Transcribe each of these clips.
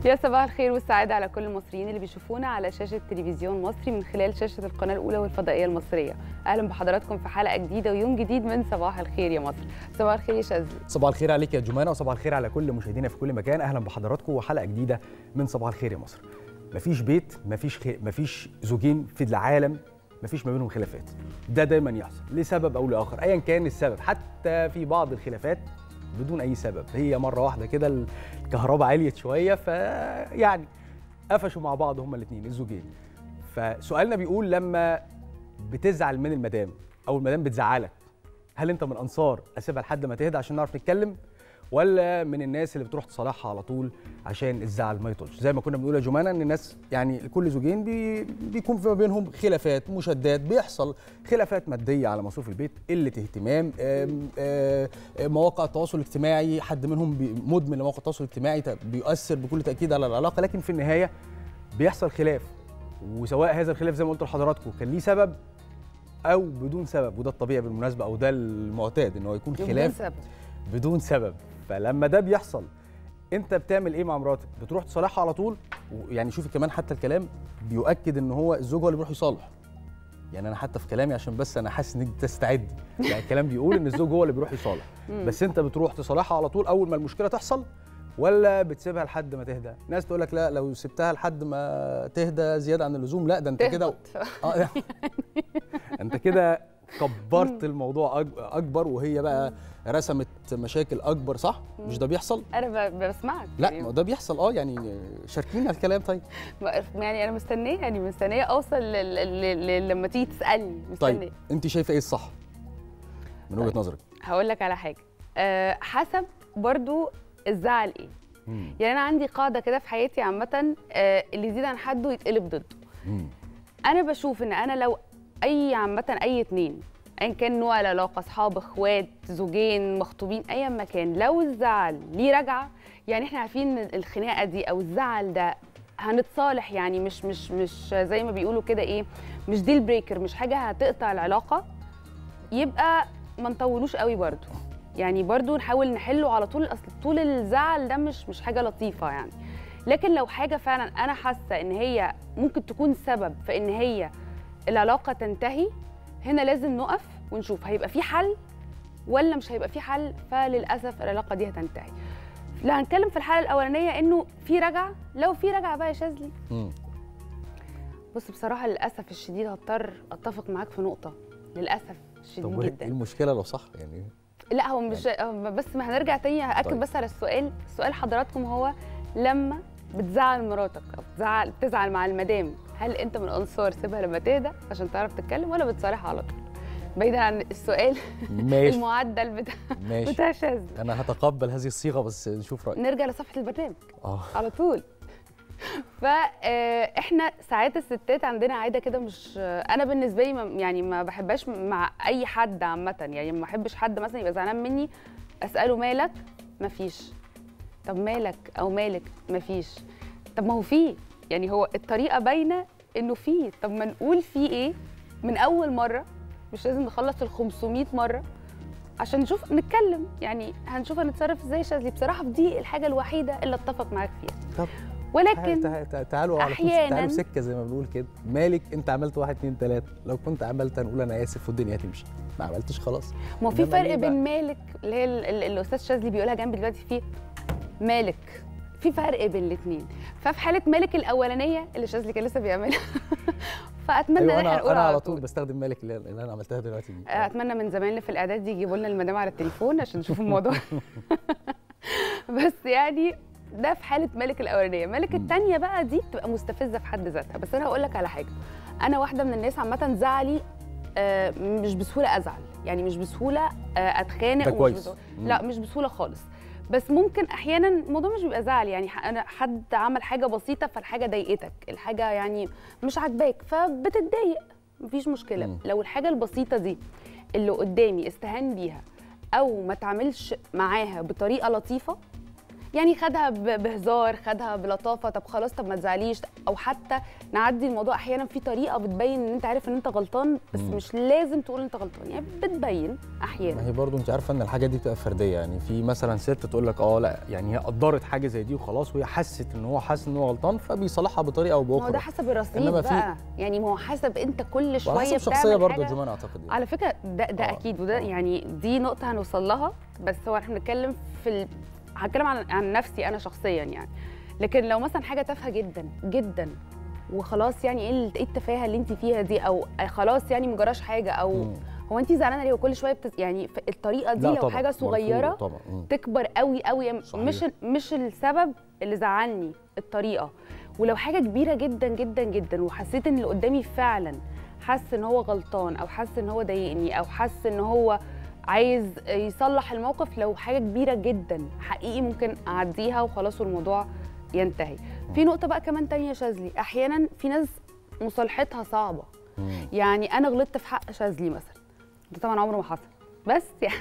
يا صباح الخير والسعادة على كل المصريين اللي بيشوفونا على شاشة تلفزيون مصري من خلال شاشة القناة الأولى والفضائية المصرية أهلا بحضراتكم في حلقة جديدة ويوم جديد من صباح الخير يا مصر صباح الخير يا شاذلي صباح الخير عليك يا جمانة وصباح الخير على كل مشاهدينا في كل مكان أهلا بحضراتكم وحلقة جديدة من صباح الخير يا مصر مفيش بيت مفيش خي... مفيش زوجين في العالم مفيش ما بينهم خلافات ده دايما يحصل لسبب او لاخر ايا كان السبب حتى في بعض الخلافات بدون اي سبب هي مره واحده كده الكهرباء عليت شويه فيعني قفشوا مع بعض هما الاثنين الزوجين فسؤالنا بيقول لما بتزعل من المدام او المدام بتزعلك هل انت من انصار اسيبها لحد ما تهدى عشان نعرف نتكلم ولا من الناس اللي بتروح تصالحها على طول عشان الزعل ما يطولش زي ما كنا بنقول يا جمانه ان الناس يعني كل زوجين بي بيكون في ما بينهم خلافات مشادات بيحصل خلافات ماديه على مصروف البيت قله اهتمام آم آم مواقع التواصل الاجتماعي حد منهم مدمن لمواقع التواصل الاجتماعي بيؤثر بكل تاكيد على العلاقه لكن في النهايه بيحصل خلاف وسواء هذا الخلاف زي ما قلت لحضراتكم كان ليه سبب او بدون سبب وده الطبيعي بالمناسبه او ده المعتاد ان هو يكون خلاف سبب. بدون سبب فلما ده بيحصل انت بتعمل ايه مع مراتك بتروح تصالحها على طول يعني شوفي كمان حتى الكلام بيؤكد ان هو الزوج هو اللي بيروح يصالح يعني انا حتى في كلامي عشان بس انا حاسس انك تستعدي يعني الكلام بيقول ان الزوج هو اللي بيروح يصالح بس انت بتروح تصالحها على طول اول ما المشكله تحصل ولا بتسيبها لحد ما تهدى ناس تقول لك لا لو سبتها لحد ما تهدى زياده عن اللزوم لا ده انت كده اه انت كده كبرت الموضوع اكبر وهي بقى رسمت مشاكل اكبر صح مش ده بيحصل انا بسمعك لا ما ده بيحصل اه يعني شاركينا الكلام طيب يعني انا مستنيه يعني مستنيه اوصل لما تيجي تسالني مستنيه طيب انت شايفه ايه الصح من وجهه طيب. نظرك هقول لك على حاجه أه حسب برضو الزعل ايه مم. يعني انا عندي قاعده كده في حياتي عامه أه اللي يزيد عن حده يتقلب ضده مم. انا بشوف ان انا لو اي عامه اي اتنين ايا كان نوع العلاقه اصحاب اخوات زوجين مخطوبين ايا ما كان لو الزعل ليه رجعه يعني احنا عارفين ان الخناقه دي او الزعل ده هنتصالح يعني مش مش مش زي ما بيقولوا كده ايه مش ديل بريكر مش حاجه هتقطع العلاقه يبقى ما نطولوش قوي برضو يعني برضو نحاول نحله على طول اصل طول الزعل ده مش مش حاجه لطيفه يعني لكن لو حاجه فعلا انا حاسه ان هي ممكن تكون سبب في ان هي العلاقه تنتهي هنا لازم نقف ونشوف هيبقى في حل ولا مش هيبقى في حل فللاسف العلاقه دي هتنتهي لا هنتكلم في الحاله الاولانيه انه في رجعه لو في رجعه بقى يا شاذلي بص بصراحه للاسف الشديد هضطر اتفق معاك في نقطه للاسف الشديد طب جدا ايه المشكله لو صح يعني لا هو مش يعني. بس ما هنرجع تاني هاكد طيب. بس على السؤال سؤال حضراتكم هو لما بتزعل مراتك او بتزعل بتزعل مع المدام هل انت من انصار سيبها لما تهدى عشان تعرف تتكلم ولا بتصارحها على طول بعيدا عن السؤال ماشي. المعدل بتاع ماشي. بتاع شاذ انا هتقبل هذه الصيغه بس نشوف رايك نرجع لصفحه البرنامج اه على طول فاحنا ساعات الستات عندنا عاده كده مش انا بالنسبه لي ما يعني ما بحبهاش مع اي حد عامه يعني ما بحبش حد مثلا يبقى زعلان مني اساله مالك مفيش طب مالك او مالك مفيش طب ما هو فيه يعني هو الطريقه باينه انه فيه طب ما نقول فيه ايه من اول مره مش لازم نخلص ال 500 مره عشان نشوف نتكلم يعني هنشوف هنتصرف ازاي شاذلي بصراحه دي الحاجه الوحيده اللي اتفق معاك فيها طب ولكن تعالوا على أحياناً تعالوا سكه زي ما بنقول كده مالك انت عملت واحد اتنين تلاته لو كنت عملت هنقول انا اسف والدنيا هتمشي ما عملتش خلاص ما في فرق بين مالك اللي هي الاستاذ شاذلي بيقولها جنبي دلوقتي في مالك في فرق بين الاثنين ففي حاله مالك الاولانيه اللي شاذلي كان لسه بيعملها فاتمنى أيوة ان انا انا على طول بستخدم مالك اللي انا عملتها دلوقتي دي اتمنى من زمايلنا في الاعداد دي يجيبوا لنا المدام على التليفون عشان نشوف الموضوع بس يعني ده في حاله مالك الاولانيه مالك الثانيه بقى دي بتبقى مستفزه في حد ذاتها بس انا هقول لك على حاجه انا واحده من الناس عامه زعلي آه مش بسهوله ازعل يعني مش بسهوله آه اتخانق ده كويس لا مش بسهوله خالص بس ممكن احيانا الموضوع مش بيبقى زعل يعني انا حد عمل حاجه بسيطه فالحاجه ضايقتك الحاجه يعني مش عاجباك فبتتضايق مفيش مشكله م. لو الحاجه البسيطه دي اللي قدامي استهان بيها او ما تعملش معاها بطريقه لطيفه يعني خدها ب- بهزار خدها بلطافه طب خلاص طب ما تزعليش او حتى نعدي الموضوع احيانا في طريقه بتبين ان انت عارف ان انت غلطان بس مم. مش لازم تقول انت غلطان يعني بتبين ما احيانا هي برضو انت عارفه ان الحاجه دي بتبقى فرديه يعني في مثلا ست تقول لك اه لا يعني هي قدرت حاجه زي دي وخلاص وهي حست ان هو حاسس ان هو غلطان فبيصالحها بطريقه او ما هو ده باخرى حسب الرصيد إنما في- بقى يعني ما هو حسب انت كل وعلى شويه حسب شخصيه بتعمل برضو حاجة- جمان اعتقد يعني. على فكره ده ده آه، اكيد وده آه. يعني دي نقطه هنوصل لها بس هو احنا بنتكلم في ال... هتكلم عن عن نفسي انا شخصيا يعني لكن لو مثلا حاجه تافهه جدا جدا وخلاص يعني ايه ال- ايه التفاهه اللي انت فيها دي او خلاص يعني مجراش حاجه او مم. هو انت زعلانه ليه وكل شويه بتز... يعني ف- الطريقه دي لا لو طبعاً، حاجه مرفوض صغيره طبعا مم. تكبر قوي قوي صحيح. مش مش السبب اللي زعلني الطريقه ولو حاجه كبيره جدا جدا جدا وحسيت ان اللي قدامي فعلا حس ان هو غلطان او حس ان هو ضايقني او حس ان هو عايز يصلح الموقف لو حاجه كبيره جدا حقيقي ممكن اعديها وخلاص والموضوع ينتهي في نقطه بقى كمان تانية يا شاذلي احيانا في ناس مصالحتها صعبه مم. يعني انا غلطت في حق شاذلي مثلا ده طبعا عمره ما حصل بس يعني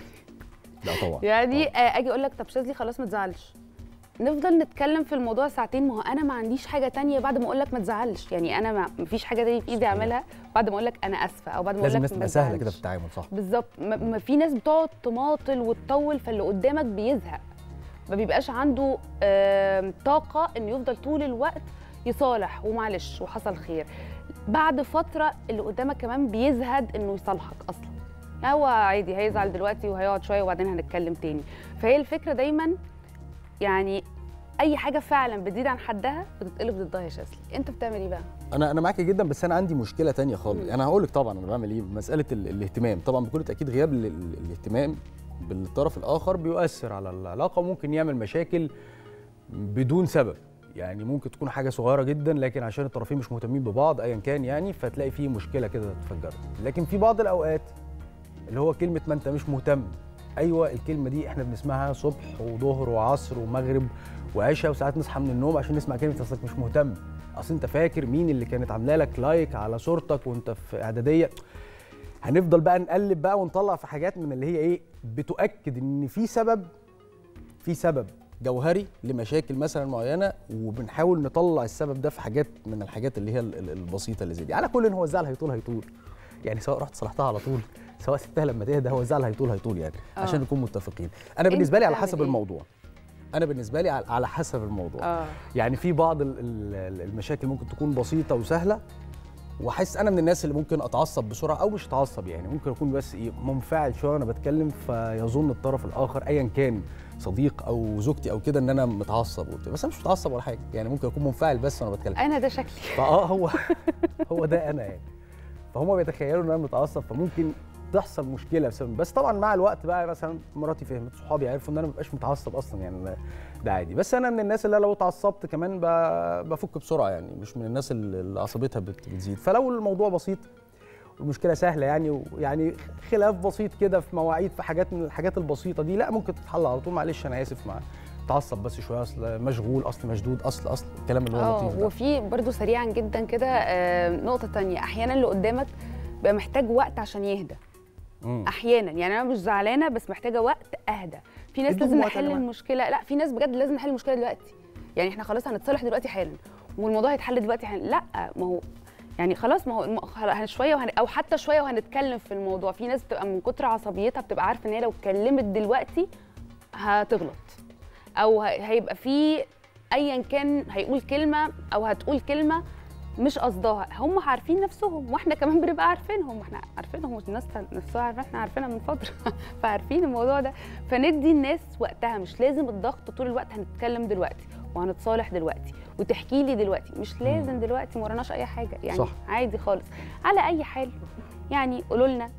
لا طبعا يعني طبعاً. آه، اجي اقول لك طب شاذلي خلاص ما تزعلش نفضل نتكلم في الموضوع ساعتين ما هو انا ما عنديش حاجه تانية بعد ما اقول لك ما تزعلش يعني انا ما مفيش حاجه تانية في ايدي صحيح. اعملها بعد ما اقول لك انا اسفه او بعد ما اقول لازم لك الناس ما تبقى سهله كده تزعلش. في التعامل صح بالظبط ما ما في ناس بتقعد تماطل وتطول فاللي قدامك بيزهق ما بيبقاش عنده آم، طاقه انه يفضل طول الوقت يصالح ومعلش وحصل خير بعد فتره اللي قدامك كمان بيزهد انه يصالحك اصلا هو عادي هيزعل دلوقتي وهيقعد شويه وبعدين هنتكلم تاني فهي الفكره دايما يعني اي حاجه فعلا بتزيد عن حدها بتتقلب ضدها يا شاذلي انت بتعمل ايه بقى انا انا معاكي جدا بس انا عندي مشكله تانية خالص انا هقول لك طبعا انا بعمل ايه مساله ال- الاهتمام طبعا بكل تاكيد غياب ال- ال- الاهتمام بالطرف الاخر بيؤثر على العلاقه وممكن يعمل مشاكل بدون سبب يعني ممكن تكون حاجه صغيره جدا لكن عشان الطرفين مش مهتمين ببعض ايا كان يعني فتلاقي فيه مشكله كده تتفجر لكن في بعض الاوقات اللي هو كلمه ما انت مش مهتم ايوه الكلمه دي احنا بنسمعها صبح وظهر وعصر ومغرب وعشاء وساعات نصحى من النوم عشان نسمع كلمه اصلك مش مهتم اصل انت فاكر مين اللي كانت عامله لك لايك على صورتك وانت في اعداديه هنفضل بقى نقلب بقى ونطلع في حاجات من اللي هي ايه بتؤكد ان في سبب في سبب جوهري لمشاكل مثلا معينه وبنحاول نطلع السبب ده في حاجات من الحاجات اللي هي ال- ال- البسيطه اللي زي دي على كل ان هو الزعل هيطول هيطول يعني سواء رحت صلحتها على طول سواء سبتها لما تهدى هو الزعل هيطول هيطول يعني آه. عشان نكون متفقين انا بالنسبه لي على بتعمل حسب إيه؟ الموضوع انا بالنسبه لي على- على حسب الموضوع اه يعني في بعض ال- ال- المشاكل ممكن تكون بسيطه وسهله واحس انا من الناس اللي ممكن اتعصب بسرعه او مش اتعصب يعني ممكن اكون بس ايه منفعل شويه وانا بتكلم فيظن الطرف الاخر ايا كان صديق او زوجتي او كده ان انا متعصب وبتاع بس انا مش متعصب ولا حاجه يعني ممكن اكون منفعل بس وانا بتكلم انا ده شكلي فاه هو هو ده انا يعني فهم بيتخيلوا ان انا متعصب فممكن تحصل مشكله بسبب بس طبعا مع الوقت بقى مثلا مراتي فهمت صحابي عرفوا ان انا ما ببقاش متعصب اصلا يعني أنا ده عادي بس انا من الناس اللي لو اتعصبت كمان ب- بفك بسرعه يعني مش من الناس اللي اللي عصبيتها بت- بتزيد فلو الموضوع بسيط والمشكله سهله يعني ويعني خلاف بسيط كده في مواعيد في حاجات من الحاجات البسيطه دي لا ممكن تتحل على طول معلش انا اسف مع تعصب بس شويه اصل مشغول اصل مشدود اصل اصل الكلام اللي هو اه اللطيف ده وفي برضو سريعا جدا كده آه، نقطه تانية احيانا اللي قدامك بيبقى محتاج وقت عشان يهدى مم. احيانا يعني انا مش زعلانه بس محتاجه وقت اهدى في ناس ادوهم لازم وقت يا نحل جماعة. المشكله لا في ناس بجد لازم نحل المشكله دلوقتي يعني احنا خلاص هنتصالح دلوقتي حالا والموضوع هيتحل دلوقتي حالا لا ما هو يعني خلاص ما هو الم- خلا- شويه وهن... او حتى شويه وهنتكلم في الموضوع في ناس بتبقى من كتر عصبيتها بتبقى عارفه ان هي لو اتكلمت دلوقتي هتغلط او ه- هيبقى في ايا كان هيقول كلمه او هتقول كلمه مش قصدها هم عارفين نفسهم واحنا كمان بنبقى عارفينهم احنا عارفينهم والناس نفسها عارفه احنا عارفينها من فتره فعارفين الموضوع ده فندي الناس وقتها مش لازم الضغط طول الوقت هنتكلم دلوقتي وهنتصالح دلوقتي وتحكي لي دلوقتي مش لازم دلوقتي ما وراناش اي حاجه يعني صح. عادي خالص على اي حال يعني قولوا لنا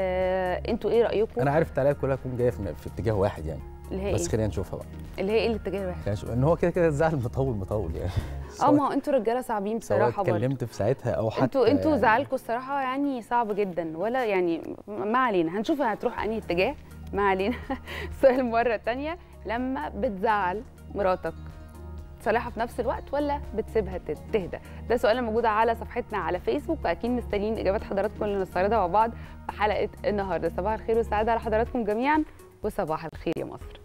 آه انتوا ايه رايكم انا عارف التعليقات كلها تكون جايه في في اتجاه واحد يعني اللي هي بس إيه؟ خلينا نشوفها بقى اللي هي ايه الاتجاه الواحد خلينا نشوف ان هو كده كده الزعل مطول مطول يعني اه سواء- ما هو انتوا رجاله صعبين سواء بصراحه برضه اتكلمت في ساعتها او حتى انتوا انتوا يعني زعلكم الصراحه يعني صعب جدا ولا يعني ما علينا هنشوف هتروح انهي اتجاه ما علينا السؤال مره تانية لما بتزعل مراتك تصالحها في نفس الوقت ولا بتسيبها تت- تهدى ده سؤال موجود على صفحتنا على فيسبوك واكيد مستنيين اجابات حضراتكم اللي نستعرضها مع بعض في حلقه النهارده صباح الخير والسعاده على حضراتكم جميعا وصباح الخير يا مصر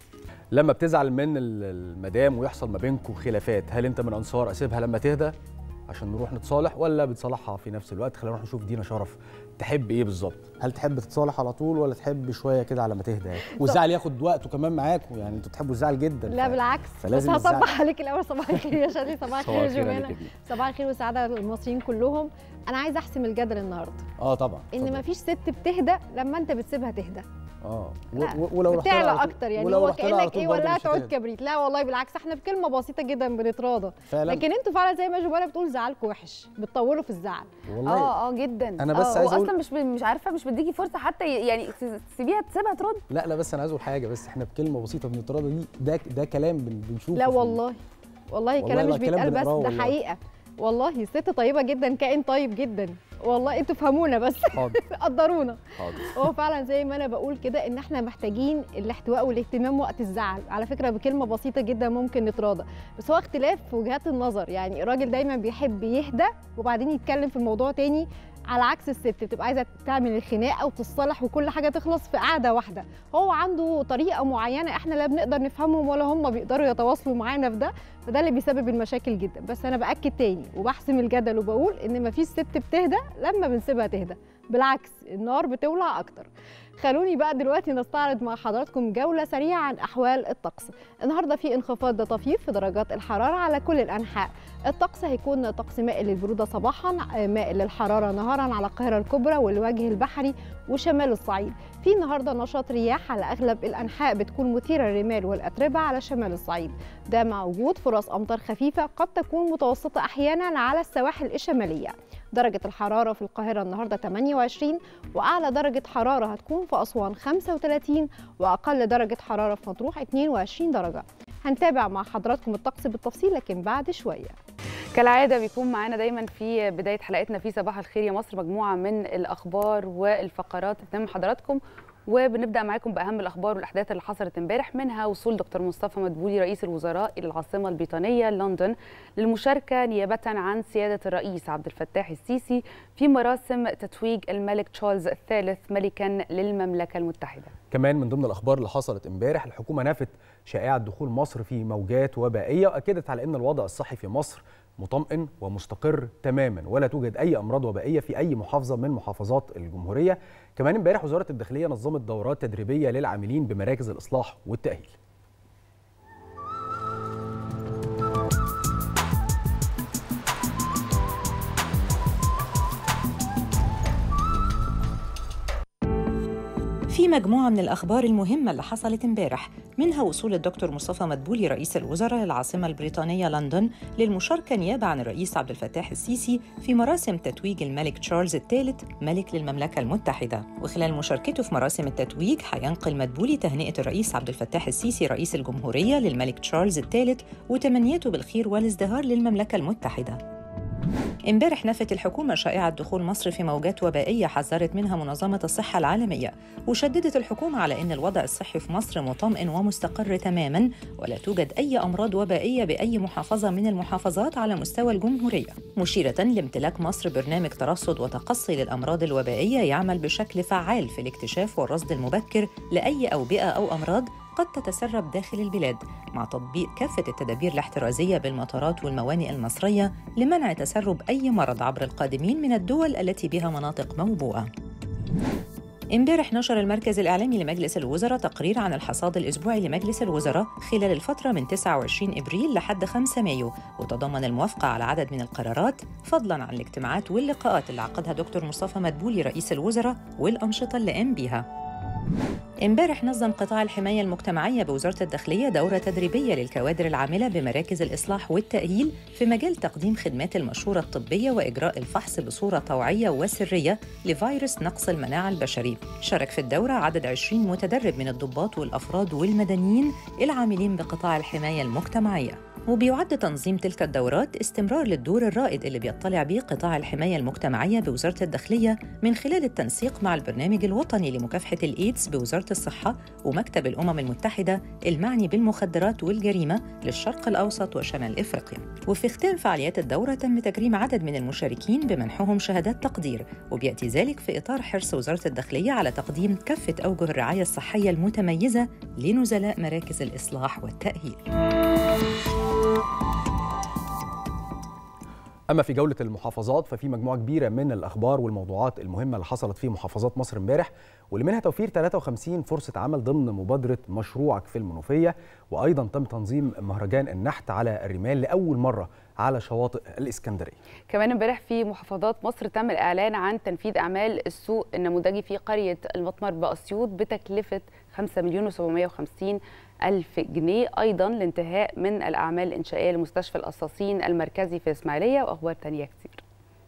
لما بتزعل من ال- المدام ويحصل ما بينكم خلافات هل انت من انصار اسيبها لما تهدى عشان نروح نتصالح ولا بتصالحها في نفس الوقت خلينا نروح نشوف دينا شرف تحب ايه بالظبط هل تحب تتصالح على طول ولا تحب شويه كده على ما تهدى يعني؟ والزعل ياخد وقته كمان معاكم يعني انتوا بتحبوا الزعل جدا لا ف- بالعكس فلازم بس الزعل. هصبح عليك الاول صباح الخير يا شادي صباح الخير يا صباح الخير عليك جمانه يا دينا. صباح الخير والسعاده للمصريين كلهم انا عايزه احسم الجدل النهارده اه طبعا ان اتفضل. مفيش ست بتهدى لما انت بتسيبها تهدى اه و- لا، و- ولو رحت لها بتعلى على طول- اكتر يعني ولو هو رحت لها على كانك طول ايه برضه ولا مش تعود هتهدى. كبريت لا والله بالعكس احنا بكلمه بسيطه جدا بنتراضى فعلا لكن انتوا فعلا زي ما جمانه بتقول زعلكم وحش بتطولوا في الزعل والله اه اه جدا أنا بس آه، عايز هو أقول- اصلا مش ب- مش عارفه مش بديكي فرصه حتى ي- يعني تسيبيها تسيبها ترد لا لا بس انا عايز اقول حاجه بس احنا بكلمه بسيطه بنتراضى دي ده ده كلام بن- بنشوفه لا في- والله والله والله كلام لا، مش كلام بيتقال بس بنقراه ده والله. حقيقه والله ست طيبه جدا كائن طيب جدا والله انتوا فهمونا بس حاضر قدرونا حاضر هو فعلا زي ما انا بقول كده ان احنا محتاجين الاحتواء والاهتمام وقت الزعل على فكره بكلمه بسيطه جدا ممكن نتراضى بس هو اختلاف في وجهات النظر يعني الراجل دايما بيحب يهدى وبعدين يتكلم في الموضوع تاني على عكس الست بتبقى عايزه تعمل الخناقه وتتصالح وكل حاجه تخلص في قعده واحده هو عنده طريقه معينه احنا لا بنقدر نفهمهم ولا هم بيقدروا يتواصلوا معانا في ده فده اللي بيسبب المشاكل جدا بس انا باكد تاني وبحسم الجدل وبقول ان مفيش ست بتهدى لما بنسيبها تهدى بالعكس النار بتولع اكتر خلوني بقى دلوقتي نستعرض مع حضراتكم جولة سريعة عن أحوال الطقس النهاردة في انخفاض طفيف في درجات الحرارة على كل الأنحاء الطقس هيكون طقس مائل للبرودة صباحا مائل للحرارة نهارا على القاهرة الكبرى والوجه البحري وشمال الصعيد في النهارده نشاط رياح على اغلب الانحاء بتكون مثيره للرمال والاتربه على شمال الصعيد ده مع وجود فرص امطار خفيفه قد تكون متوسطه احيانا على السواحل الشماليه درجة الحرارة في القاهرة النهاردة 28 وأعلى درجة حرارة هتكون في أسوان 35 وأقل درجة حرارة في مطروح 22 درجة هنتابع مع حضراتكم الطقس بالتفصيل لكن بعد شوية كالعاده بيكون معانا دايما في بدايه حلقتنا في صباح الخير يا مصر مجموعه من الاخبار والفقرات بتتم حضراتكم وبنبدا معاكم باهم الاخبار والاحداث اللي حصلت امبارح منها وصول دكتور مصطفى مدبولي رئيس الوزراء الى العاصمه البريطانيه لندن للمشاركه نيابه عن سياده الرئيس عبد الفتاح السيسي في مراسم تتويج الملك تشارلز الثالث ملكا للمملكه المتحده كمان من ضمن الاخبار اللي حصلت امبارح الحكومه نفت شائعه دخول مصر في موجات وبائيه واكدت على ان الوضع الصحي في مصر مطمئن ومستقر تماما ولا توجد اي امراض وبائيه في اي محافظه من محافظات الجمهوريه كمان امبارح وزاره الداخليه نظمت دورات تدريبيه للعاملين بمراكز الاصلاح والتاهيل في مجموعة من الأخبار المهمة اللي حصلت امبارح منها وصول الدكتور مصطفى مدبولي رئيس الوزراء للعاصمة البريطانية لندن للمشاركة نيابة عن الرئيس عبد الفتاح السيسي في مراسم تتويج الملك تشارلز الثالث ملك للمملكة المتحدة وخلال مشاركته في مراسم التتويج هينقل مدبولي تهنئة الرئيس عبد الفتاح السيسي رئيس الجمهورية للملك تشارلز الثالث وتمنيته بالخير والازدهار للمملكة المتحدة امبارح نفت الحكومة شائعة دخول مصر في موجات وبائية حذرت منها منظمة الصحة العالمية وشددت الحكومة على أن الوضع الصحي في مصر مطمئن ومستقر تماما ولا توجد أي أمراض وبائية بأي محافظة من المحافظات على مستوى الجمهورية مشيرة لامتلاك مصر برنامج ترصد وتقصي للأمراض الوبائية يعمل بشكل فعال في الاكتشاف والرصد المبكر لأي أوبئة أو أمراض قد تتسرب داخل البلاد مع تطبيق كافة التدابير الاحترازية بالمطارات والموانئ المصرية لمنع تسرب أي مرض عبر القادمين من الدول التي بها مناطق موبوءة. امبارح نشر المركز الإعلامي لمجلس الوزراء تقرير عن الحصاد الأسبوعي لمجلس الوزراء خلال الفترة من 29 إبريل لحد 5 مايو وتضمن الموافقة على عدد من القرارات فضلاً عن الاجتماعات واللقاءات اللي عقدها دكتور مصطفى مدبولي رئيس الوزراء والأنشطة اللي قام بيها. امبارح نظم قطاع الحماية المجتمعية بوزارة الداخلية دورة تدريبية للكوادر العاملة بمراكز الإصلاح والتأهيل في مجال تقديم خدمات المشورة الطبية وإجراء الفحص بصورة طوعية وسرية لفيروس نقص المناعة البشري شارك في الدورة عدد 20 متدرب من الضباط والأفراد والمدنيين العاملين بقطاع الحماية المجتمعية وبيعد تنظيم تلك الدورات استمرار للدور الرائد اللي بيطلع به قطاع الحماية المجتمعية بوزارة الداخلية من خلال التنسيق مع البرنامج الوطني لمكافحة الإيدز بوزارة الصحة ومكتب الأمم المتحدة المعني بالمخدرات والجريمة للشرق الأوسط وشمال إفريقيا وفي ختام فعاليات الدورة تم تكريم عدد من المشاركين بمنحهم شهادات تقدير وبيأتي ذلك في إطار حرص وزارة الداخلية على تقديم كافة أوجه الرعاية الصحية المتميزة لنزلاء مراكز الإصلاح والتأهيل اما في جوله المحافظات ففي مجموعه كبيره من الاخبار والموضوعات المهمه اللي حصلت في محافظات مصر امبارح واللي منها توفير 53 فرصه عمل ضمن مبادره مشروعك في المنوفيه وايضا تم تنظيم مهرجان النحت على الرمال لاول مره على شواطئ الاسكندريه كمان امبارح في محافظات مصر تم الاعلان عن تنفيذ اعمال السوق النموذجي في قريه المطمر باسيوط بتكلفه 5 مليون و750 ألف جنيه أيضا لانتهاء من الأعمال الإنشائية لمستشفى القصاصين المركزي في إسماعيلية وأخبار تانية كتير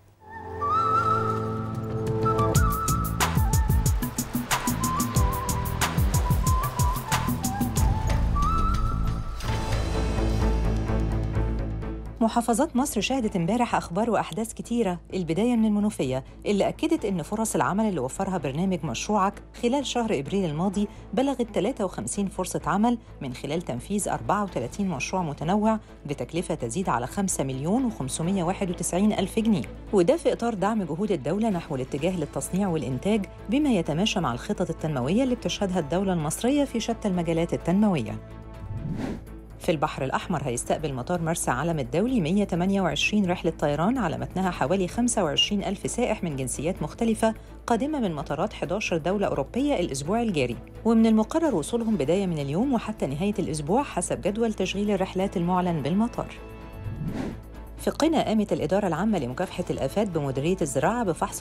محافظات مصر شهدت امبارح اخبار واحداث كتيره البدايه من المنوفيه اللي اكدت ان فرص العمل اللي وفرها برنامج مشروعك خلال شهر ابريل الماضي بلغت 53 فرصه عمل من خلال تنفيذ 34 مشروع متنوع بتكلفه تزيد على 5 مليون و591 الف جنيه وده في اطار دعم جهود الدوله نحو الاتجاه للتصنيع والانتاج بما يتماشى مع الخطط التنمويه اللي بتشهدها الدوله المصريه في شتى المجالات التنمويه في البحر الأحمر هيستقبل مطار مرسى علم الدولي 128 رحلة طيران على متنها حوالي 25 ألف سائح من جنسيات مختلفة قادمة من مطارات 11 دولة أوروبية الأسبوع الجاري ومن المقرر وصولهم بداية من اليوم وحتى نهاية الأسبوع حسب جدول تشغيل الرحلات المعلن بالمطار في قنا قامت الإدارة العامة لمكافحة الآفات بمديرية الزراعة بفحص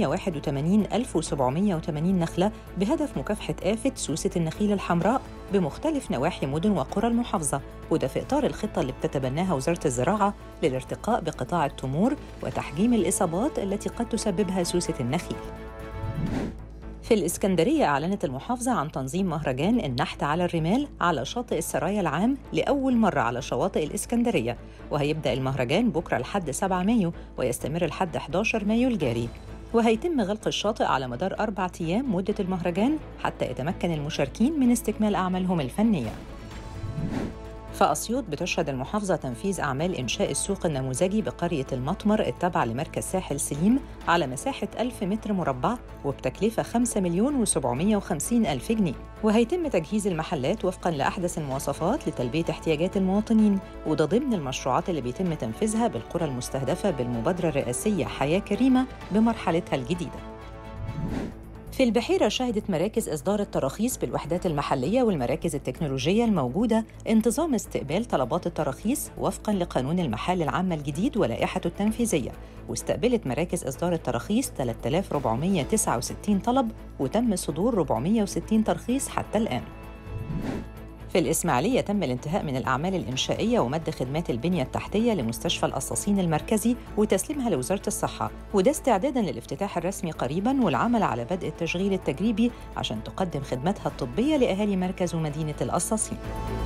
581780 نخلة بهدف مكافحة آفة سوسة النخيل الحمراء بمختلف نواحي مدن وقرى المحافظة وده في إطار الخطة اللي بتتبناها وزارة الزراعة للارتقاء بقطاع التمور وتحجيم الإصابات التي قد تسببها سوسة النخيل في الإسكندرية أعلنت المحافظة عن تنظيم مهرجان النحت على الرمال على شاطئ السرايا العام لأول مرة على شواطئ الإسكندرية وهيبدأ المهرجان بكرة لحد 7 مايو ويستمر لحد 11 مايو الجاري وهيتم غلق الشاطئ على مدار أربع أيام مدة المهرجان حتى يتمكن المشاركين من استكمال أعمالهم الفنية فأسيوط بتشهد المحافظة تنفيذ أعمال إنشاء السوق النموذجي بقرية المطمر التابعة لمركز ساحل سليم على مساحة 1000 متر مربع وبتكلفة 5 مليون و750 ألف جنيه وهيتم تجهيز المحلات وفقاً لأحدث المواصفات لتلبية احتياجات المواطنين وده ضمن المشروعات اللي بيتم تنفيذها بالقرى المستهدفة بالمبادرة الرئاسية حياة كريمة بمرحلتها الجديدة في البحيرة شهدت مراكز إصدار التراخيص بالوحدات المحلية والمراكز التكنولوجية الموجودة انتظام استقبال طلبات التراخيص وفقاً لقانون المحال العامة الجديد ولائحته التنفيذية واستقبلت مراكز إصدار التراخيص 3469 طلب وتم صدور 460 ترخيص حتى الآن في الإسماعيلية تم الانتهاء من الأعمال الإنشائية ومد خدمات البنية التحتية لمستشفى القصاصين المركزي وتسليمها لوزارة الصحة وده استعدادا للافتتاح الرسمي قريبا والعمل على بدء التشغيل التجريبي عشان تقدم خدماتها الطبية لأهالي مركز ومدينة القصاصين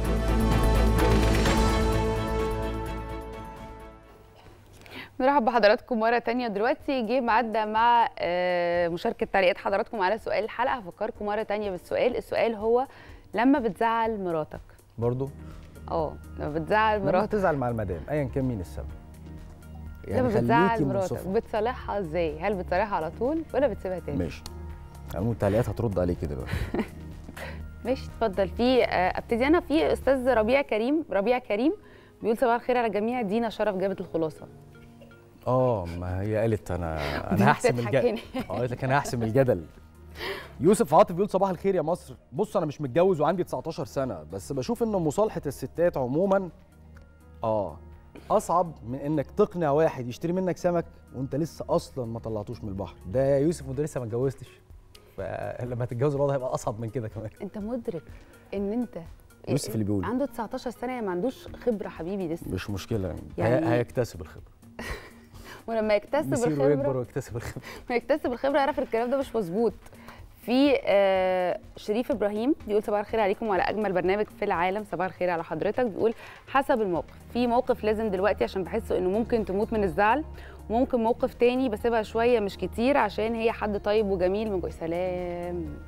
نرحب بحضراتكم مرة تانية دلوقتي جه معدة مع آه، مشاركة تعليقات حضراتكم على سؤال الحلقة هفكركم مرة تانية بالسؤال السؤال هو لما بتزعل مراتك برضو اه لما بتزعل لما مراتك تزعل مع المدام ايا كان مين السبب لما بتزعل خليكي مراتك منصفة. بتصالحها ازاي هل بتصالحها على طول ولا بتسيبها تاني ماشي عموما التعليقات هترد عليكي دلوقتي ماشي اتفضل في آه، ابتدي انا في استاذ ربيع كريم ربيع كريم بيقول صباح الخير على الجميع دينا شرف جابت الخلاصه اه ما هي قالت انا دي انا هحسم بتضحك الجدل هنا. اه قالت لك انا هحسم الجدل يوسف عاطف بيقول صباح الخير يا مصر بص انا مش متجوز وعندي 19 سنه بس بشوف ان مصالحه الستات عموما اه اصعب من انك تقنع واحد يشتري منك سمك وانت لسه اصلا ما طلعتوش من البحر ده يا يوسف وانت لسه ما اتجوزتش فلما تتجوز الوضع هيبقى اصعب من كده كمان انت مدرك ان انت يوسف اللي بيقول عنده 19 سنه يعني ما عندوش خبره حبيبي لسه مش مشكله يعني, يعني- هي- هيكتسب الخبره ولما يكتسب يصير ويكبر الخبره ويكتسب الخبره ما يكتسب الخبره يعرف الكلام ده مش مظبوط في آه، شريف ابراهيم بيقول صباح الخير عليكم وعلى اجمل برنامج في العالم صباح الخير على حضرتك بيقول حسب الموقف في موقف لازم دلوقتي عشان بحس انه ممكن تموت من الزعل وممكن موقف تاني بسيبها شويه مش كتير عشان هي حد طيب وجميل من جوه سلام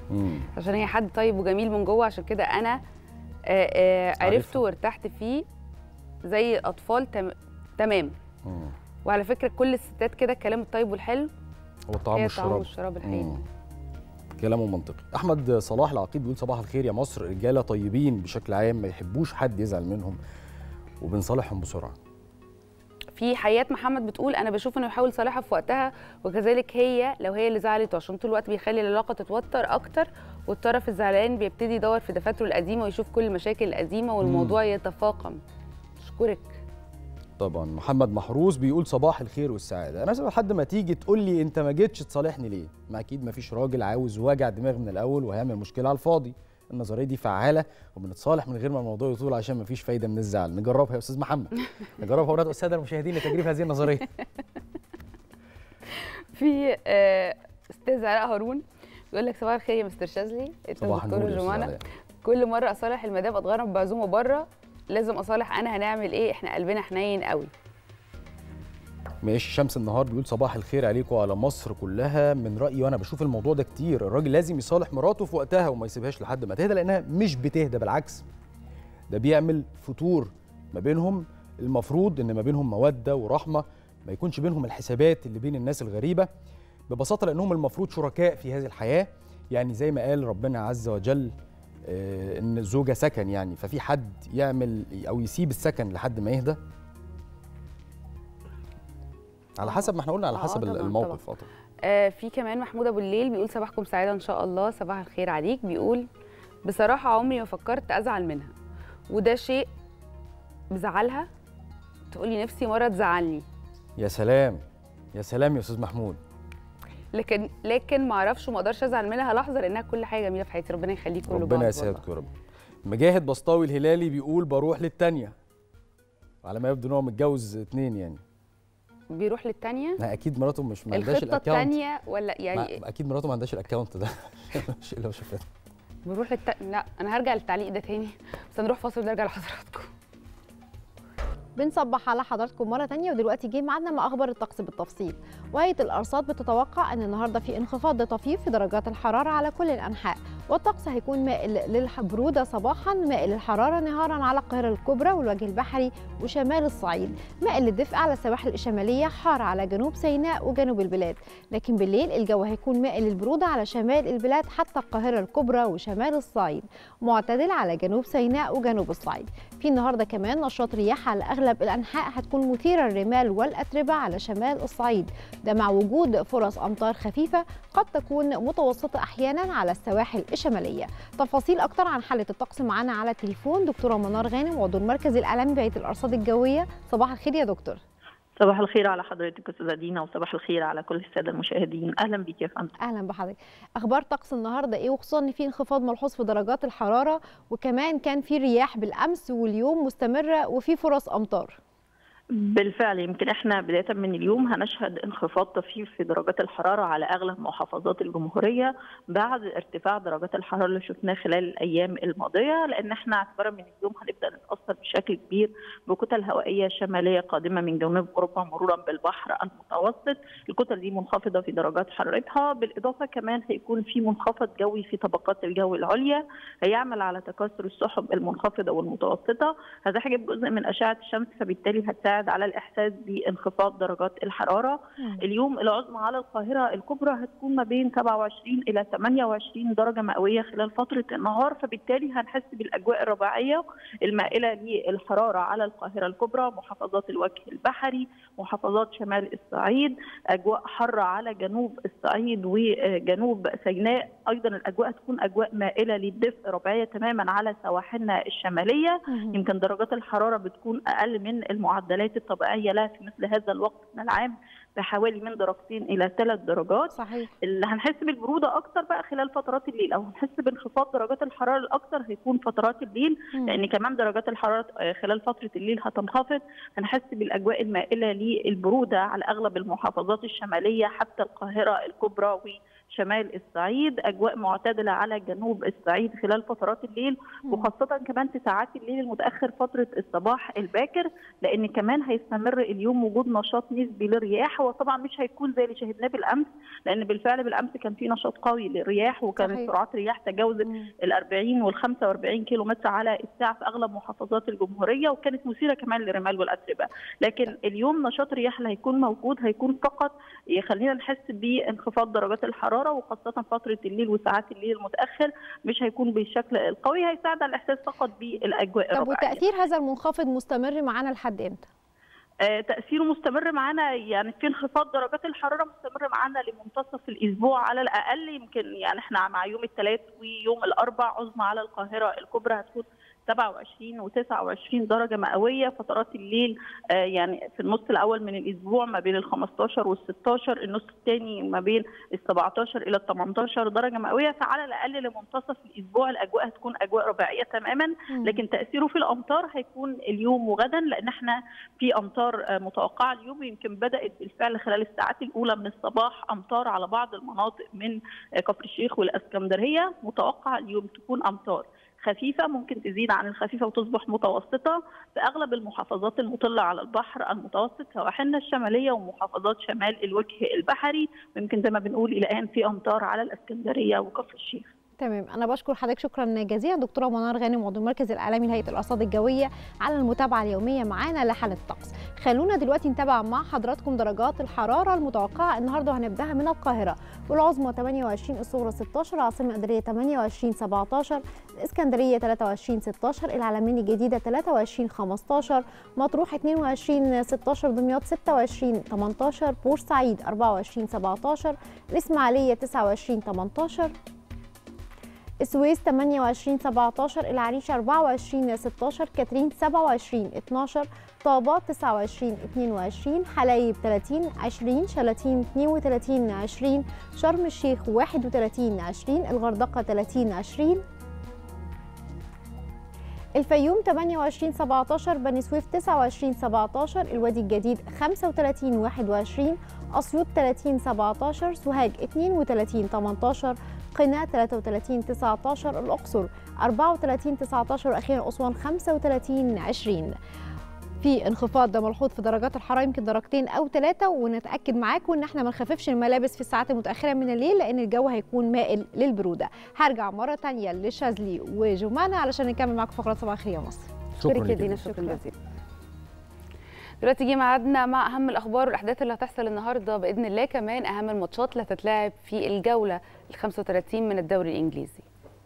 مم. عشان هي حد طيب وجميل من جوه عشان كده انا آه، آه، عارفها. عرفته وارتحت فيه زي الاطفال تم... تمام مم. وعلى فكره كل الستات كده الكلام الطيب والحلو هو الطعام هي الطعام والشراب والشراب الحقيقي مم. كلامه منطقي احمد صلاح العقيد بيقول صباح الخير يا مصر رجاله طيبين بشكل عام ما يحبوش حد يزعل منهم وبنصالحهم بسرعه في حياه محمد بتقول انا بشوف انه يحاول يصالحها في وقتها وكذلك هي لو هي اللي زعلت عشان طول الوقت بيخلي العلاقه تتوتر اكتر والطرف الزعلان بيبتدي يدور في دفاتره القديمه ويشوف كل المشاكل القديمه والموضوع يتفاقم اشكرك طبعا محمد محروس بيقول صباح الخير والسعاده انا سأل لحد ما تيجي تقول لي انت ما جيتش تصالحني ليه ما اكيد ما فيش راجل عاوز وجع دماغ من الاول وهيعمل مشكله على الفاضي النظريه دي فعاله وبنتصالح من غير ما الموضوع يطول عشان ما فيش فايده من الزعل نجربها يا استاذ محمد نجربها ونادوا الساده المشاهدين لتجريب هذه النظريه في آه، استاذ علاء هارون بيقول لك صباح الخير يا مستر شاذلي انت صباح دكتور النور يا أستاذ جمانة علاء. كل مره اصالح المدام اتغرب بعزومه بره لازم اصالح انا هنعمل ايه احنا قلبنا حنين قوي ماشي شمس النهار بيقول صباح الخير عليكم وعلى مصر كلها من رايي وانا بشوف الموضوع ده كتير الراجل لازم يصالح مراته في وقتها وما يسيبهاش لحد ما تهدى لانها مش بتهدى بالعكس ده بيعمل فتور ما بينهم المفروض ان ما بينهم موده ورحمه ما يكونش بينهم الحسابات اللي بين الناس الغريبه ببساطه لانهم المفروض شركاء في هذه الحياه يعني زي ما قال ربنا عز وجل آه، ان الزوجه سكن يعني ففي حد يعمل او يسيب السكن لحد ما يهدى على آه. حسب ما احنا قلنا على آه، حسب طبعاً، الموقف اه طبعاً. آه في كمان محمود ابو الليل بيقول صباحكم سعاده ان شاء الله صباح الخير عليك بيقول بصراحه عمري ما فكرت ازعل منها وده شيء مزعلها تقولي نفسي مره تزعلني يا سلام يا سلام يا استاذ محمود لكن لكن ما اعرفش وما اقدرش ازعل منها لحظه لانها كل حاجه جميله في حياتي ربنا يخليكم لبعض ربنا والله. يسعدكم يا رب مجاهد بسطاوي الهلالي بيقول بروح للتانية على ما يبدو ان هو متجوز اتنين يعني بيروح للتانية لا اكيد مراته مش ما عندهاش الخطه الاكونت الثانيه ولا يعني ما- اكيد مراته ما عندهاش الاكونت ده مش لو شافته بيروح للت... لا انا هرجع للتعليق ده تاني بس هنروح فاصل ونرجع لحضراتكم بنصبح على حضراتكم مرة تانية ودلوقتي جه ميعادنا مع أخبار الطقس بالتفصيل وهيئة الأرصاد بتتوقع أن النهاردة في انخفاض طفيف في درجات الحرارة على كل الأنحاء والطقس هيكون مائل للبرودة صباحا مائل للحرارة نهارا على القاهرة الكبرى والوجه البحري وشمال الصعيد مائل للدفء على السواحل الشمالية حار على جنوب سيناء وجنوب البلاد لكن بالليل الجو هيكون مائل للبرودة على شمال البلاد حتى القاهرة الكبرى وشمال الصعيد معتدل على جنوب سيناء وجنوب الصعيد في النهارده كمان نشاط رياح على اغلب الانحاء هتكون مثيره للرمال والاتربه على شمال الصعيد ده مع وجود فرص امطار خفيفه قد تكون متوسطه احيانا على السواحل الشماليه تفاصيل اكتر عن حاله الطقس معانا على تليفون دكتوره منار غانم عضو المركز الاعلامي بهيئه الارصاد الجويه صباح الخير يا دكتور صباح الخير على حضرتك استاذه دينا وصباح الخير على كل الساده المشاهدين اهلا بك يا فندم اهلا بحضرتك اخبار طقس النهارده ايه وخصوصا ان في انخفاض ملحوظ في درجات الحراره وكمان كان في رياح بالامس واليوم مستمره وفي فرص امطار بالفعل يمكن احنا بدايه من اليوم هنشهد انخفاض طفيف في درجات الحراره على اغلب محافظات الجمهوريه بعد ارتفاع درجات الحراره اللي شفناه خلال الايام الماضيه لان احنا اعتبارا من اليوم هنبدا نتاثر بشكل كبير بكتل هوائيه شماليه قادمه من جنوب اوروبا مرورا بالبحر المتوسط الكتل دي منخفضه في درجات حرارتها بالاضافه كمان هيكون في منخفض جوي في طبقات الجو العليا هيعمل على تكاثر السحب المنخفضه والمتوسطه هذا حاجب جزء من اشعه الشمس فبالتالي هتساعد على الاحساس بانخفاض درجات الحراره اليوم العظمى على القاهره الكبرى هتكون ما بين 27 الى 28 درجه مئويه خلال فتره النهار فبالتالي هنحس بالاجواء الرباعيه المائله للحراره على القاهره الكبرى محافظات الوجه البحري محافظات شمال الصعيد اجواء حاره على جنوب الصعيد وجنوب سيناء ايضا الاجواء تكون اجواء مائله للدفء رباعيه تماما على سواحلنا الشماليه يمكن درجات الحراره بتكون اقل من المعدلات الطبيعيه لها في مثل هذا الوقت من العام بحوالي من درجتين الى ثلاث درجات صحيح اللي هنحس بالبروده اكتر بقى خلال فترات الليل او هنحس بانخفاض درجات الحراره الاكثر هيكون فترات الليل لان كمان درجات الحراره آه، خلال فتره الليل هتنخفض هنحس بالاجواء المائله للبروده على اغلب المحافظات الشماليه حتى القاهره الكبرى شمال الصعيد اجواء معتدله على جنوب الصعيد خلال فترات الليل وخاصه كمان في ساعات الليل المتاخر فتره الصباح الباكر لان كمان هيستمر اليوم وجود نشاط نسبي للرياح هو طبعا مش هيكون زي اللي شهدناه بالامس لان بالفعل بالامس كان في نشاط قوي للرياح وكانت صحيح. سرعات الرياح تجاوزت ال 40 وال 45 كيلو متر على الساعه في اغلب محافظات الجمهوريه وكانت مثيره كمان للرمال والاتربه لكن اليوم نشاط الرياح اللي هيكون موجود هيكون فقط يخلينا نحس بانخفاض درجات الحراره وخاصه فتره الليل وساعات الليل المتاخر مش هيكون بالشكل القوي هيساعد على الاحساس فقط بالاجواء طب الربيعيه وتاثير هذا المنخفض مستمر معانا لحد امتى آه، تاثيره مستمر معانا يعني في انخفاض درجات الحراره مستمر معانا لمنتصف الاسبوع على الاقل يمكن يعني احنا مع يوم الثلاث ويوم الاربع عظمى على القاهره الكبرى هتكون 27 و29 درجه مئويه فترات الليل آه، يعني في النص الاول من الاسبوع ما بين ال 15 وال 16 النص الثاني ما بين ال 17 الى ال 18 درجه مئويه فعلى الاقل لمنتصف الاسبوع الاجواء هتكون اجواء رباعيه تماما لكن تاثيره في الامطار هيكون اليوم وغدا لان احنا في امطار آه، متوقعه اليوم يمكن بدات بالفعل خلال الساعات الاولى من الصباح امطار على بعض المناطق من آه، كفر الشيخ والاسكندريه متوقع اليوم تكون امطار خفيفة ممكن تزيد عن الخفيفة وتصبح متوسطة في أغلب المحافظات المطلة على البحر المتوسط سواحلنا الشمالية ومحافظات شمال الوجه البحري ويمكن زي ما بنقول إلى الآن في أمطار على الإسكندرية وكفر الشيخ تمام انا بشكر حضرتك شكرا جزيلا دكتوره منار غانم عضو المركز الاعلامي لهيئه الارصاد الجويه على المتابعه اليوميه معانا لحاله الطقس خلونا دلوقتي نتابع مع حضراتكم درجات الحراره المتوقعه النهارده وهنبداها من القاهره والعظمى 28 الصغرى 16 العاصمه الاداريه 28 17 الاسكندريه 23 16 العلمين الجديده 23 15 مطروح 22 16 دمياط 26 18 بورسعيد 24 17 الاسماعيليه 29 18 السويس 28 17 العريش 24 16 كاترين 27 12 طابة 29 22 حلايب 30 20 شلاتين 32 20 شرم الشيخ 31 20 الغردقة 30 20 الفيوم 28 17 بني سويف 29 17 الوادي الجديد 35 21 أسيوط 30 17 سوهاج 32 18 قنا 33 19 الأقصر 34 19 وأخيرا أسوان 35 20 في انخفاض ده ملحوظ في درجات الحراره يمكن درجتين او ثلاثه ونتاكد معاكم ان احنا ما نخففش الملابس في الساعات المتاخره من الليل لان الجو هيكون مائل للبروده هرجع مره ثانيه لشاذلي وجمانه علشان نكمل معاكم فقرات صباح الخير يا مصر شكرا شكرا لك دينا شكرا جزيلا دلوقتي جه ميعادنا مع اهم الاخبار والاحداث اللي هتحصل النهارده باذن الله كمان اهم الماتشات اللي هتتلعب في الجوله ال 35 من الدوري الانجليزي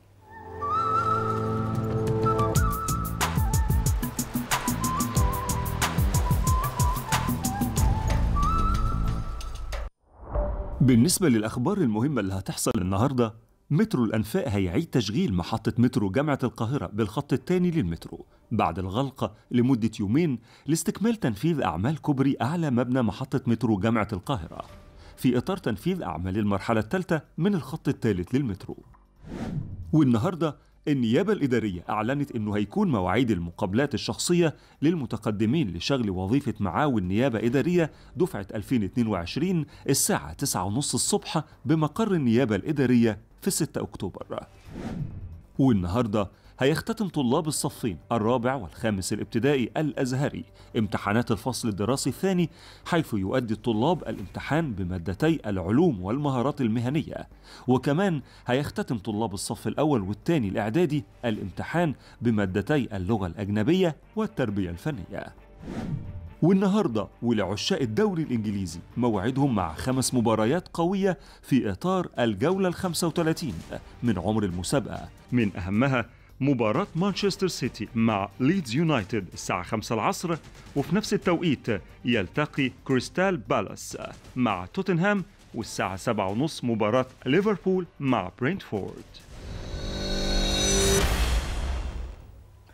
بالنسبة للأخبار المهمة اللي هتحصل النهاردة مترو الأنفاق هيعيد تشغيل محطة مترو جامعة القاهرة بالخط الثاني للمترو بعد الغلق لمدة يومين لاستكمال تنفيذ أعمال كوبري أعلى مبنى محطة مترو جامعة القاهرة في إطار تنفيذ أعمال المرحلة الثالثة من الخط الثالث للمترو والنهارده النيابة الإدارية أعلنت إنه هيكون مواعيد المقابلات الشخصية للمتقدمين لشغل وظيفة معاون نيابة إدارية دفعة 2022 الساعة 9:30 الصبح بمقر النيابة الإدارية في 6 أكتوبر. والنهارده هيختتم طلاب الصفين الرابع والخامس الابتدائي الازهري امتحانات الفصل الدراسي الثاني حيث يؤدي الطلاب الامتحان بمادتي العلوم والمهارات المهنيه وكمان هيختتم طلاب الصف الاول والثاني الاعدادي الامتحان بمادتي اللغه الاجنبيه والتربيه الفنيه والنهارده ولعشاق الدوري الانجليزي موعدهم مع خمس مباريات قويه في اطار الجوله ال 35 من عمر المسابقه من اهمها مباراة مانشستر سيتي مع ليدز يونايتد الساعة 5 العصر وفي نفس التوقيت يلتقي كريستال بالاس مع توتنهام والساعة 7:30 مباراة ليفربول مع برينتفورد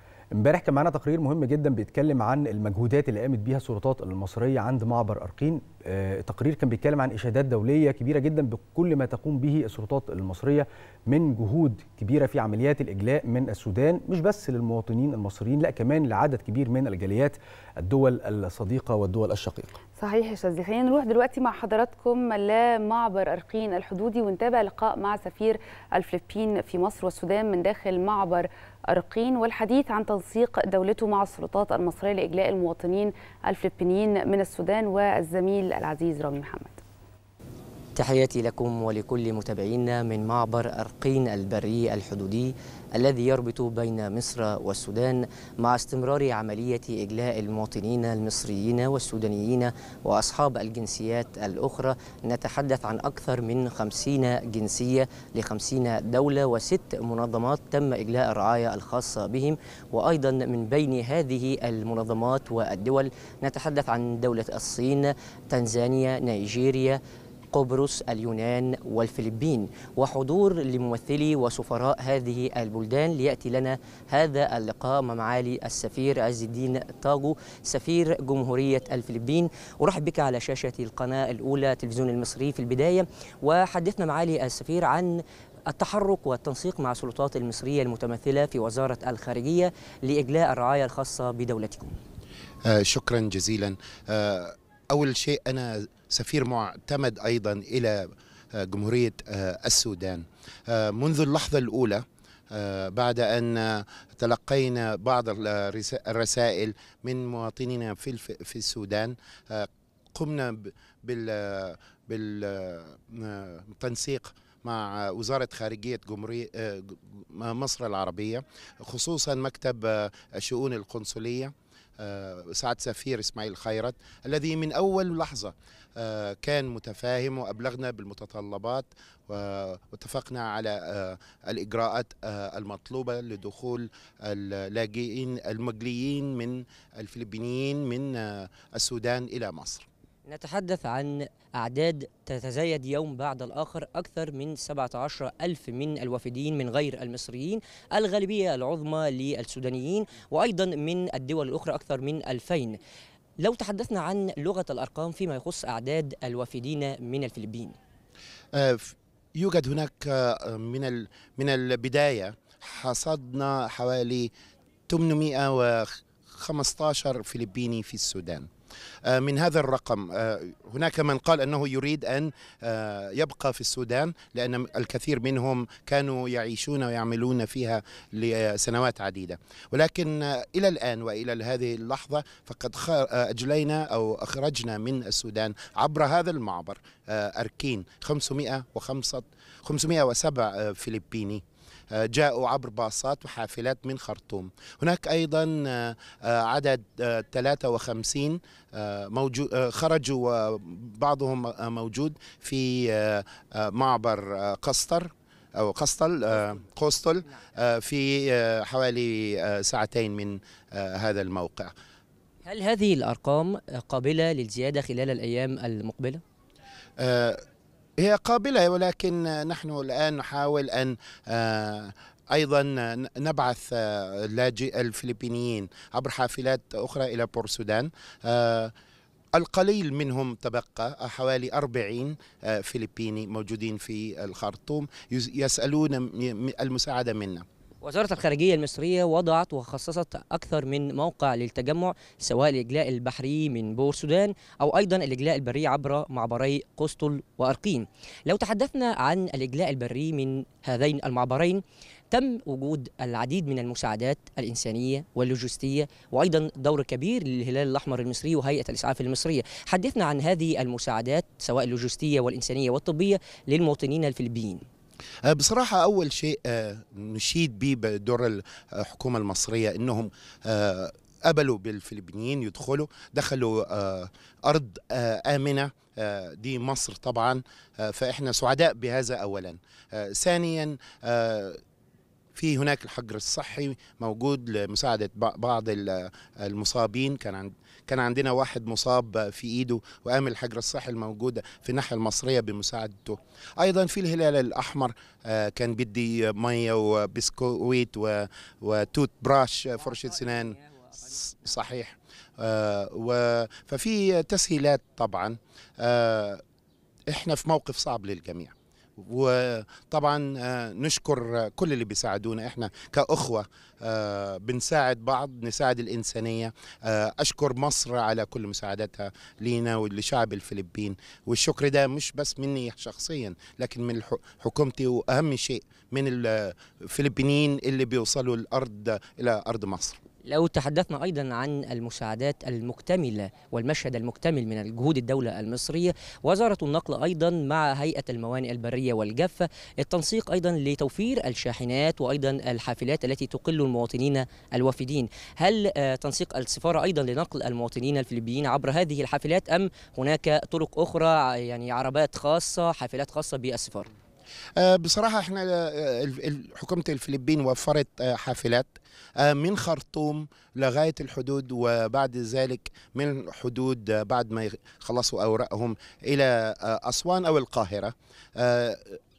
امبارح كان معانا تقرير مهم جدا بيتكلم عن المجهودات اللي قامت بيها السلطات المصريه عند معبر ارقين آه، التقرير كان بيتكلم عن اشادات دوليه كبيره جدا بكل ما تقوم به السلطات المصريه من جهود كبيره في عمليات الاجلاء من السودان مش بس للمواطنين المصريين لا كمان لعدد كبير من الجاليات الدول الصديقه والدول الشقيقه صحيح يا شاذلي خلينا نروح دلوقتي مع حضراتكم لمعبر أرقين الحدودي ونتابع لقاء مع سفير الفلبين في مصر والسودان من داخل معبر أرقين والحديث عن تنسيق دولته مع السلطات المصرية لإجلاء المواطنين الفلبينيين من السودان والزميل العزيز رامي محمد تحياتي لكم ولكل متابعينا من معبر أرقين البري الحدودي الذي يربط بين مصر والسودان مع استمرار عملية إجلاء المواطنين المصريين والسودانيين وأصحاب الجنسيات الأخرى نتحدث عن أكثر من خمسين جنسية لخمسين دولة وست منظمات تم إجلاء الرعاية الخاصة بهم وأيضا من بين هذه المنظمات والدول نتحدث عن دولة الصين تنزانيا نيجيريا قبرص اليونان والفلبين وحضور لممثلي وسفراء هذه البلدان ليأتي لنا هذا اللقاء مع معالي السفير عز الدين طاغو سفير جمهورية الفلبين أرحب بك على شاشة القناة الأولى تلفزيون المصري في البداية وحدثنا معالي السفير عن التحرك والتنسيق مع السلطات المصرية المتمثلة في وزارة الخارجية لإجلاء الرعاية الخاصة بدولتكم آه شكرا جزيلا آه أول شيء أنا سفير معتمد أيضا إلى جمهورية السودان منذ اللحظة الأولى بعد أن تلقينا بعض الرسائل من مواطنينا في في السودان قمنا بال بالتنسيق مع وزارة خارجية جمهورية مصر العربية خصوصا مكتب الشؤون القنصلية سعد سفير اسماعيل خيرت الذي من اول لحظه كان متفاهم وابلغنا بالمتطلبات واتفقنا على الاجراءات المطلوبه لدخول اللاجئين المجليين من الفلبينيين من السودان الى مصر نتحدث عن أعداد تتزايد يوم بعد الآخر أكثر من 17 ألف من الوافدين من غير المصريين الغالبية العظمى للسودانيين وأيضا من الدول الأخرى أكثر من 2000 لو تحدثنا عن لغة الأرقام فيما يخص أعداد الوافدين من الفلبين يوجد هناك من من البداية حصدنا حوالي 815 فلبيني في السودان من هذا الرقم هناك من قال انه يريد ان يبقى في السودان لان الكثير منهم كانوا يعيشون ويعملون فيها لسنوات عديده ولكن الى الان والى هذه اللحظه فقد اجلينا او اخرجنا من السودان عبر هذا المعبر اركين 505 507 فلبيني جاءوا عبر باصات وحافلات من خرطوم هناك أيضا عدد 53 موجود خرجوا وبعضهم موجود في معبر قسطر أو قسطل قوستل في حوالي ساعتين من هذا الموقع هل هذه الأرقام قابلة للزيادة خلال الأيام المقبلة؟ هي قابلة ولكن نحن الآن نحاول أن أيضا نبعث اللاجئ الفلبينيين عبر حافلات أخرى إلى بورسودان القليل منهم تبقى حوالي 40 فلبيني موجودين في الخرطوم يسألون المساعدة منا وزارة الخارجية المصرية وضعت وخصصت أكثر من موقع للتجمع سواء الإجلاء البحري من بور سودان أو أيضا الإجلاء البري عبر معبري قسطل وأرقين لو تحدثنا عن الإجلاء البري من هذين المعبرين تم وجود العديد من المساعدات الإنسانية واللوجستية وأيضا دور كبير للهلال الأحمر المصري وهيئة الإسعاف المصرية حدثنا عن هذه المساعدات سواء اللوجستية والإنسانية والطبية للمواطنين الفلبيين بصراحة أول شيء نشيد به بدور الحكومة المصرية أنهم قبلوا بالفلبينيين يدخلوا دخلوا أرض آمنة دي مصر طبعا فإحنا سعداء بهذا أولا ثانيا في هناك الحجر الصحي موجود لمساعدة بعض المصابين كان عند كان عندنا واحد مصاب في ايده وقام الحجر الصحي الموجود في الناحيه المصريه بمساعدته ايضا في الهلال الاحمر كان بدي ميه وبسكويت وتوت براش فرشه سنان صحيح آه، و- ففي تسهيلات طبعا آه، احنا في موقف صعب للجميع وطبعا آه، نشكر كل اللي بيساعدونا احنا كأخوة آه، بنساعد بعض نساعد الإنسانية آه، أشكر مصر على كل مساعدتها لينا ولشعب الفلبين والشكر ده مش بس مني شخصيا لكن من الح- حكومتي وأهم شيء من الفلبينيين اللي بيوصلوا الأرض إلى أرض مصر لو تحدثنا أيضا عن المساعدات المكتملة والمشهد المكتمل من الجهود الدولة المصرية وزارة النقل أيضا مع هيئة الموانئ البرية والجافة التنسيق أيضا لتوفير الشاحنات وأيضا الحافلات التي تقل المواطنين الوافدين هل آه، تنسيق السفارة أيضا لنقل المواطنين الفلبيين عبر هذه الحافلات أم هناك طرق أخرى ع- يعني عربات خاصة حافلات خاصة بالسفارة آه، بصراحة احنا آه، ال- ال- حكومة الفلبين وفرت آه، حافلات آه، من خرطوم لغاية الحدود وبعد ذلك من الحدود آه، بعد ما يخلصوا أوراقهم إلى آه، أسوان أو القاهرة آه،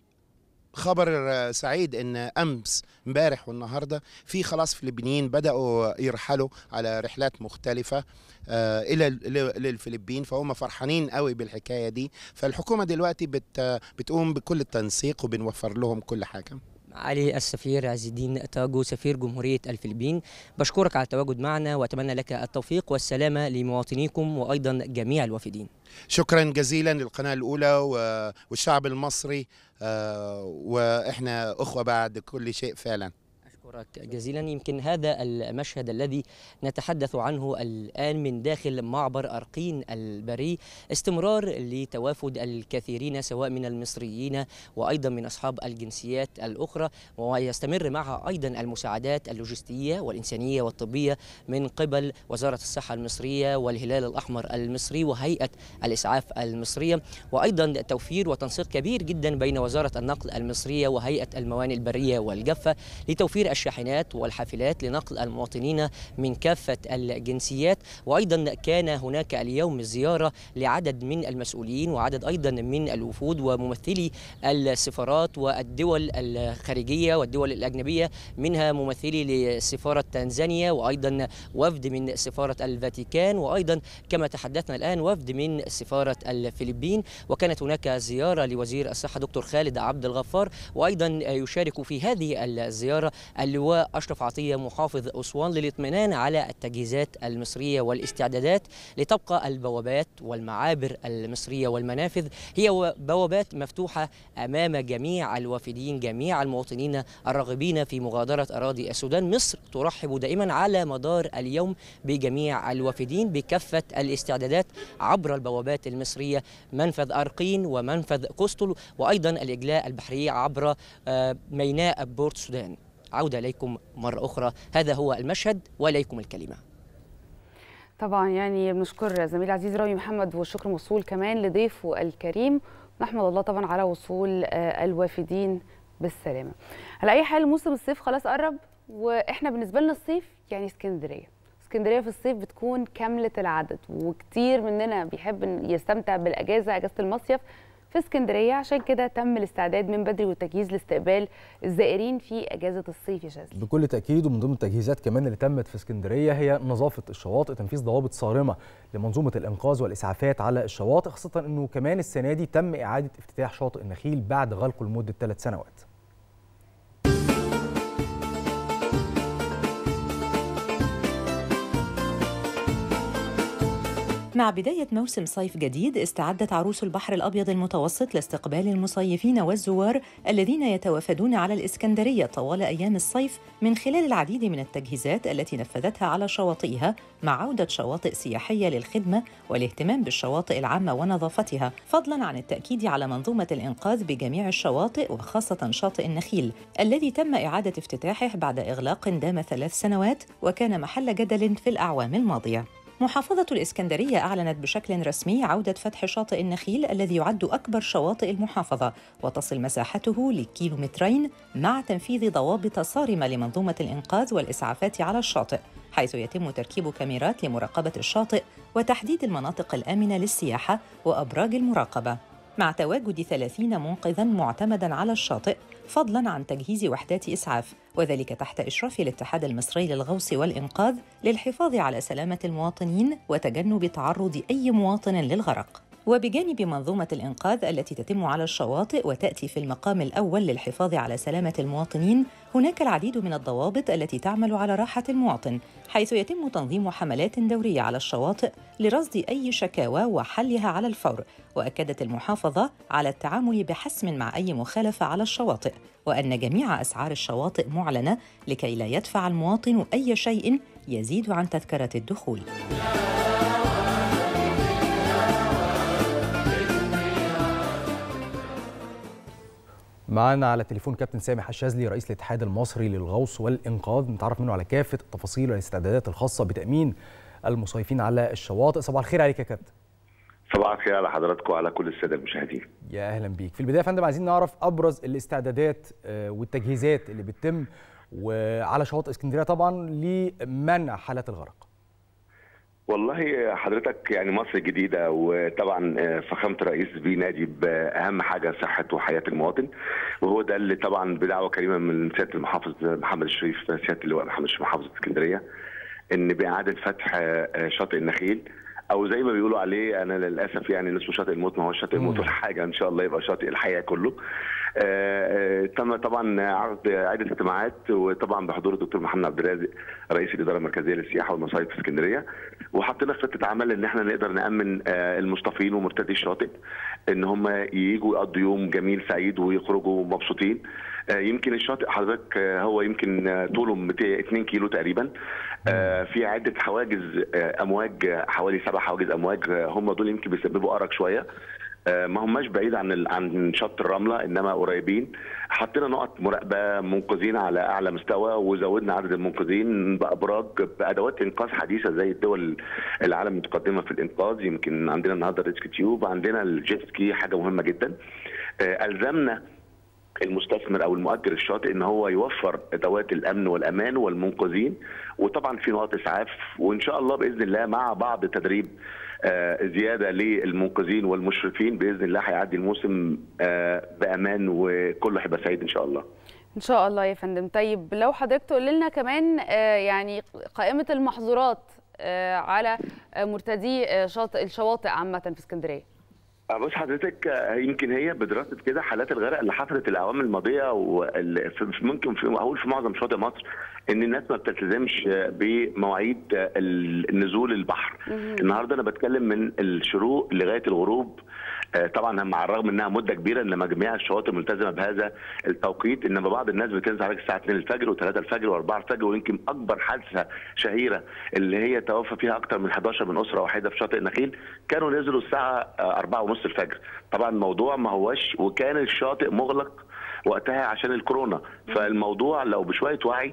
خبر آه، سعيد ان امس امبارح والنهارده في خلاص فلبينيين بداوا يرحلوا على رحلات مختلفه آه، الى ال- للفلبين فهم فرحانين قوي بالحكايه دي فالحكومه دلوقتي بت بتقوم بكل التنسيق وبنوفر لهم كل حاجه علي السفير عز الدين تاجو سفير جمهورية الفلبين بشكرك على التواجد معنا وأتمنى لك التوفيق والسلامة لمواطنيكم وأيضا جميع الوافدين شكرا جزيلا للقناه الاولى و- والشعب المصري آه، واحنا اخوه بعد كل شيء فعلا أشكرك جزيلا يمكن هذا المشهد الذي نتحدث عنه الآن من داخل معبر أرقين البري استمرار لتوافد الكثيرين سواء من المصريين وأيضا من أصحاب الجنسيات الأخرى ويستمر معها أيضا المساعدات اللوجستية والإنسانية والطبية من قبل وزارة الصحة المصرية والهلال الأحمر المصري وهيئة الإسعاف المصرية وأيضا توفير وتنسيق كبير جدا بين وزارة النقل المصرية وهيئة الموانئ البرية والجافة لتوفير الشاحنات والحافلات لنقل المواطنين من كافة الجنسيات وأيضا كان هناك اليوم زيارة لعدد من المسؤولين وعدد أيضا من الوفود وممثلي السفارات والدول الخارجية والدول الأجنبية منها ممثلي لسفارة تنزانيا وأيضا وفد من سفارة الفاتيكان وأيضا كما تحدثنا الآن وفد من سفارة الفلبين وكانت هناك زيارة لوزير الصحة دكتور خالد عبد الغفار وأيضا يشارك في هذه الزيارة اللواء أشرف عطية محافظ أسوان للاطمئنان على التجهيزات المصرية والاستعدادات لتبقى البوابات والمعابر المصرية والمنافذ هي بوابات مفتوحة أمام جميع الوافدين جميع المواطنين الراغبين في مغادرة أراضي السودان مصر ترحب دائما على مدار اليوم بجميع الوافدين بكافة الاستعدادات عبر البوابات المصرية منفذ أرقين ومنفذ قسطل وأيضا الإجلاء البحرية عبر آه، ميناء بورت السودان عودة إليكم مرة أخرى هذا هو المشهد وإليكم الكلمة طبعا يعني بنشكر زميل عزيز رامي محمد والشكر موصول كمان لضيفه الكريم نحمد الله طبعا على وصول آه، الوافدين بالسلامه على اي حال موسم الصيف خلاص قرب واحنا بالنسبه لنا الصيف يعني اسكندريه اسكندريه في الصيف بتكون كامله العدد وكتير مننا بيحب إن يستمتع بالاجازه اجازه المصيف في اسكندريه عشان كده تم الاستعداد من بدري والتجهيز لاستقبال الزائرين في اجازه الصيف يا شاذلي بكل تاكيد ومن ضمن التجهيزات كمان اللي تمت في اسكندريه هي نظافه الشواطئ تنفيذ ضوابط صارمه لمنظومه الانقاذ والاسعافات على الشواطئ خاصه انه كمان السنه دي تم اعاده افتتاح شاطئ النخيل بعد غلقه لمده ثلاث سنوات مع بداية موسم صيف جديد استعدت عروس البحر الأبيض المتوسط لاستقبال المصيفين والزوار الذين يتوافدون على الإسكندرية طوال أيام الصيف من خلال العديد من التجهيزات التي نفذتها على شواطئها مع عودة شواطئ سياحية للخدمة والاهتمام بالشواطئ العامة ونظافتها فضلا عن التأكيد على منظومة الإنقاذ بجميع الشواطئ وخاصة شاطئ النخيل الذي تم إعادة افتتاحه بعد إغلاق دام ثلاث سنوات وكان محل جدل في الأعوام الماضية محافظة الإسكندرية أعلنت بشكل رسمي عودة فتح شاطئ النخيل الذي يعد أكبر شواطئ المحافظة وتصل مساحته لكيلومترين مع تنفيذ ضوابط صارمة لمنظومة الإنقاذ والإسعافات على الشاطئ حيث يتم تركيب كاميرات لمراقبة الشاطئ وتحديد المناطق الآمنة للسياحة وأبراج المراقبة مع تواجد 30 منقذا معتمدا على الشاطئ فضلا عن تجهيز وحدات إسعاف وذلك تحت إشراف الاتحاد المصري للغوص والإنقاذ للحفاظ على سلامة المواطنين وتجنب تعرض أي مواطن للغرق. وبجانب منظومة الإنقاذ التي تتم على الشواطئ وتأتي في المقام الأول للحفاظ على سلامة المواطنين، هناك العديد من الضوابط التي تعمل على راحة المواطن، حيث يتم تنظيم حملات دورية على الشواطئ لرصد أي شكاوى وحلها على الفور، وأكدت المحافظة على التعامل بحسم مع أي مخالفة على الشواطئ، وأن جميع أسعار الشواطئ معلنة لكي لا يدفع المواطن أي شيء يزيد عن تذكرة الدخول. معانا على التليفون كابتن سامح الشاذلي رئيس الاتحاد المصري للغوص والانقاذ نتعرف منه على كافه التفاصيل والاستعدادات الخاصه بتامين المصيفين على الشواطئ صباح الخير عليك يا كابتن صباح الخير على حضراتكم وعلى كل الساده المشاهدين يا اهلا بيك في البدايه يا فندم عايزين نعرف ابرز الاستعدادات والتجهيزات اللي بتتم وعلى شواطئ اسكندريه طبعا لمنع حالات الغرق والله حضرتك يعني مصر جديدة وطبعا فخامة الرئيس بينادي بأهم حاجة صحة وحياة المواطن وهو ده اللي طبعا بدعوة كريمة من سيادة المحافظ محمد الشريف سيادة اللواء محمد الشريف محافظ اسكندرية إن بإعادة فتح شاطئ النخيل او زي ما بيقولوا عليه انا للاسف يعني اسمه شاطئ الموت ما هو شاطئ الموت ولا حاجه ان شاء الله يبقى شاطئ الحياه كله. آه تم طبعا عقد عده اجتماعات وطبعا بحضور الدكتور محمد عبد الرازق رئيس الاداره المركزيه للسياحه والمصايف في اسكندريه وحطينا خطه عمل ان احنا نقدر نامن آه المصطفين ومرتدي الشاطئ ان هم يجوا يقضوا يوم جميل سعيد ويخرجوا مبسوطين. آه يمكن الشاطئ حضرتك هو يمكن طوله 2 كيلو تقريبا في عده حواجز امواج حوالي سبع حواجز امواج هم دول يمكن بيسببوا ارق شويه ما هماش بعيد عن عن شط الرمله انما قريبين حطينا نقط مراقبه منقذين على اعلى مستوى وزودنا عدد المنقذين بابراج بادوات انقاذ حديثه زي الدول العالم المتقدمه في الانقاذ يمكن عندنا النهارده ريسك تيوب عندنا الجيت سكي حاجه مهمه جدا الزمنا المستثمر او المؤجر الشاطئ ان هو يوفر ادوات الامن والامان والمنقذين وطبعا في نقط اسعاف وان شاء الله باذن الله مع بعض تدريب زياده للمنقذين والمشرفين باذن الله هيعدي الموسم بامان وكله هيبقى سعيد ان شاء الله. ان شاء الله يا فندم طيب لو حضرتك تقول لنا كمان يعني قائمه المحظورات على مرتدي شاطئ الشواطئ عامه في اسكندريه. بص حضرتك يمكن هي بدراسه كده حالات الغرق اللي حصلت الاعوام الماضيه وممكن في اقول في معظم شواطئ مصر ان الناس ما بتلتزمش بمواعيد النزول البحر النهارده انا بتكلم من الشروق لغايه الغروب طبعا مع الرغم انها مده كبيره انما جميع الشواطئ ملتزمه بهذا التوقيت انما بعض الناس بتنزل عليك الساعه 2 الفجر و3 الفجر و4 الفجر ويمكن اكبر حادثه شهيره اللي هي توفى فيها اكثر من 11 من اسره واحده في شاطئ النخيل كانوا نزلوا الساعه 4 ونص الفجر طبعا الموضوع ما هوش وكان الشاطئ مغلق وقتها عشان الكورونا فالموضوع لو بشويه وعي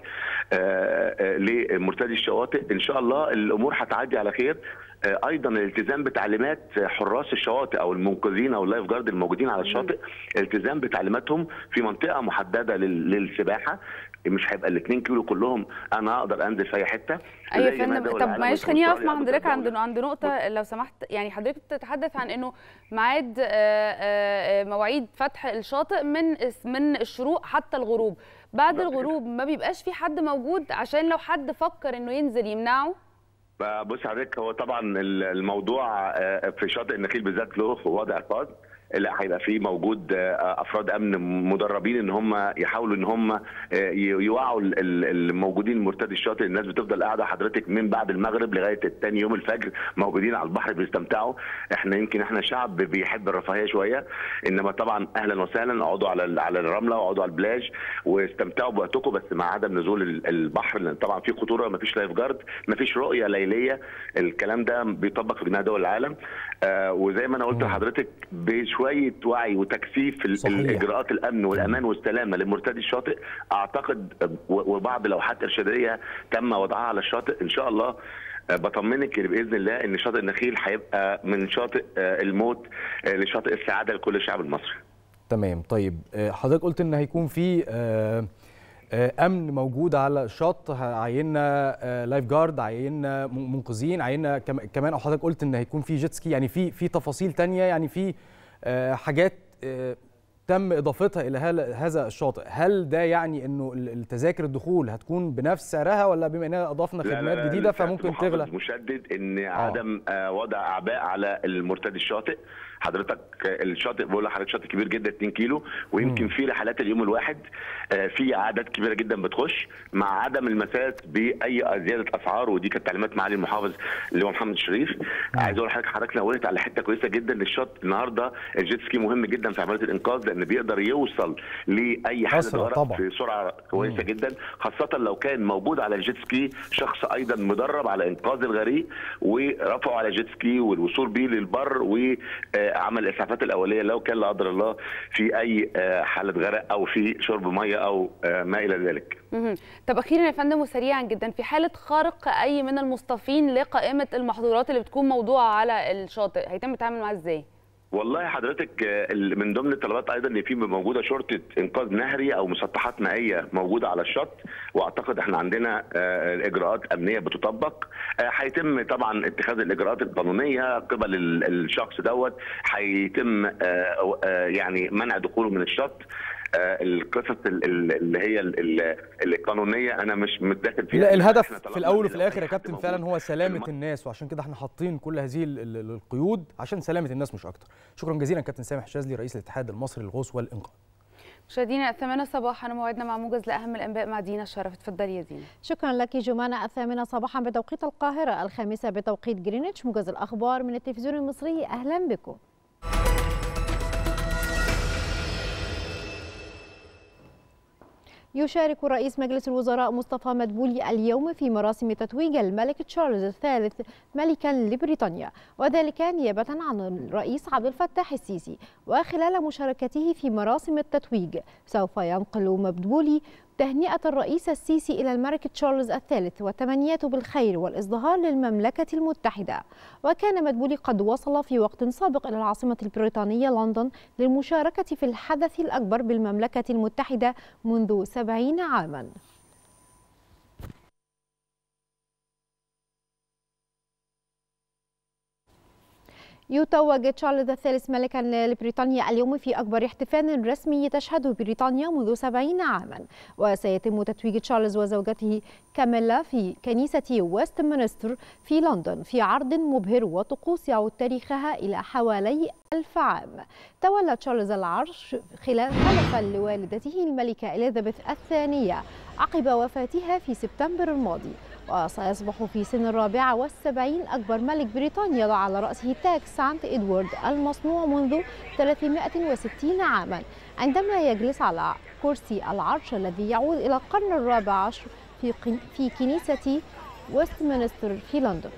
لمرتدي الشواطئ ان شاء الله الامور هتعدي على خير ايضا الالتزام بتعليمات حراس الشواطئ او المنقذين او اللايف جارد الموجودين على الشاطئ التزام بتعليماتهم في منطقه محدده للسباحه مش هيبقى ال 2 كيلو كلهم انا اقدر انزل في اي حته ايوه يا فندم طب معلش خليني اقف مع حضرتك عند عند نقطه لو سمحت يعني حضرتك بتتحدث عن انه ميعاد مواعيد فتح الشاطئ من من الشروق حتى الغروب بعد الغروب ما بيبقاش في حد موجود عشان لو حد فكر انه ينزل يمنعه بص حضرتك هو طبعا الموضوع في شاطئ النخيل بالذات له وضع خاص لا هيبقى في موجود افراد امن مدربين ان هم يحاولوا ان هم يوعوا الموجودين مرتدي الشاطئ الناس بتفضل قاعده حضرتك من بعد المغرب لغايه الثاني يوم الفجر موجودين على البحر بيستمتعوا احنا يمكن احنا شعب بيحب الرفاهيه شويه انما طبعا اهلا وسهلا اقعدوا على على الرمله واقعدوا على البلاج واستمتعوا بوقتكم بس مع عدم نزول البحر لان طبعا في خطوره ما فيش لايف جارد ما فيش رؤيه ليليه الكلام ده بيطبق في جميع دول العالم آه وزي ما انا قلت لحضرتك شويه وعي وتكثيف الاجراءات الامن والامان والسلامه لمرتدي الشاطئ اعتقد وبعض لوحات ارشاديه تم وضعها على الشاطئ ان شاء الله بطمنك باذن الله ان شاطئ النخيل هيبقى من شاطئ الموت لشاطئ السعاده لكل الشعب المصري. تمام طيب حضرتك قلت ان هيكون في امن موجود على الشط عينا لايف جارد عينا منقذين عينا كمان او حضرتك قلت ان هيكون في جيت سكي يعني في في تفاصيل تانية يعني في حاجات تم اضافتها الى هل- هذا الشاطئ هل ده يعني انه ال- التذاكر الدخول هتكون بنفس سعرها ولا بما اننا اضفنا لا لا خدمات لا، جديده لسه فممكن محافظ تغلى مشدد ان عدم آه وضع اعباء على المرتدي الشاطئ حضرتك آه، الشاطئ بقول لحضرتك شاطئ كبير جدا 2 كيلو ويمكن في رحلات اليوم الواحد آه، في اعداد كبيره جدا بتخش مع عدم المساس باي زياده اسعار ودي كانت تعليمات معالي المحافظ اللي هو محمد شريف عايز اقول لحضرتك حضرتك نورت على حته كويسه جدا للشط النهارده الجيت سكي مهم جدا في عمليه الانقاذ لان بيقدر يوصل لاي حاله أسرع غرق طبعاً. في سرعه كويسه جدا خاصه لو كان موجود على الجيت سكي شخص ايضا مدرب على انقاذ الغريق ورفعه على جيت سكي والوصول بيه للبر وعمل الاسعافات الاوليه لو كان لا قدر الله في اي آه، حاله غرق او في شرب ميه او آه، ما الى ذلك مهم. طب اخيرا يا فندم وسريعا جدا في حاله خرق اي من المصطفين لقائمه المحظورات اللي بتكون موضوعه على الشاطئ هيتم التعامل معاه ازاي والله حضرتك آه، ال- من ضمن الطلبات ايضا ان في موجوده شرطه انقاذ نهري او مسطحات مائيه موجوده على الشط واعتقد احنا عندنا آه، الاجراءات امنيه بتطبق آه، هيتم طبعا اتخاذ الاجراءات القانونيه قبل ال- الشخص دوت هيتم آه، آه، يعني منع دخوله من الشط آه، القصص ال- ال- اللي هي ال- ال- القانونيه انا مش متداخل فيها لا إحنا الهدف طلبنا في الاول إن وفي لو الاخر أي يا حد كابتن موجود فعلا هو في سلامه الم- الناس وعشان كده احنا حاطين كل هذه ال- ال- القيود عشان سلامه الناس مش اكتر شكرا جزيلا كابتن سامح شاذلي رئيس الاتحاد المصري للغوص والانقاذ مشاهدينا الثامنة صباحا موعدنا مع موجز لأهم الأنباء مع دينا الشرف اتفضلي يا دينا شكرا لك جمانة الثامنة صباحا بتوقيت القاهرة الخامسة بتوقيت جرينتش موجز الأخبار من التلفزيون المصري أهلا بكم يشارك رئيس مجلس الوزراء مصطفى مدبولي اليوم في مراسم تتويج الملك تشارلز الثالث ملكا لبريطانيا وذلك نيابة عن الرئيس عبد الفتاح السيسي وخلال مشاركته في مراسم التتويج سوف ينقل مدبولي تهنئة الرئيس السيسي إلى الملك تشارلز الثالث وتمنياته بالخير والازدهار للمملكة المتحدة وكان مدبولي قد وصل في وقت سابق إلى العاصمة البريطانية لندن للمشاركة في الحدث الأكبر بالمملكة المتحدة منذ سبعين عاماً يتوج تشارلز الثالث ملكا لبريطانيا اليوم في أكبر احتفال رسمي تشهده بريطانيا منذ سبعين عاما وسيتم تتويج تشارلز وزوجته كاميلا في كنيسة ويستمنستر في لندن في عرض مبهر وطقوس يعود تاريخها إلى حوالي ألف عام تولى تشارلز العرش خلال خلفا لوالدته الملكة إليزابيث الثانية عقب وفاتها في سبتمبر الماضي وسيصبح في سن الرابعة والسبعين أكبر ملك بريطانيا يضع على رأسه تاج سانت إدوارد المصنوع منذ 360 عاما عندما يجلس على كرسي العرش الذي يعود إلى القرن الرابع عشر في, قن- في كنيسة ويستمنستر في لندن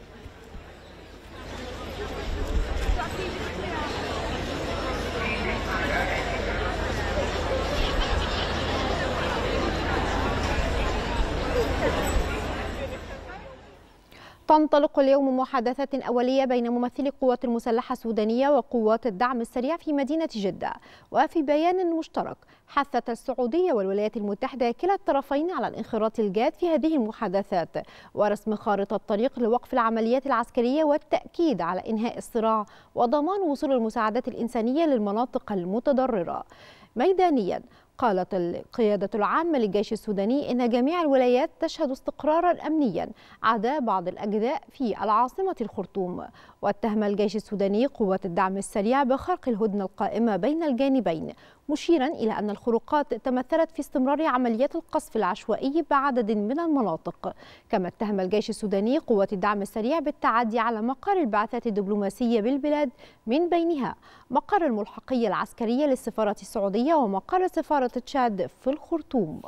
تنطلق اليوم محادثات أولية بين ممثلي القوات المسلحة السودانية وقوات الدعم السريع في مدينة جدة وفي بيان مشترك حثت السعودية والولايات المتحدة كلا الطرفين على الانخراط الجاد في هذه المحادثات ورسم خارطة طريق لوقف العمليات العسكرية والتأكيد على إنهاء الصراع وضمان وصول المساعدات الإنسانية للمناطق المتضررة ميدانيا قالت القيادة العامة للجيش السوداني إن جميع الولايات تشهد استقرارا أمنيا عدا بعض الأجزاء في العاصمة الخرطوم واتهم الجيش السوداني قوات الدعم السريع بخرق الهدنة القائمة بين الجانبين مشيرا إلى أن الخروقات تمثلت في استمرار عمليات القصف العشوائي بعدد من المناطق كما اتهم الجيش السوداني قوات الدعم السريع بالتعدي على مقر البعثات الدبلوماسية بالبلاد من بينها مقر الملحقية العسكرية للسفارة السعودية ومقر سفارة تشاد في الخرطوم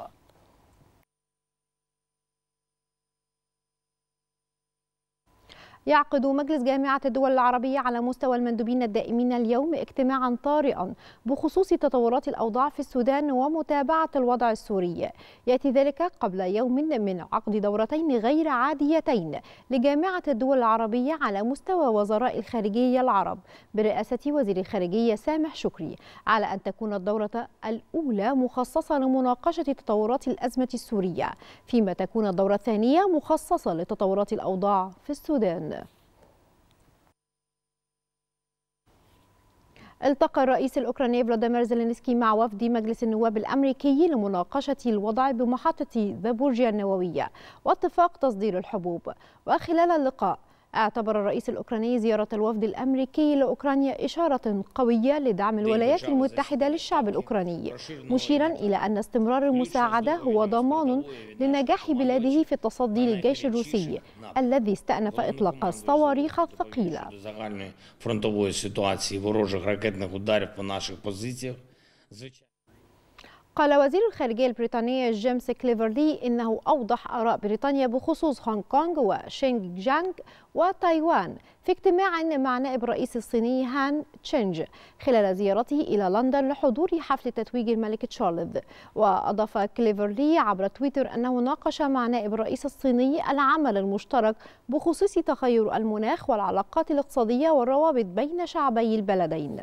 يعقد مجلس جامعة الدول العربية على مستوى المندوبين الدائمين اليوم اجتماعا طارئا بخصوص تطورات الأوضاع في السودان ومتابعة الوضع السوري يأتي ذلك قبل يوم من عقد دورتين غير عاديتين لجامعة الدول العربية على مستوى وزراء الخارجية العرب برئاسة وزير الخارجية سامح شكري على أن تكون الدورة الأولى مخصصة لمناقشة تطورات الأزمة السورية فيما تكون الدورة الثانية مخصصة لتطورات الأوضاع في السودان التقى الرئيس الأوكراني فلاديمير زيلينسكي مع وفد مجلس النواب الأمريكي لمناقشة الوضع بمحطة زابورجيا النووية واتفاق تصدير الحبوب وخلال اللقاء اعتبر الرئيس الأوكراني زيارة الوفد الأمريكي لأوكرانيا إشارة قوية لدعم الولايات المتحدة للشعب الأوكراني مشيرا إلى أن استمرار المساعدة هو ضمان لنجاح بلاده في التصدي للجيش الروسي الذي استأنف إطلاق الصواريخ الثقيلة загальної фронтової ситуації ворожих ракетних ударів по наших позиціях. قال وزير الخارجية البريطاني جيمس كليفرلي إنه أوضح آراء بريطانيا بخصوص هونغ كونغ وشينجيانغ وتايوان في اجتماع مع نائب الرئيس الصيني هان تشينج خلال زيارته إلى لندن لحضور حفل تتويج الملك تشارلز وأضاف كليفرلي عبر تويتر أنه ناقش مع نائب الرئيس الصيني العمل المشترك بخصوص تغير المناخ والعلاقات الاقتصادية والروابط بين شعبي البلدين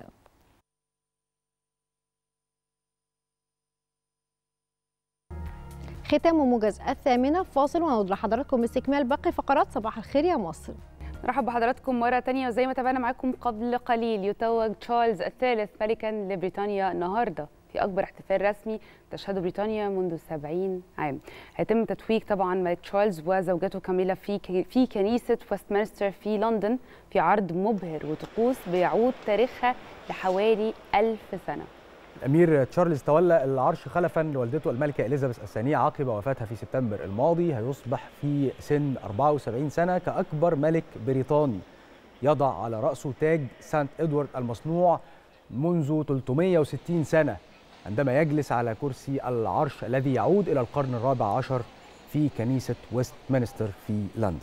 ختام موجز الثامنة فاصل ونعود لحضراتكم باستكمال باقي فقرات صباح الخير يا مصر نرحب بحضراتكم مرة تانية وزي ما تابعنا معاكم قبل قليل يتوج تشارلز الثالث ملكا لبريطانيا النهارده في أكبر احتفال رسمي تشهده بريطانيا منذ 70 عام هيتم تتويج طبعا ملك تشارلز وزوجته كاميلا في في كنيسة ويستمنستر في لندن في عرض مبهر وطقوس بيعود تاريخها لحوالي ألف سنة الامير تشارلز تولى العرش خلفا لوالدته الملكه اليزابيث الثانيه عقب وفاتها في سبتمبر الماضي هيصبح في سن 74 سنه كاكبر ملك بريطاني يضع على راسه تاج سانت ادوارد المصنوع منذ 360 سنه عندما يجلس على كرسي العرش الذي يعود الى القرن الرابع عشر في كنيسه ويستمنستر في لندن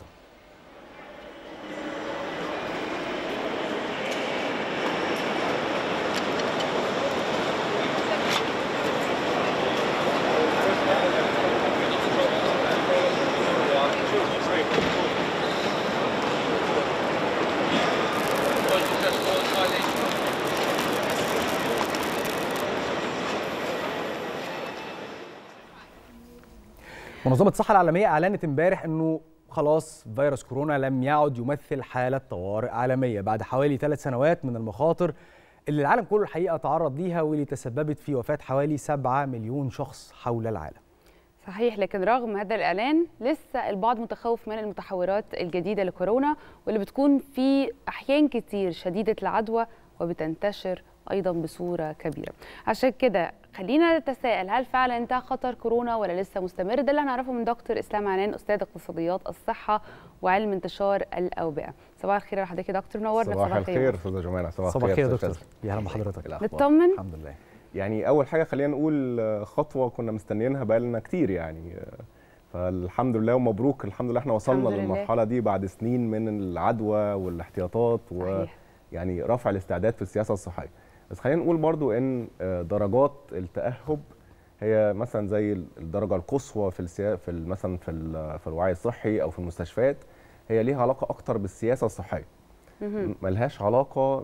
منظمة الصحة العالمية أعلنت امبارح أنه خلاص فيروس كورونا لم يعد يمثل حالة طوارئ عالمية بعد حوالي ثلاث سنوات من المخاطر اللي العالم كله الحقيقة تعرض ليها واللي تسببت في وفاة حوالي 7 مليون شخص حول العالم صحيح لكن رغم هذا الإعلان لسه البعض متخوف من المتحورات الجديدة لكورونا واللي بتكون في أحيان كتير شديدة العدوى وبتنتشر ايضا بصوره كبيره عشان كده خلينا نتساءل هل فعلا انتهى خطر كورونا ولا لسه مستمر ده اللي هنعرفه من دكتور اسلام عنان استاذ اقتصاديات الصحه وعلم انتشار الاوبئه صباح الخير على حضرتك يا دكتور نورنا صباح الخير استاذه جمانه صباح, صباح الخير يا أستاذ دكتور يا اهلا بحضرتك نطمن الحمد لله يعني اول حاجه خلينا نقول خطوه كنا مستنيينها بقالنا كتير يعني فالحمد لله ومبروك الحمد لله احنا وصلنا الحمد لله. للمرحله دي بعد سنين من العدوى والاحتياطات صحيح. ويعني رفع الاستعداد في السياسه الصحيه بس خلينا نقول برضو ان آه، درجات التاهب هي مثلا زي الدرجه القصوى في السيا... في ال- مثلا في ال- في الوعي الصحي او في المستشفيات هي ليها علاقه اكتر بالسياسه الصحيه مهم. ملهاش علاقه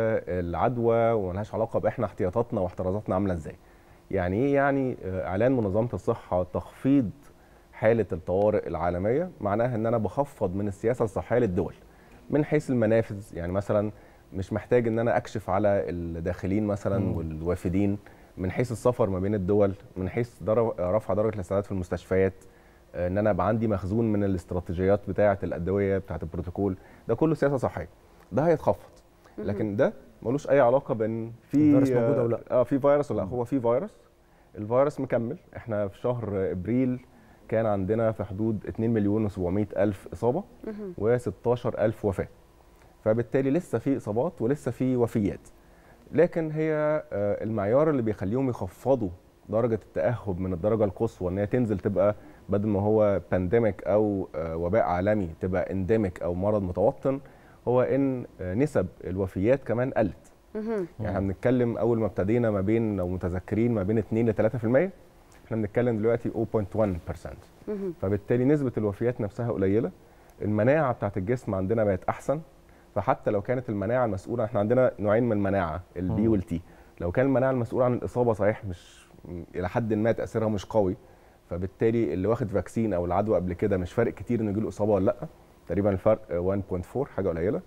بالعدوى وملهاش علاقه باحنا احتياطاتنا واحترازاتنا عامله ازاي يعني ايه يعني آه، اعلان منظمه الصحه تخفيض حاله الطوارئ العالميه معناها ان انا بخفض من السياسه الصحيه للدول من حيث المنافذ يعني مثلا مش محتاج ان انا اكشف على الداخلين مثلا مم. والوافدين من حيث السفر ما بين الدول من حيث در- رفع درجه الاستعداد في المستشفيات آه، ان انا يبقى عندي مخزون من الاستراتيجيات بتاعه الادويه بتاعه البروتوكول ده كله سياسه صحيه ده هيتخفض لكن ده ملوش اي علاقه بان في الفيروس موجود أو لا. اه في فيروس ولا لا هو في فيروس الفيروس مكمل احنا في شهر ابريل كان عندنا في حدود 2 مليون و700 الف اصابه مهم. و16 الف وفاه فبالتالي لسه في اصابات ولسه في وفيات لكن هي آه، المعيار اللي بيخليهم يخفضوا درجه التاهب من الدرجه القصوى ان هي تنزل تبقى بدل ما هو بانديميك او آه، وباء عالمي تبقى انديميك او مرض متوطن هو ان آه، نسب الوفيات كمان قلت مهم. يعني احنا بنتكلم اول ما ابتدينا ما بين لو متذكرين ما بين 2 ل 3% احنا بنتكلم دلوقتي 0.1% مهم. فبالتالي نسبه الوفيات نفسها قليله المناعه بتاعت الجسم عندنا بقت احسن فحتى لو كانت المناعه المسؤوله احنا عندنا نوعين من المناعه البي مم. والتي لو كان المناعه المسؤوله عن الاصابه صحيح مش م- الى حد ما تاثيرها مش قوي فبالتالي اللي واخد فاكسين او العدوى قبل كده مش فارق كتير انه يجيله اصابه ولا لا تقريبا الفرق 1.4 حاجه قليله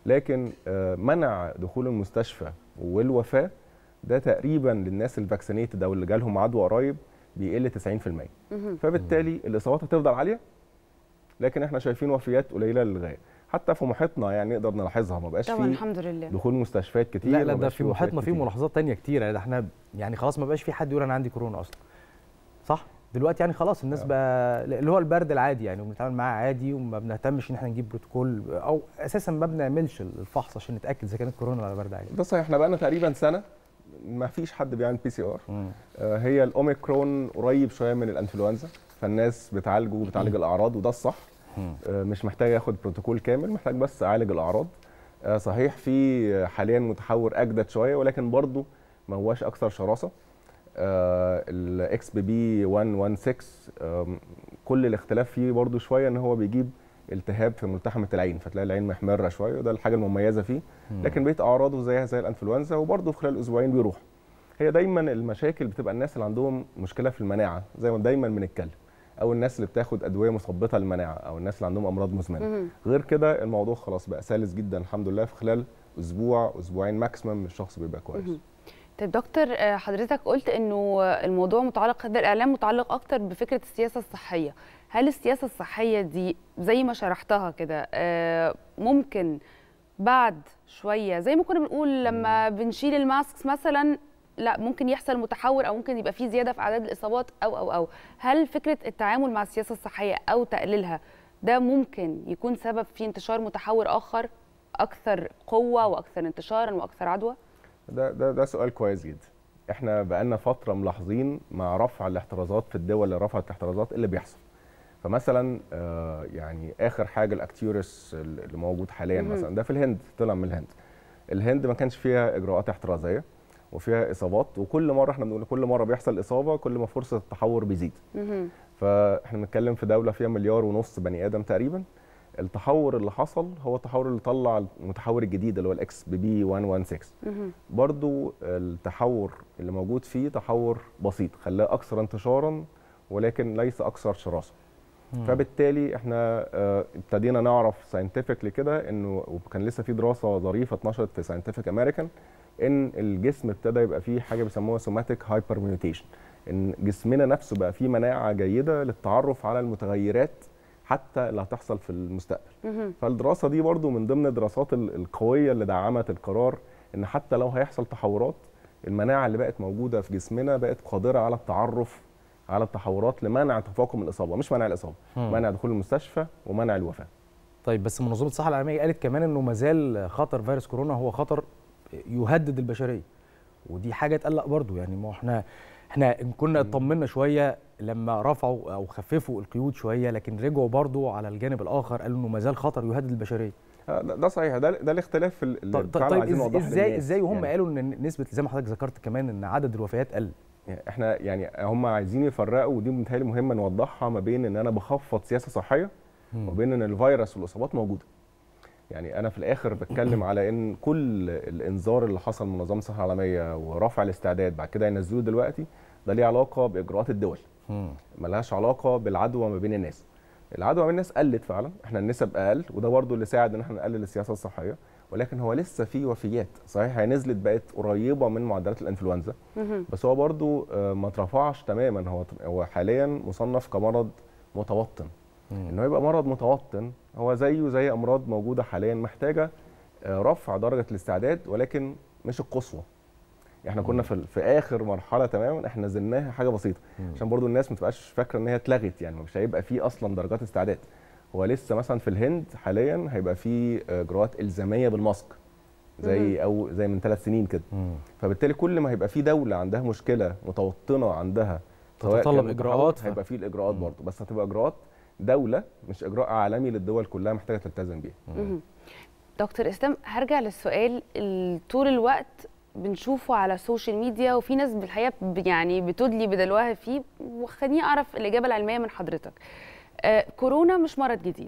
لكن آه، منع دخول المستشفى والوفاه ده تقريبا للناس الفاكسينيتد او اللي جالهم عدوى قريب بيقل 90% مهم. فبالتالي الاصابات هتفضل عاليه لكن احنا شايفين وفيات قليله للغايه حتى في محيطنا يعني نقدر نلاحظها ما بقاش طبعا في الحمد لله دخول مستشفيات كتير لا لا ما ده بقاش في وفيات محيطنا في كتير. ملاحظات تانية كتيرة ده احنا يعني خلاص ما بقاش في حد يقول انا عندي كورونا اصلا صح دلوقتي يعني خلاص الناس بقى اللي هو البرد العادي يعني وبنتعامل معاه عادي وما بنهتمش ان احنا نجيب بروتوكول او اساسا ما بنعملش الفحص عشان نتاكد اذا كانت كورونا ولا برد عادي ده صحيح احنا بقالنا تقريبا سنه ما فيش حد بيعمل بي سي ار هي الاوميكرون قريب شويه من الانفلونزا فالناس بتعالجه وبتعالج الاعراض وده الصح آه، مش محتاج ياخد بروتوكول كامل محتاج بس اعالج الاعراض آه، صحيح في حاليا متحور اجدد شويه ولكن برضه ما هواش اكثر شراسه الاكس بي بي 116 آم، كل الاختلاف فيه برضه شويه ان هو بيجيب التهاب في ملتحمه العين فتلاقي العين محمره شويه وده الحاجه المميزه فيه لكن بقيه اعراضه زيها زي الانفلونزا وبرضه في خلال اسبوعين بيروح هي دايما المشاكل بتبقى الناس اللي عندهم مشكله في المناعه زي ما دايما بنتكلم او الناس اللي بتاخد ادويه مثبطه للمناعه او الناس اللي عندهم امراض مزمنه مهم. غير كده الموضوع خلاص بقى سلس جدا الحمد لله في خلال اسبوع اسبوعين ماكسيمم الشخص بيبقى كويس مهم. طيب دكتور آه، حضرتك قلت انه الموضوع متعلق هذا الاعلام متعلق اكتر بفكره السياسه الصحيه هل السياسه الصحيه دي زي ما شرحتها كده آه، ممكن بعد شويه زي ما كنا بنقول لما بنشيل الماسكس مثلا لا ممكن يحصل متحور او ممكن يبقى في زياده في اعداد الاصابات او او او هل فكره التعامل مع السياسه الصحيه او تقليلها ده ممكن يكون سبب في انتشار متحور اخر اكثر قوه واكثر انتشارا واكثر عدوى ده ده ده سؤال كويس جدا احنا بقالنا فتره ملاحظين مع رفع الاحترازات في الدول اللي رفعت الاحترازات إيه اللي بيحصل فمثلا آه، يعني اخر حاجه الاكتيورس اللي موجود حاليا مهم. مثلا ده في الهند طلع من الهند الهند ما كانش فيها اجراءات احترازيه وفيها اصابات وكل مره احنا بنقول كل مره بيحصل اصابه كل ما فرصه التحور بيزيد مهم. فاحنا بنتكلم في دوله فيها مليار ونص بني ادم تقريبا التحور اللي حصل هو التحور اللي طلع المتحور الجديد اللي هو الاكس بي بي 116 مهم. برضو التحور اللي موجود فيه تحور بسيط خلاه اكثر انتشارا ولكن ليس اكثر شراسه مم. فبالتالي احنا آه، ابتدينا نعرف ساينتفكلي كده انه وكان لسه في دراسه ظريفه اتنشرت في ساينتفك امريكان ان الجسم ابتدى يبقى فيه حاجه بيسموها سوماتيك هايبر ميوتيشن ان جسمنا نفسه بقى فيه مناعه جيده للتعرف على المتغيرات حتى اللي هتحصل في المستقبل مهم. فالدراسه دي برضو من ضمن الدراسات ال- القويه اللي دعمت القرار ان حتى لو هيحصل تحورات المناعه اللي بقت موجوده في جسمنا بقت قادره على التعرف على التحورات لمنع تفاقم الاصابه مش منع الاصابه مم. منع دخول المستشفى ومنع الوفاه طيب بس منظمه الصحه العالميه قالت كمان انه ما زال خطر فيروس كورونا هو خطر يهدد البشريه ودي حاجه تقلق برضو يعني ما هو احنا احنا إن كنا اطمنا شويه لما رفعوا او خففوا القيود شويه لكن رجعوا برضو على الجانب الاخر قالوا انه ما زال خطر يهدد البشريه آه، ده ده صحيح ده ده الاختلاف في ال- اللي طيب, فعلا طيب عايزين إز- نوضحه ازاي للناس. ازاي وهم يعني قالوا ان نسبه زي ما حضرتك ذكرت كمان ان عدد الوفيات قل يعني احنا يعني هم عايزين يفرقوا ودي متهيألي مهمه نوضحها ما بين ان انا بخفض سياسه صحيه مم. وبين ان الفيروس والاصابات موجوده يعني انا في الاخر بتكلم على ان كل الانذار اللي حصل من منظمه الصحه العالميه ورفع الاستعداد بعد كده ينزلوه دلوقتي ده ليه علاقه باجراءات الدول ملهاش علاقه بالعدوى ما بين الناس العدوى ما بين الناس قلت فعلا احنا النسب اقل وده برضو اللي ساعد ان احنا نقلل السياسه الصحيه ولكن هو لسه في وفيات صحيح هي نزلت بقت قريبه من معدلات الانفلونزا مهم. بس هو برضو آه، ما اترفعش تماما هو هو حاليا مصنف كمرض متوطن ان هو يبقى مرض متوطن هو زيه زي امراض موجوده حاليا محتاجه آه، رفع درجه الاستعداد ولكن مش القصوى احنا كنا في, في اخر مرحله تماما احنا نزلناها حاجه بسيطه عشان برضو الناس ما تبقاش فاكره ان هي اتلغت يعني مش هيبقى فيه اصلا درجات استعداد هو لسه مثلا في الهند حاليا هيبقى فيه آه، اجراءات الزاميه بالماسك زي او زي من ثلاث سنين كده فبالتالي كل ما هيبقى في دوله عندها مشكله متوطنه عندها سواء تتطلب كان إجراءات ف- هيبقى في الاجراءات برضه بس هتبقى اجراءات دوله مش اجراء عالمي للدول كلها محتاجه تلتزم بيها مهم. دكتور اسلام هرجع للسؤال ال- طول الوقت بنشوفه على السوشيال ميديا وفي ناس بالحقيقه ب- يعني بتدلي بدلوها فيه وخليني اعرف الاجابه العلميه من حضرتك آه كورونا مش مرض جديد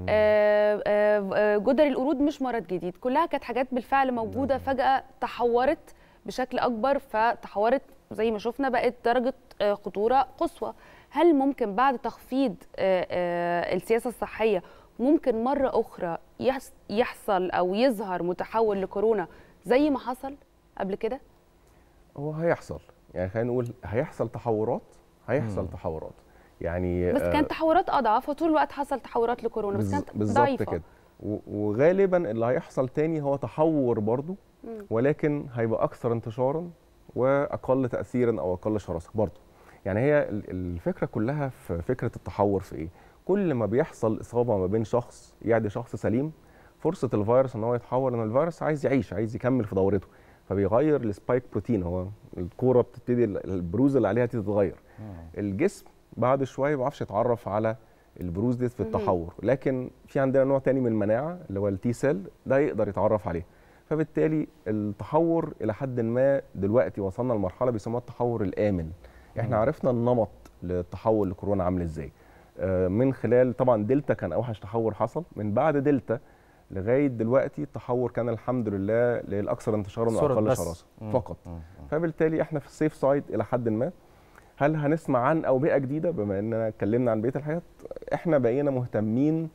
آه آه آه، جدري القرود مش مرض جديد كلها كانت حاجات بالفعل موجوده فجاه تحورت بشكل اكبر فتحورت زي ما شفنا بقت درجه آه، خطوره قصوى هل ممكن بعد تخفيض آه، آه، السياسه الصحيه ممكن مره اخرى يحس- يحصل او يظهر متحول لكورونا زي ما حصل قبل كده هو هيحصل يعني خلينا نقول هيحصل تحورات هيحصل تحورات يعني بس آه، كانت تحورات اضعف وطول الوقت حصل تحورات لكورونا بس بالز- كانت بالظبط ضعيفه كده و- وغالبا اللي هيحصل تاني هو تحور برضو مم. ولكن هيبقى اكثر انتشارا واقل تاثيرا او اقل شراسه برضو يعني هي ال- الفكره كلها في فكره التحور في ايه كل ما بيحصل اصابه ما بين شخص يعدي شخص سليم فرصه الفيروس ان هو يتحور ان الفيروس عايز يعيش عايز يكمل في دورته فبيغير السبايك بروتين هو الكوره بتبتدي ال- البروز اللي عليها تتغير الجسم بعد شويه ما بيعرفش يتعرف على البروز دي في مهم. التحور لكن في عندنا نوع تاني من المناعه اللي هو التي سيل ده يقدر يتعرف عليه فبالتالي التحور الى حد ما دلوقتي وصلنا لمرحله بيسموها التحور الامن احنا مم. عرفنا النمط للتحول لكورونا عامل ازاي آه، من خلال طبعا دلتا كان اوحش تحور حصل من بعد دلتا لغايه دلوقتي التحور كان الحمد لله للاكثر انتشارا صورة واقل بس. شراسه مم. فقط مم. فبالتالي احنا في السيف سايد الى حد ما هل هنسمع عن اوبئه جديده بما اننا اتكلمنا عن بقيه الحاجات احنا بقينا مهتمين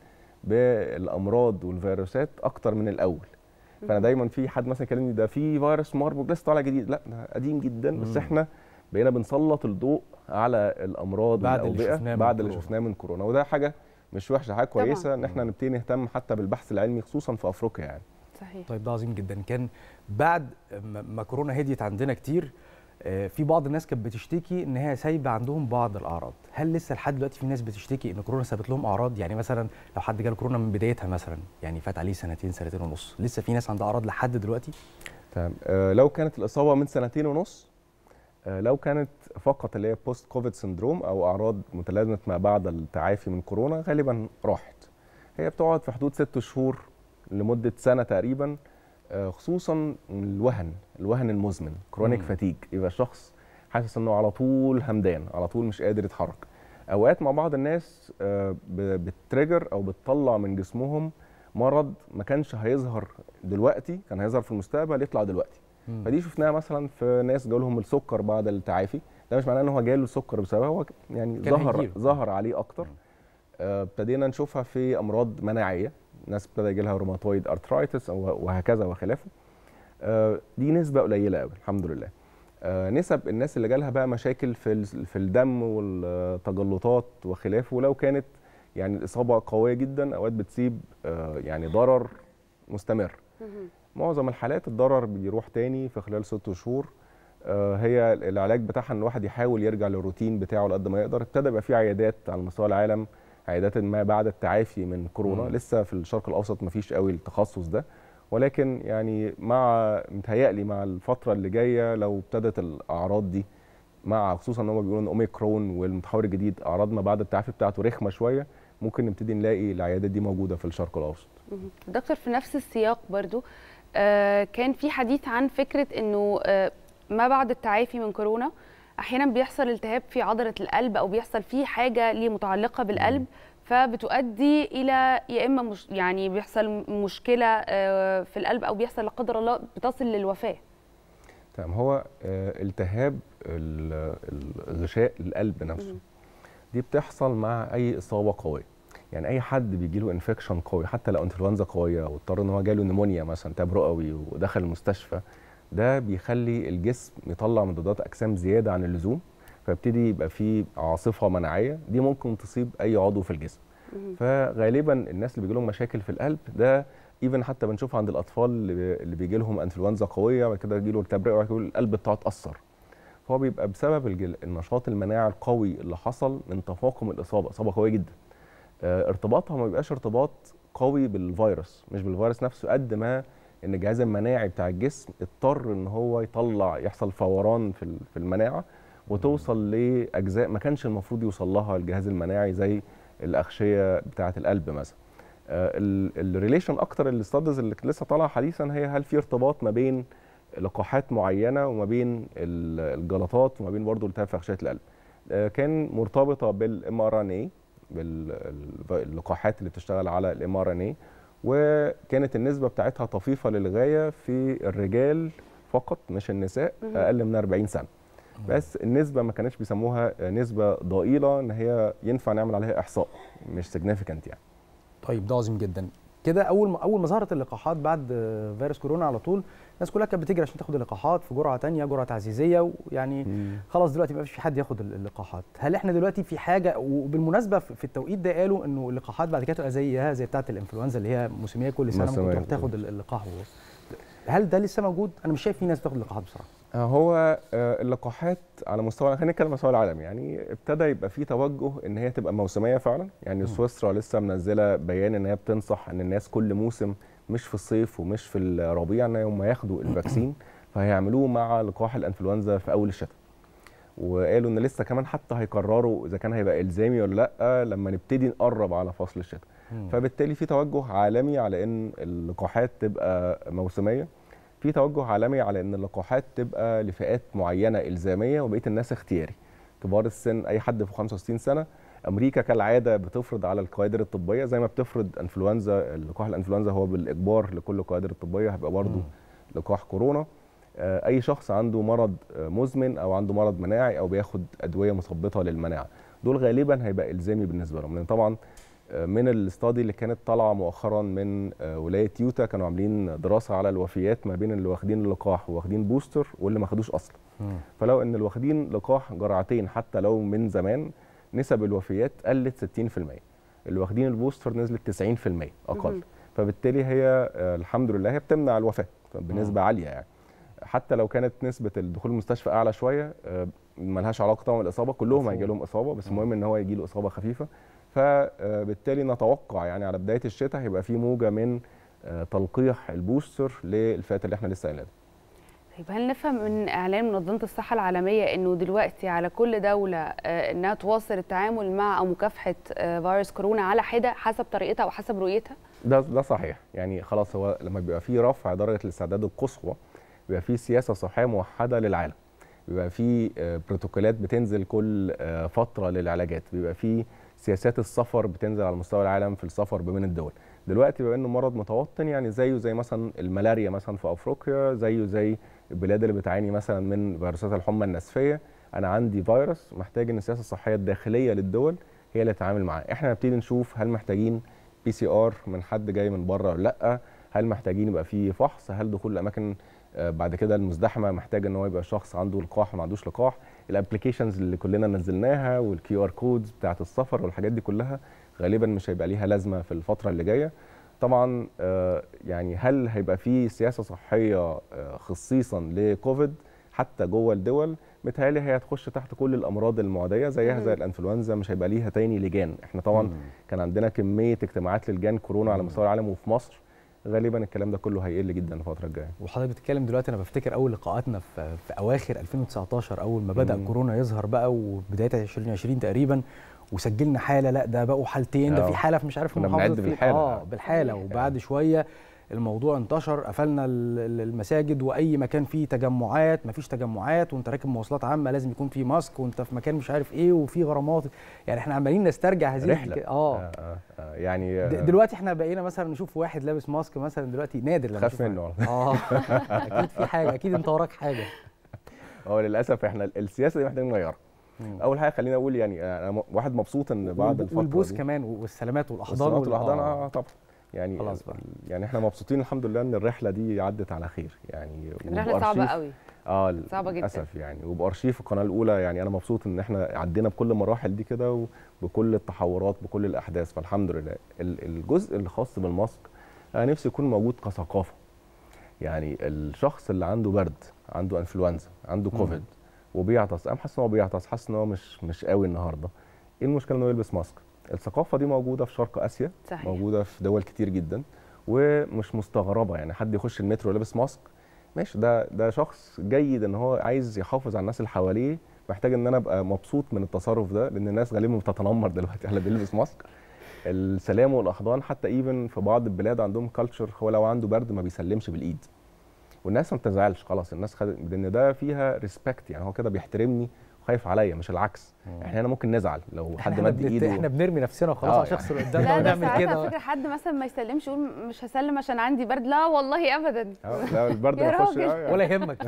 بالامراض والفيروسات اكتر من الاول فانا دايما في حد مثلا يكلمني ده في فيروس ماربورج لسه طالع جديد لا ده قديم جدا بس مم. احنا بقينا بنسلط الضوء على الامراض بعد اللي والاوبئه شفناه من بعد اللي كورونا. شفناه من كورونا وده حاجه مش وحشه حاجه طبعاً. كويسه ان احنا نبتدي نهتم حتى بالبحث العلمي خصوصا في افريقيا يعني صحيح طيب ده عظيم جدا كان بعد ما ما كورونا هديت عندنا كتير آه، في بعض الناس كانت بتشتكي ان هي سايبه عندهم بعض الاعراض هل لسه لحد دلوقتي في ناس بتشتكي ان كورونا سابت لهم اعراض يعني مثلا لو حد جاله كورونا من بدايتها مثلا يعني فات عليه سنتين سنتين ونص لسه في ناس عندها اعراض لحد دلوقتي تمام آه لو كانت الاصابه من سنتين ونص آه لو كانت فقط اللي هي بوست كوفيد سندروم او اعراض متلازمه ما بعد التعافي من كورونا غالبا راحت هي بتقعد في حدود ست شهور لمده سنه تقريبا آه خصوصا الوهن الوهن المزمن كرونيك مم. فاتيج يبقى الشخص حاسس انه على طول همدان على طول مش قادر يتحرك اوقات مع بعض الناس آه، ب- بتريجر او بتطلع من جسمهم مرض ما كانش هيظهر دلوقتي كان هيظهر في المستقبل يطلع دلوقتي مم. فدي شفناها مثلا في ناس جالهم السكر بعد التعافي ده مش معناه ان هو جاله السكر بسببها هو يعني كان ظهر هيجيله. ظهر عليه اكتر آه، ابتدينا نشوفها في امراض مناعيه ناس ابتدى يجي لها روماتويد ارثرايتس وهكذا وخلافه آه، دي نسبه قليله قوي الحمد لله آه، نسب الناس اللي جالها بقى مشاكل في ال- في الدم والتجلطات وخلافه ولو كانت يعني الاصابه قويه جدا اوقات بتسيب آه، يعني ضرر مستمر معظم الحالات الضرر بيروح تاني في خلال ست شهور آه، هي العلاج بتاعها ان الواحد يحاول يرجع للروتين بتاعه على قد ما يقدر ابتدى يبقى في عيادات على مستوى العالم عيادات ما بعد التعافي من كورونا مم. لسه في الشرق الاوسط ما فيش قوي التخصص ده ولكن يعني مع متهيألي مع الفتره اللي جايه لو ابتدت الاعراض دي مع خصوصا ان هم بيقولوا ان اوميكرون والمتحور الجديد اعراض ما بعد التعافي بتاعته رخمه شويه ممكن نبتدي نلاقي العيادات دي موجوده في الشرق الاوسط مهم. دكتور في نفس السياق برضو آه كان في حديث عن فكرة انه آه ما بعد التعافي من كورونا احيانا بيحصل التهاب في عضلة القلب او بيحصل فيه حاجة ليه متعلقة بالقلب فبتؤدي الى يا اما مش يعني بيحصل مشكلة آه في القلب او بيحصل لا قدر الله بتصل للوفاة تمام هو آه، التهاب ال- الغشاء القلب نفسه دي بتحصل مع اي اصابه قويه يعني اي حد بيجي له انفكشن قوي حتى لو انفلونزا قويه واضطر ان هو جاله نمونيا مثلا تاب رئوي ودخل المستشفى ده بيخلي الجسم يطلع مضادات اجسام زياده عن اللزوم فيبتدي يبقى في عاصفه مناعيه دي ممكن تصيب اي عضو في الجسم فغالبا الناس اللي بيجي لهم مشاكل في القلب ده ايفن حتى بنشوف عند الاطفال اللي بي- اللي بيجي لهم انفلونزا قويه وبعد كده يجي له التهاب رئوي وبعد كده القلب بتاعه اتاثر فهو بيبقى بسبب الجل... النشاط المناعي القوي اللي حصل من تفاقم الاصابه اصابه قويه جدا آه، ارتباطها ما بيبقاش ارتباط قوي بالفيروس مش بالفيروس نفسه قد ما ان الجهاز المناعي بتاع الجسم اضطر ان هو يطلع يحصل فوران في ال- في المناعه وتوصل لاجزاء ما كانش المفروض يوصل لها الجهاز المناعي زي الاغشيه بتاعه القلب مثلا الريليشن اكتر الاستادز اللي لسه طالعه حديثا هي هل في ارتباط ما بين لقاحات معينه وما بين ال- الجلطات وما بين برضه التهاب في اغشيه القلب آه، كان مرتبطه بالام ار ان اي باللقاحات اللي بتشتغل على الام ار ان اي وكانت النسبه بتاعتها طفيفه للغايه في الرجال فقط مش النساء مهم. اقل من 40 سنه بس النسبه ما كانتش بيسموها نسبه ضئيله ان هي ينفع نعمل عليها احصاء مش سيجنيفيكانت يعني طيب ده عظيم جدا كده اول ما اول ما ظهرت اللقاحات بعد آه، فيروس كورونا على طول الناس كلها كانت بتجري عشان تاخد اللقاحات في جرعه تانية جرعه تعزيزيه ويعني خلاص دلوقتي ما فيش في حد ياخد ال- اللقاحات هل احنا دلوقتي في حاجه وبالمناسبه في في التوقيت ده قالوا انه اللقاحات بعد كده تبقى زيها زي بتاعه الانفلونزا اللي هي موسميه كل سنه ممكن موسمية. تروح تاخد ال- اللقاح هل ده لسه موجود انا مش شايف في ناس بتاخد اللقاحات بصراحه آه، هو آه، اللقاحات على مستوى خلينا نتكلم على مستوى العالم يعني ابتدى يبقى في توجه ان هي تبقى موسميه فعلا يعني سويسرا لسه منزله بيان ان هي بتنصح ان الناس كل موسم مش في الصيف ومش في الربيع ان هم ياخدوا الفاكسين فهيعملوه مع لقاح الانفلونزا في اول الشتاء وقالوا ان لسه كمان حتى هيقرروا اذا كان هيبقى الزامي ولا لا لما نبتدي نقرب على فصل الشتاء فبالتالي في توجه عالمي على ان اللقاحات تبقى موسميه في توجه عالمي على ان اللقاحات تبقى لفئات معينه الزاميه وبقيه الناس اختياري كبار السن اي حد فوق 65 سنه امريكا كالعاده بتفرض على الكوادر الطبيه زي ما بتفرض انفلونزا لقاح الانفلونزا هو بالاجبار لكل الكوادر الطبيه هيبقى برضه لقاح كورونا آه، اي شخص عنده مرض آه، مزمن او عنده مرض مناعي او بياخد ادويه مثبطه للمناعه دول غالبا هيبقى الزامي بالنسبه لهم لان طبعا آه، من الاستادي اللي كانت طالعه مؤخرا من آه، ولايه يوتا كانوا عاملين دراسه على الوفيات ما بين اللي واخدين اللقاح واخدين بوستر واللي ما خدوش اصلا فلو ان اللي واخدين لقاح جرعتين حتى لو من زمان نسب الوفيات قلت 60% اللي واخدين البوستر نزلت 90% اقل مهم. فبالتالي هي آه، الحمد لله هي بتمنع الوفاه بنسبه عاليه يعني حتى لو كانت نسبه الدخول المستشفى اعلى شويه آه، ملهاش علاقه طبعا بالاصابه كلهم هيجي لهم اصابه بس المهم ان هو يجي له اصابه خفيفه فبالتالي نتوقع يعني على بدايه الشتاء هيبقى في موجه من آه، تلقيح البوستر للفئات اللي احنا لسه قايلينها طيب هل نفهم من اعلان منظمه الصحه العالميه انه دلوقتي على كل دوله آه، انها تواصل التعامل مع او مكافحه آه، فيروس كورونا على حده حسب طريقتها وحسب رؤيتها؟ ده ده صحيح يعني خلاص هو لما بيبقى في رفع درجه الاستعداد القصوى بيبقى في سياسه صحيه موحده للعالم بيبقى في آه، بروتوكولات بتنزل كل آه، فتره للعلاجات بيبقى في سياسات السفر بتنزل على مستوى العالم في السفر بين الدول دلوقتي بما انه مرض متوطن يعني زيه زي مثلا الملاريا مثلا في افريقيا زيه زي البلاد اللي بتعاني مثلا من فيروسات الحمى النسفيه انا عندي فيروس محتاج ان السياسه الصحيه الداخليه للدول هي اللي تتعامل معاه احنا نبتدي نشوف هل محتاجين بي سي ار من حد جاي من بره ولا لا هل محتاجين يبقى في فحص هل دخول الاماكن آه، بعد كده المزدحمه محتاج ان هو يبقى شخص عنده لقاح وما عندوش لقاح الابلكيشنز اللي كلنا نزلناها والكيو ار كودز بتاعه السفر والحاجات دي كلها غالبا مش هيبقى ليها لازمه في الفتره اللي جايه طبعا آه، يعني هل هيبقى في سياسه صحيه آه، خصيصا لكوفيد حتى جوه الدول متهيألي هي هتخش تحت كل الامراض المعديه زيها زي الانفلونزا مش هيبقى ليها تاني لجان احنا طبعا كان عندنا كميه اجتماعات للجان كورونا على مستوى العالم وفي مصر غالبا الكلام ده كله هيقل جدا الفتره الجايه وحضرتك بتتكلم دلوقتي انا بفتكر اول لقاءاتنا في, في اواخر 2019 اول ما بدا مم. كورونا يظهر بقى وبدايه 2020 تقريبا وسجلنا حاله لا ده بقوا حالتين ده آه. في حاله في مش عارف كنا المحافظة بنعد فين. بالحالة. اه بالحاله وبعد شويه الموضوع انتشر قفلنا ال- ال- المساجد واي مكان فيه تجمعات مفيش تجمعات وانت راكب مواصلات عامه لازم يكون فيه ماسك وانت في مكان مش عارف ايه وفي غرامات يعني احنا عمالين نسترجع هذه رحله الك- اه آه, آه, آه يعني د- دلوقتي احنا بقينا مثلا نشوف واحد لابس ماسك مثلا دلوقتي نادر لما خاف نشوف منه واحد. اه اكيد في حاجه اكيد انت وراك حاجه هو للاسف احنا السياسه دي محتاجين نغيرها اول حاجه خلينا اقول يعني انا م- واحد مبسوط ان بعد والب- الفتره والبوس دي كمان والسلامات والاحضان والصلاه وال- والاحضان آه. اه طبعا يعني خلاص بقى. يعني احنا مبسوطين الحمد لله ان الرحله دي عدت على خير يعني الرحله صعبه وبأرشيف- قوي اه صعبة جدا. للاسف يعني وبارشيف القناه الاولى يعني انا مبسوط ان احنا عدينا بكل المراحل دي كده وبكل التحورات بكل الاحداث فالحمد لله ال- الجزء الخاص بالماسك انا نفسي يكون موجود كثقافه يعني الشخص اللي عنده برد عنده انفلونزا عنده مم. كوفيد وبيعطس انا حاسس ان هو بيعطس حاسس ان هو مش مش قوي النهارده ايه المشكله انه يلبس ماسك الثقافه دي موجوده في شرق اسيا صحيح. موجوده في دول كتير جدا ومش مستغربه يعني حد يخش المترو لابس ماسك ماشي ده ده شخص جيد ان هو عايز يحافظ على الناس اللي حواليه محتاج ان انا ابقى مبسوط من التصرف ده لان الناس غالبا بتتنمر دلوقتي على اللي بيلبس ماسك السلام والاحضان حتى ايفن في بعض البلاد عندهم كلتشر هو لو عنده برد ما بيسلمش بالايد والناس ما بتزعلش خلاص الناس خدت لان ده فيها ريسبكت يعني هو كده بيحترمني وخايف عليا مش العكس احنا هنا ممكن نزعل لو حد احنا مد بنت- ايده احنا بنرمي نفسنا وخلاص آه على الشخص اللي قدامنا لا ده ونعمل ساعات على كده فكره حد مثلا ما يسلمش يقول مش هسلم عشان عندي برد لا والله ابدا آه، لا البرد يا بيخش راجل. آه، يعني. ولا يهمك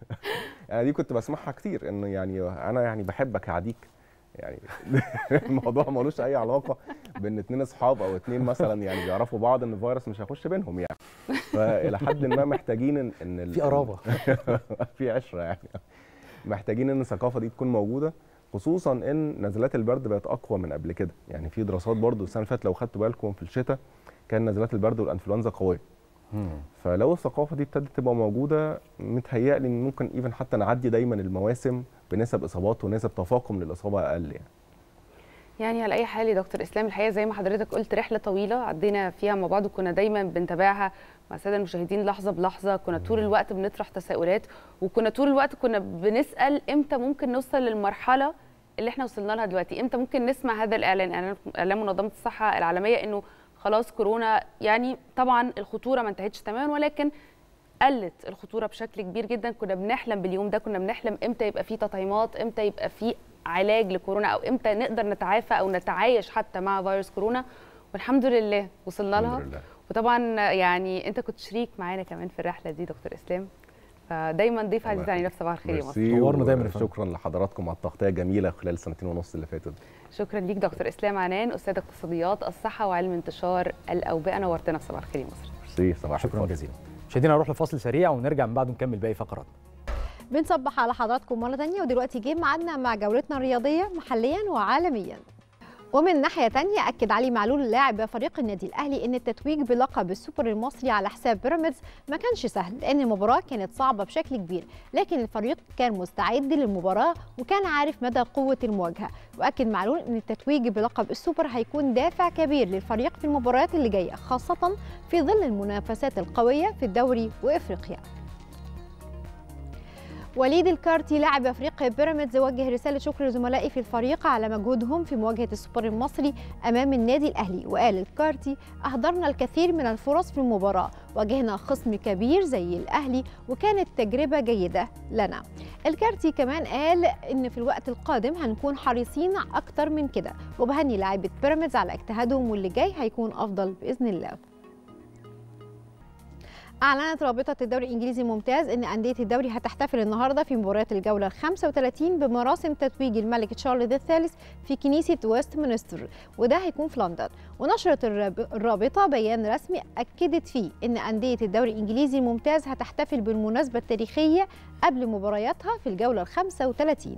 انا دي كنت بسمعها كتير انه يعني انا يعني بحبك هعديك يعني الموضوع ملوش اي علاقه بين اتنين اصحاب او اتنين مثلا يعني بيعرفوا بعض ان الفيروس مش هيخش بينهم يعني فالى حد ما محتاجين ان ان ال- في قرابة. في عشره يعني محتاجين ان الثقافه دي تكون موجوده خصوصا ان نزلات البرد بقت اقوى من قبل كده يعني في دراسات برضو السنه اللي فاتت لو خدتوا بالكم في الشتاء كان نزلات البرد والانفلونزا قويه فلو الثقافه دي ابتدت تبقى موجوده متهيألي ان ممكن ايفن حتى نعدي دايما المواسم بنسب اصابات ونسب تفاقم للاصابه اقل يعني يعني على اي حال يا دكتور اسلام الحقيقه زي ما حضرتك قلت رحله طويله عدينا فيها مع بعض وكنا دايما بنتابعها مع الساده المشاهدين لحظه بلحظه كنا طول الوقت بنطرح تساؤلات وكنا طول الوقت كنا بنسال امتى ممكن نوصل للمرحله اللي احنا وصلنا لها دلوقتي امتى ممكن نسمع هذا الاعلان إعلان- اعلان منظمه الصحه العالميه انه خلاص كورونا يعني طبعا الخطوره ما انتهتش تماما ولكن قلت الخطوره بشكل كبير جدا كنا بنحلم باليوم ده كنا بنحلم امتى يبقى في تطعيمات امتى يبقى في علاج لكورونا او امتى نقدر نتعافى او نتعايش حتى مع فيروس كورونا والحمد لله وصلنا لها الحمد لله. وطبعا يعني انت كنت شريك معانا كمان في الرحله دي دكتور اسلام فدايما ضيف عزيز علينا في صباح الخير يا مصر ميرسي نورنا دايما يا فندم. شكرا لحضراتكم على التغطيه الجميله خلال السنتين ونص اللي فاتوا دي. شكرا ليك دكتور اسلام عنان استاذ اقتصاديات الصحه وعلم انتشار الاوبئه نورتنا في صباح الخير يا مصر ميرسي صباح شكرا الفل. جزيلا مشاهدينا نروح لفاصل سريع ونرجع من بعده نكمل باقي فقرات بنصبح على حضراتكم مرة تانية ودلوقتي جه ميعادنا مع جولتنا الرياضية محليا وعالميا ومن ناحية تانية أكد علي معلول لاعب فريق النادي الأهلي أن التتويج بلقب السوبر المصري على حساب بيراميدز ما كانش سهل لأن المباراة كانت صعبة بشكل كبير لكن الفريق كان مستعد للمباراة وكان عارف مدى قوة المواجهة وأكد معلول أن التتويج بلقب السوبر هيكون دافع كبير للفريق في المباريات اللي جاية خاصة في ظل المنافسات القوية في الدوري وإفريقيا وليد الكارتي لاعب افريقيا بيراميدز وجه رساله شكر لزملائي في الفريق على مجهودهم في مواجهه السوبر المصري امام النادي الاهلي وقال الكارتي احضرنا الكثير من الفرص في المباراه واجهنا خصم كبير زي الاهلي وكانت تجربه جيده لنا الكارتي كمان قال ان في الوقت القادم هنكون حريصين اكتر من كده وبهني لاعيبه بيراميدز على اجتهادهم واللي جاي هيكون افضل باذن الله أعلنت رابطة الدوري الإنجليزي الممتاز أن أندية الدوري هتحتفل النهاردة في مباريات الجولة ال 35 بمراسم تتويج الملك تشارلز الثالث في كنيسة ويستمنستر وده هيكون في لندن ونشرت الراب- الرابطة بيان رسمي أكدت فيه أن أندية الدوري الإنجليزي الممتاز هتحتفل بالمناسبة التاريخية قبل مبارياتها في الجولة ال 35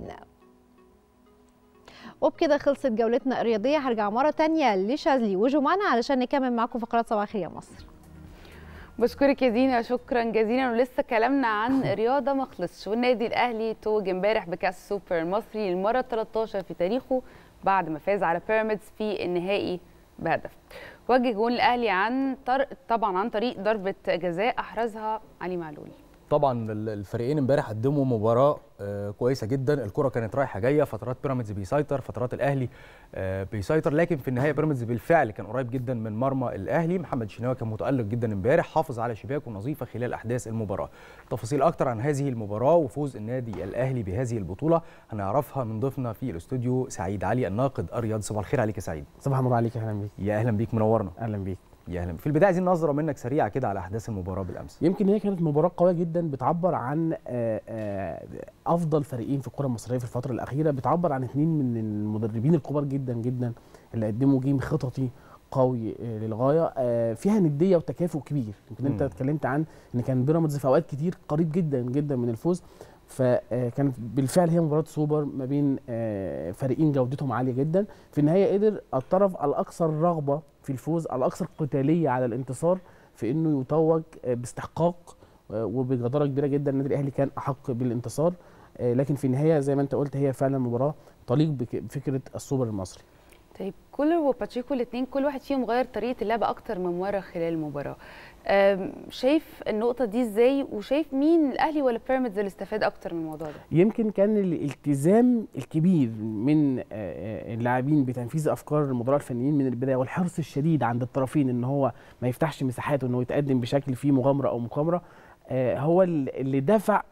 وبكده خلصت جولتنا الرياضية هرجع مرة تانية لشاذلي وجمانة علشان نكمل معاكم فقرات صباح الخير يا مصر بشكرك يا دينا شكرا جزيلا ولسه كلامنا عن رياضه ما خلصش والنادي الاهلي توج امبارح بكاس سوبر المصري المره 13 في تاريخه بعد ما فاز على بيراميدز في النهائي بهدف وجه جون الاهلي عن طر... طبعا عن طريق ضربه جزاء احرزها علي معلول طبعا ال- الفريقين امبارح قدموا مباراه آه، كويسه جدا الكره كانت رايحه جايه فترات بيراميدز بيسيطر فترات الاهلي آه، بيسيطر لكن في النهايه بيراميدز بالفعل كان قريب جدا من مرمى الاهلي محمد شناوي كان متالق جدا امبارح حافظ على شباكه نظيفه خلال احداث المباراه تفاصيل اكتر عن هذه المباراه وفوز النادي الاهلي بهذه البطوله هنعرفها من ضيفنا في الاستوديو سعيد علي الناقد الرياضي صباح الخير عليك يا سعيد صباح النور عليك اهلا بيك يا اهلا بيك منورنا اهلا بيك يا اهلا بيك. في البدايه عايزين نظره منك سريعه كده على احداث المباراه بالامس يمكن هي كانت مباراه قويه جدا بتعبر عن آه، آه، افضل فريقين في الكره المصريه في الفتره الاخيره بتعبر عن اثنين من المدربين الكبار جدا جدا اللي قدموا جيم خططي قوي آه، للغايه آه، فيها نديه وتكافؤ كبير يمكن انت مم. اتكلمت عن ان كان بيراميدز في اوقات كتير قريب جدا جدا من الفوز فكانت بالفعل هي مباراه سوبر ما بين آه، فريقين جودتهم عاليه جدا في النهايه قدر الطرف الاكثر رغبه في الفوز الاكثر قتاليه على الانتصار في انه يتوج آه، باستحقاق آه، وبجداره كبيره جدا النادي الاهلي كان احق بالانتصار آه، لكن في النهايه زي ما انت قلت هي فعلا مباراه تليق بك- بفكره السوبر المصري طيب كولر وباتشيكو الاثنين كل واحد فيهم غير طريقه اللعب اكتر من مره خلال المباراه أم، شايف النقطه دي ازاي وشايف مين الاهلي ولا بيراميدز اللي استفاد اكتر من الموضوع ده يمكن كان الالتزام الكبير من آه، آه، اللاعبين بتنفيذ افكار المدراء الفنيين من البدايه والحرص الشديد عند الطرفين ان هو ما يفتحش مساحات وانه يتقدم بشكل فيه مغامره او مقامره آه، هو ال- اللي دفع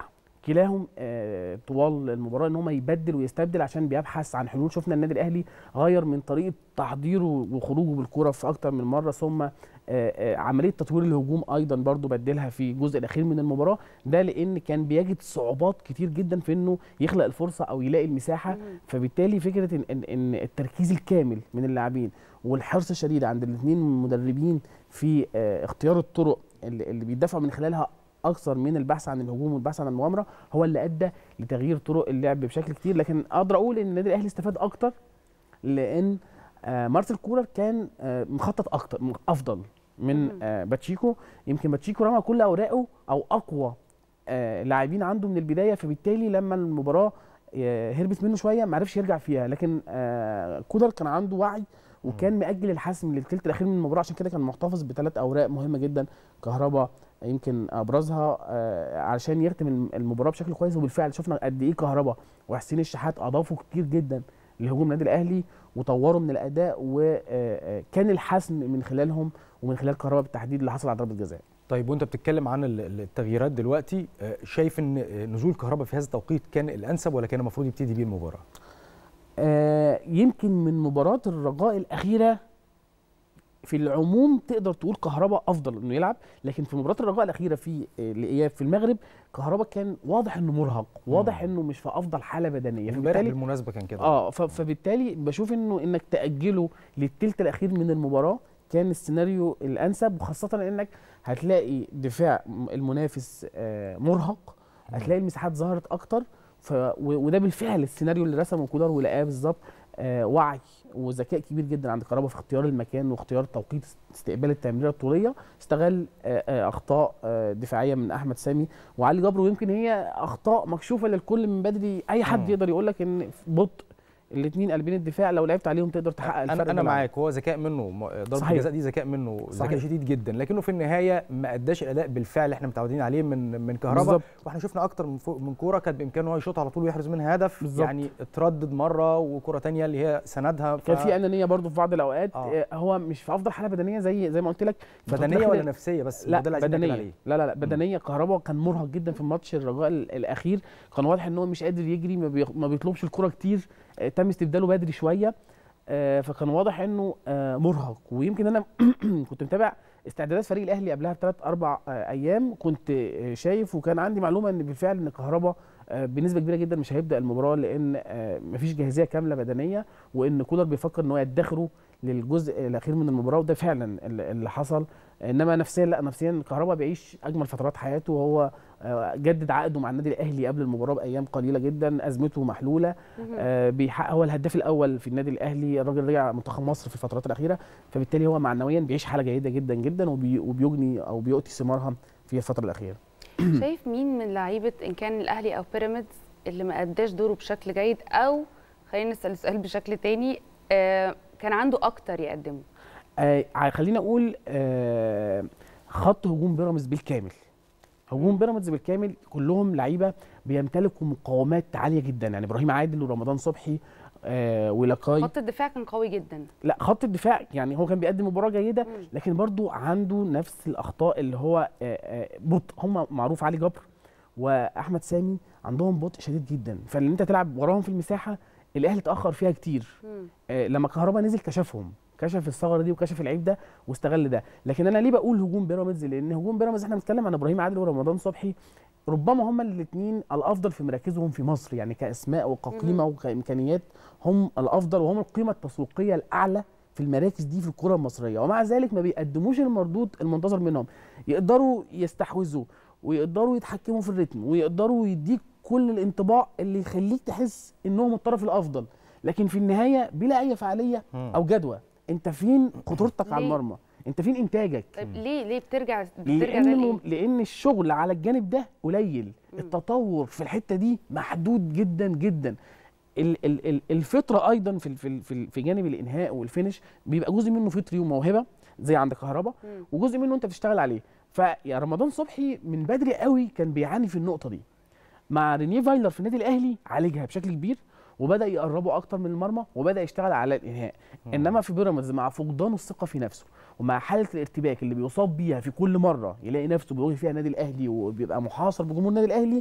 كلاهم آه، طوال المباراه ان هم يبدل ويستبدل عشان بيبحث عن حلول شفنا النادي الاهلي غير من طريقه تحضيره وخروجه بالكره في اكتر من مره ثم آه، آه، عمليه تطوير الهجوم ايضا برضو بدلها في الجزء الاخير من المباراه ده لان كان بيجد صعوبات كتير جدا في انه يخلق الفرصه او يلاقي المساحه فبالتالي فكره ان ان, إن التركيز الكامل من اللاعبين والحرص الشديد عند الاثنين مدربين في آه، اختيار الطرق اللي اللي بيدافعوا من خلالها اكثر من البحث عن الهجوم والبحث عن المؤامره هو اللي ادى لتغيير طرق اللعب بشكل كتير لكن اقدر اقول ان النادي الاهلي استفاد اكتر لان آه، مارسيل كولر كان آه، مخطط اكتر م- افضل من آه، باتشيكو يمكن باتشيكو رمى كل اوراقه او اقوى آه، لاعبين عنده من البدايه فبالتالي لما المباراه آه، هربت منه شويه ما عرفش يرجع فيها لكن آه، كولر كان عنده وعي وكان مأجل الحسم للثلث الاخير من المباراه عشان كده كان محتفظ بثلاث اوراق مهمه جدا كهربا يمكن ابرزها آه، علشان يختم الم- المباراه بشكل كويس وبالفعل شفنا قد ايه كهربا وحسين الشحات اضافوا كتير جدا لهجوم النادي الاهلي وطوروا من الاداء وكان الحسم من خلالهم ومن خلال كهربا بالتحديد اللي حصل على ضربه جزاء طيب وانت بتتكلم عن ال- ال- التغييرات دلوقتي آه، شايف ان آه، نزول كهربا في هذا التوقيت كان الانسب ولا كان المفروض يبتدي بيه المباراه؟ آه، يمكن من مباراة الرجاء الأخيرة في العموم تقدر تقول كهربا أفضل إنه يلعب لكن في مباراة الرجاء الأخيرة في آه، الإياب في المغرب كهربا كان واضح إنه مرهق واضح إنه مش في أفضل حالة بدنية امبارح بالمناسبه كان كده اه ف- فبالتالي بشوف انه انك تاجله للثلث الاخير من المباراه كان السيناريو الانسب وخاصه انك هتلاقي دفاع م- المنافس آه، مرهق هتلاقي المساحات ظهرت اكتر ف و- وده بالفعل السيناريو اللي رسمه كولر ولقاه بالظبط آه، وعي وذكاء كبير جدا عند كهربا في اختيار المكان واختيار توقيت استقبال التمريره الطوليه استغل آه، آه، اخطاء آه، دفاعيه من احمد سامي وعلي جبر ويمكن هي اخطاء مكشوفه للكل من بدري اي حد مم. يقدر يقول لك ان بطء الاثنين قلبين الدفاع لو لعبت عليهم تقدر تحقق الفرق انا ده انا معاهم. معاك هو ذكاء منه م- ضربه صحيح. الجزاء دي ذكاء منه ذكاء صحيح. شديد جدا لكنه في النهايه ما اداش الاداء بالفعل اللي احنا متعودين عليه من من كهربا بالظبط. واحنا شفنا اكتر من فوق من كوره كانت بامكانه هو يشوط على طول ويحرز منها هدف بالظبط. يعني اتردد مره وكره تانية اللي هي سندها كان في انانيه برضو في بعض الاوقات آه. آه. هو مش في افضل حاله بدنيه زي زي ما قلت لك بدنيه بتروح ولا ل- نفسيه بس لا هو ده اللي عايزين نأكد بدنيه عليه. لا لا لا بدنيه كهربا كان مرهق جدا في ماتش الرجاء ال- الاخير كان واضح ان هو مش قادر يجري ما, بيخ- ما بيطلبش الكره كتير آه، تم استبداله بدري شويه آه، فكان واضح انه آه، مرهق ويمكن انا كنت متابع استعدادات فريق الاهلي قبلها بثلاث اربع آه، ايام كنت آه، شايف وكان عندي معلومه ان بالفعل ان كهربا آه، بنسبه كبيره جدا مش هيبدا المباراه لان آه، مفيش جاهزيه كامله بدنيه وان كولر بيفكر ان هو يدخره للجزء الاخير من المباراه وده فعلا اللي اللي حصل انما نفسيا لا نفسيا كهربا بيعيش اجمل فترات حياته وهو آه، جدد عقده مع النادي الاهلي قبل المباراه بايام قليله جدا ازمته محلوله آه، بيحقق هو الهداف الاول في النادي الاهلي الراجل رجع منتخب مصر في الفترات الاخيره فبالتالي هو معنويا بيعيش حاله جيده جدا جدا وبي- وبيجني او بيؤتي ثمارها في الفتره الاخيره شايف مين من لعيبه ان كان الاهلي او بيراميدز اللي ما اداش دوره بشكل جيد او خلينا نسال السؤال بشكل تاني آه كان عنده اكتر يقدمه آه ع- خلينا اقول آه خط هجوم بيراميدز بالكامل هجوم بيراميدز بالكامل كلهم لعيبه بيمتلكوا مقاومات عاليه جدا يعني ابراهيم عادل ورمضان صبحي آه ولاكاي خط الدفاع كان قوي جدا لا خط الدفاع يعني هو كان بيقدم مباراه جيده لكن برضو عنده نفس الاخطاء اللي هو آه، آه، بطء هم معروف علي جبر واحمد سامي عندهم بطء شديد جدا فان انت تلعب وراهم في المساحه الاهلي اتاخر فيها كتير آه، لما كهربا نزل كشفهم كشف الثغره دي وكشف العيب ده واستغل ده لكن انا ليه بقول هجوم بيراميدز لان هجوم بيراميدز احنا بنتكلم عن ابراهيم عادل ورمضان صبحي ربما هما الاثنين الافضل في مراكزهم في مصر يعني كاسماء وكقيمه وكامكانيات هم الافضل وهم القيمه التسويقيه الاعلى في المراكز دي في الكره المصريه ومع ذلك ما بيقدموش المردود المنتظر منهم يقدروا يستحوذوا ويقدروا يتحكموا في الريتم ويقدروا يديك كل الانطباع اللي يخليك تحس انهم الطرف الافضل لكن في النهايه بلا اي فعاليه او جدوى انت فين خطورتك على ليه؟ المرمى انت فين انتاجك طيب ليه ليه بترجع بترجع لان ده الم- ليه؟ لان الشغل على الجانب ده قليل التطور في الحته دي محدود جدا جدا ال- ال- ال- الفطره ايضا في ال- في ال- في ال- في جانب الانهاء والفينش بيبقى جزء منه فطري وموهبه زي عند كهربا وجزء منه انت بتشتغل عليه فيا رمضان صبحي من بدري قوي كان بيعاني في النقطه دي مع رينيه فايلر في النادي الاهلي عالجها بشكل كبير وبدا يقربه اكتر من المرمى وبدا يشتغل على الانهاء انما في بيراميدز مع فقدان الثقه في نفسه ومع حاله الارتباك اللي بيصاب بيها في كل مره يلاقي نفسه بيواجه فيها النادي الاهلي وبيبقى محاصر بجمهور النادي الاهلي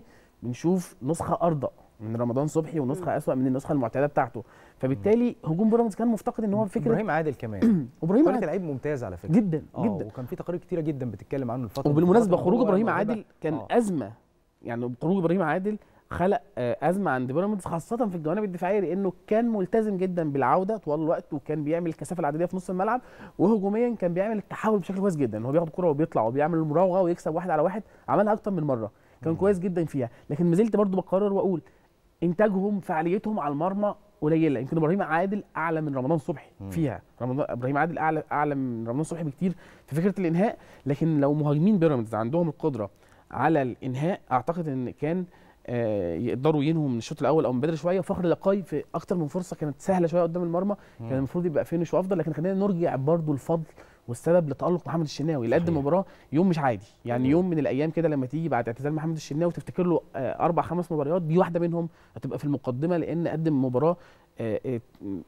بنشوف نسخه ارضى من رمضان صبحي ونسخه اسوأ من النسخه المعتاده بتاعته فبالتالي هجوم بيراميدز كان مفتقد ان هو فكره ابراهيم عادل كمان ابراهيم عادل عادل لعيب ممتاز على فكره جدا آه، جدا وكان في تقارير كتيره جدا بتتكلم عنه الفتره وبالمناسبه الفترة خروج هو ابراهيم الموهبة. عادل كان آه. ازمه يعني خروج ابراهيم عادل خلق آه، ازمه عند بيراميدز خاصه في الجوانب الدفاعيه لانه كان ملتزم جدا بالعوده طوال الوقت وكان بيعمل الكثافه العدديه في نص الملعب وهجوميا كان بيعمل التحول بشكل كويس جدا هو بياخد الكره وبيطلع وبيعمل المراوغه ويكسب واحد على واحد عملها اكتر من مره كان كويس جدا فيها لكن ما زلت برضه بقرر واقول انتاجهم فعاليتهم على المرمى قليله يمكن ابراهيم عادل اعلى من رمضان صبحي فيها رمضان ابراهيم عادل اعلى اعلى من رمضان صبحي بكتير في فكره الانهاء لكن لو مهاجمين بيراميدز عندهم القدره على الانهاء اعتقد ان كان آه، يقدروا ينهوا من الشوط الاول او من بدري شويه وفخر لقاي في اكتر من فرصه كانت سهله شويه قدام المرمى مم. كان المفروض يبقى فينش وافضل لكن خلينا نرجع برضو الفضل والسبب لتالق محمد الشناوي اللي قدم صحيح. مباراه يوم مش عادي يعني يوم من الايام كده لما تيجي بعد اعتزال محمد الشناوي تفتكر له آه، اربع خمس مباريات دي واحده منهم هتبقى في المقدمه لان قدم مباراه آه، آه،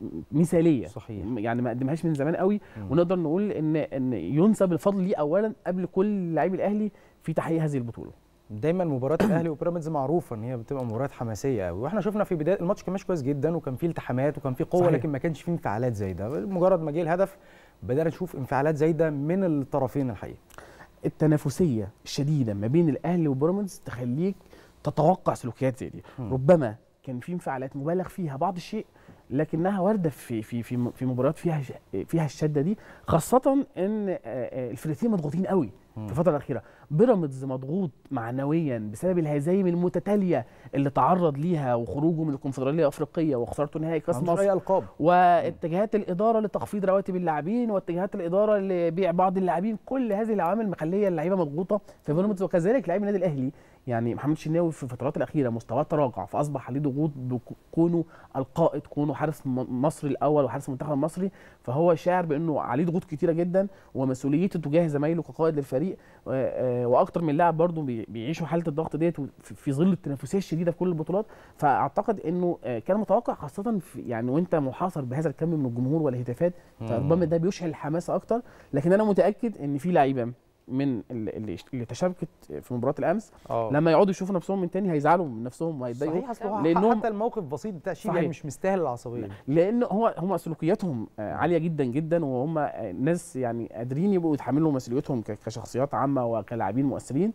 مثاليه صحيح. يعني ما قدمهاش من زمان قوي مم. ونقدر نقول ان ان ينسب الفضل ليه اولا قبل كل لاعبي الاهلي في تحقيق هذه البطوله دايما مباراه الاهلي وبيراميدز معروفه ان هي بتبقى مباريات حماسيه قوي واحنا شفنا في بدايه الماتش كان ماشي كويس جدا وكان فيه التحامات وكان فيه قوه صحيح. لكن ما كانش فيه انفعالات زي ده مجرد ما جه الهدف بدانا نشوف انفعالات زي ده من الطرفين الحقيقه التنافسيه الشديده ما بين الاهلي وبيراميدز تخليك تتوقع سلوكيات زي دي مم. ربما كان في انفعالات مبالغ فيها بعض الشيء لكنها وارده في في في في مباريات فيها ش- فيها الشده دي خاصه ان آه، آه، الفرقتين مضغوطين قوي مم. في الفتره الاخيره بيراميدز مضغوط معنويا بسبب الهزايم المتتاليه اللي تعرض ليها وخروجه من الكونفدراليه الافريقيه وخسارته نهائي ما كاس عندوش مصر اي القاب واتجاهات الاداره لتخفيض رواتب اللاعبين واتجاهات الاداره لبيع بعض اللاعبين كل هذه العوامل مخليه اللعيبه مضغوطه في بيراميدز وكذلك لاعبي النادي الاهلي يعني محمد الشناوي في الفترات الاخيره مستواه تراجع فاصبح عليه ضغوط بكونه القائد كونه حارس م- مصر الاول وحارس المنتخب المصري فهو شاعر بانه عليه ضغوط كتيره جدا ومسؤوليته تجاه زمايله كقائد للفريق و- آه، واكتر من لاعب برضه بي- بيعيشوا حاله الضغط ديت في في ظل التنافسيه الشديده في كل البطولات فاعتقد انه آه، كان متوقع خاصه في يعني وانت محاصر بهذا الكم من الجمهور والهتافات فربما ده بيشعل الحماسه اكتر لكن انا متاكد ان في لعيبه من اللي, اللي- اللي تشاركت في مباراه الامس اه لما يقعدوا يشوفوا نفسهم من تاني هيزعلوا من نفسهم وهيتضايقوا صحيح اصل هو لأنهم- حتى الموقف بسيط بتاع شيء صحيح. يعني مش مستاهل العصبيه دي. لان هو هم سلوكياتهم آه، عاليه جدا جدا وهم آه، ناس يعني قادرين يبقوا يتحملوا مسؤوليتهم ك- كشخصيات عامه وكلاعبين مؤثرين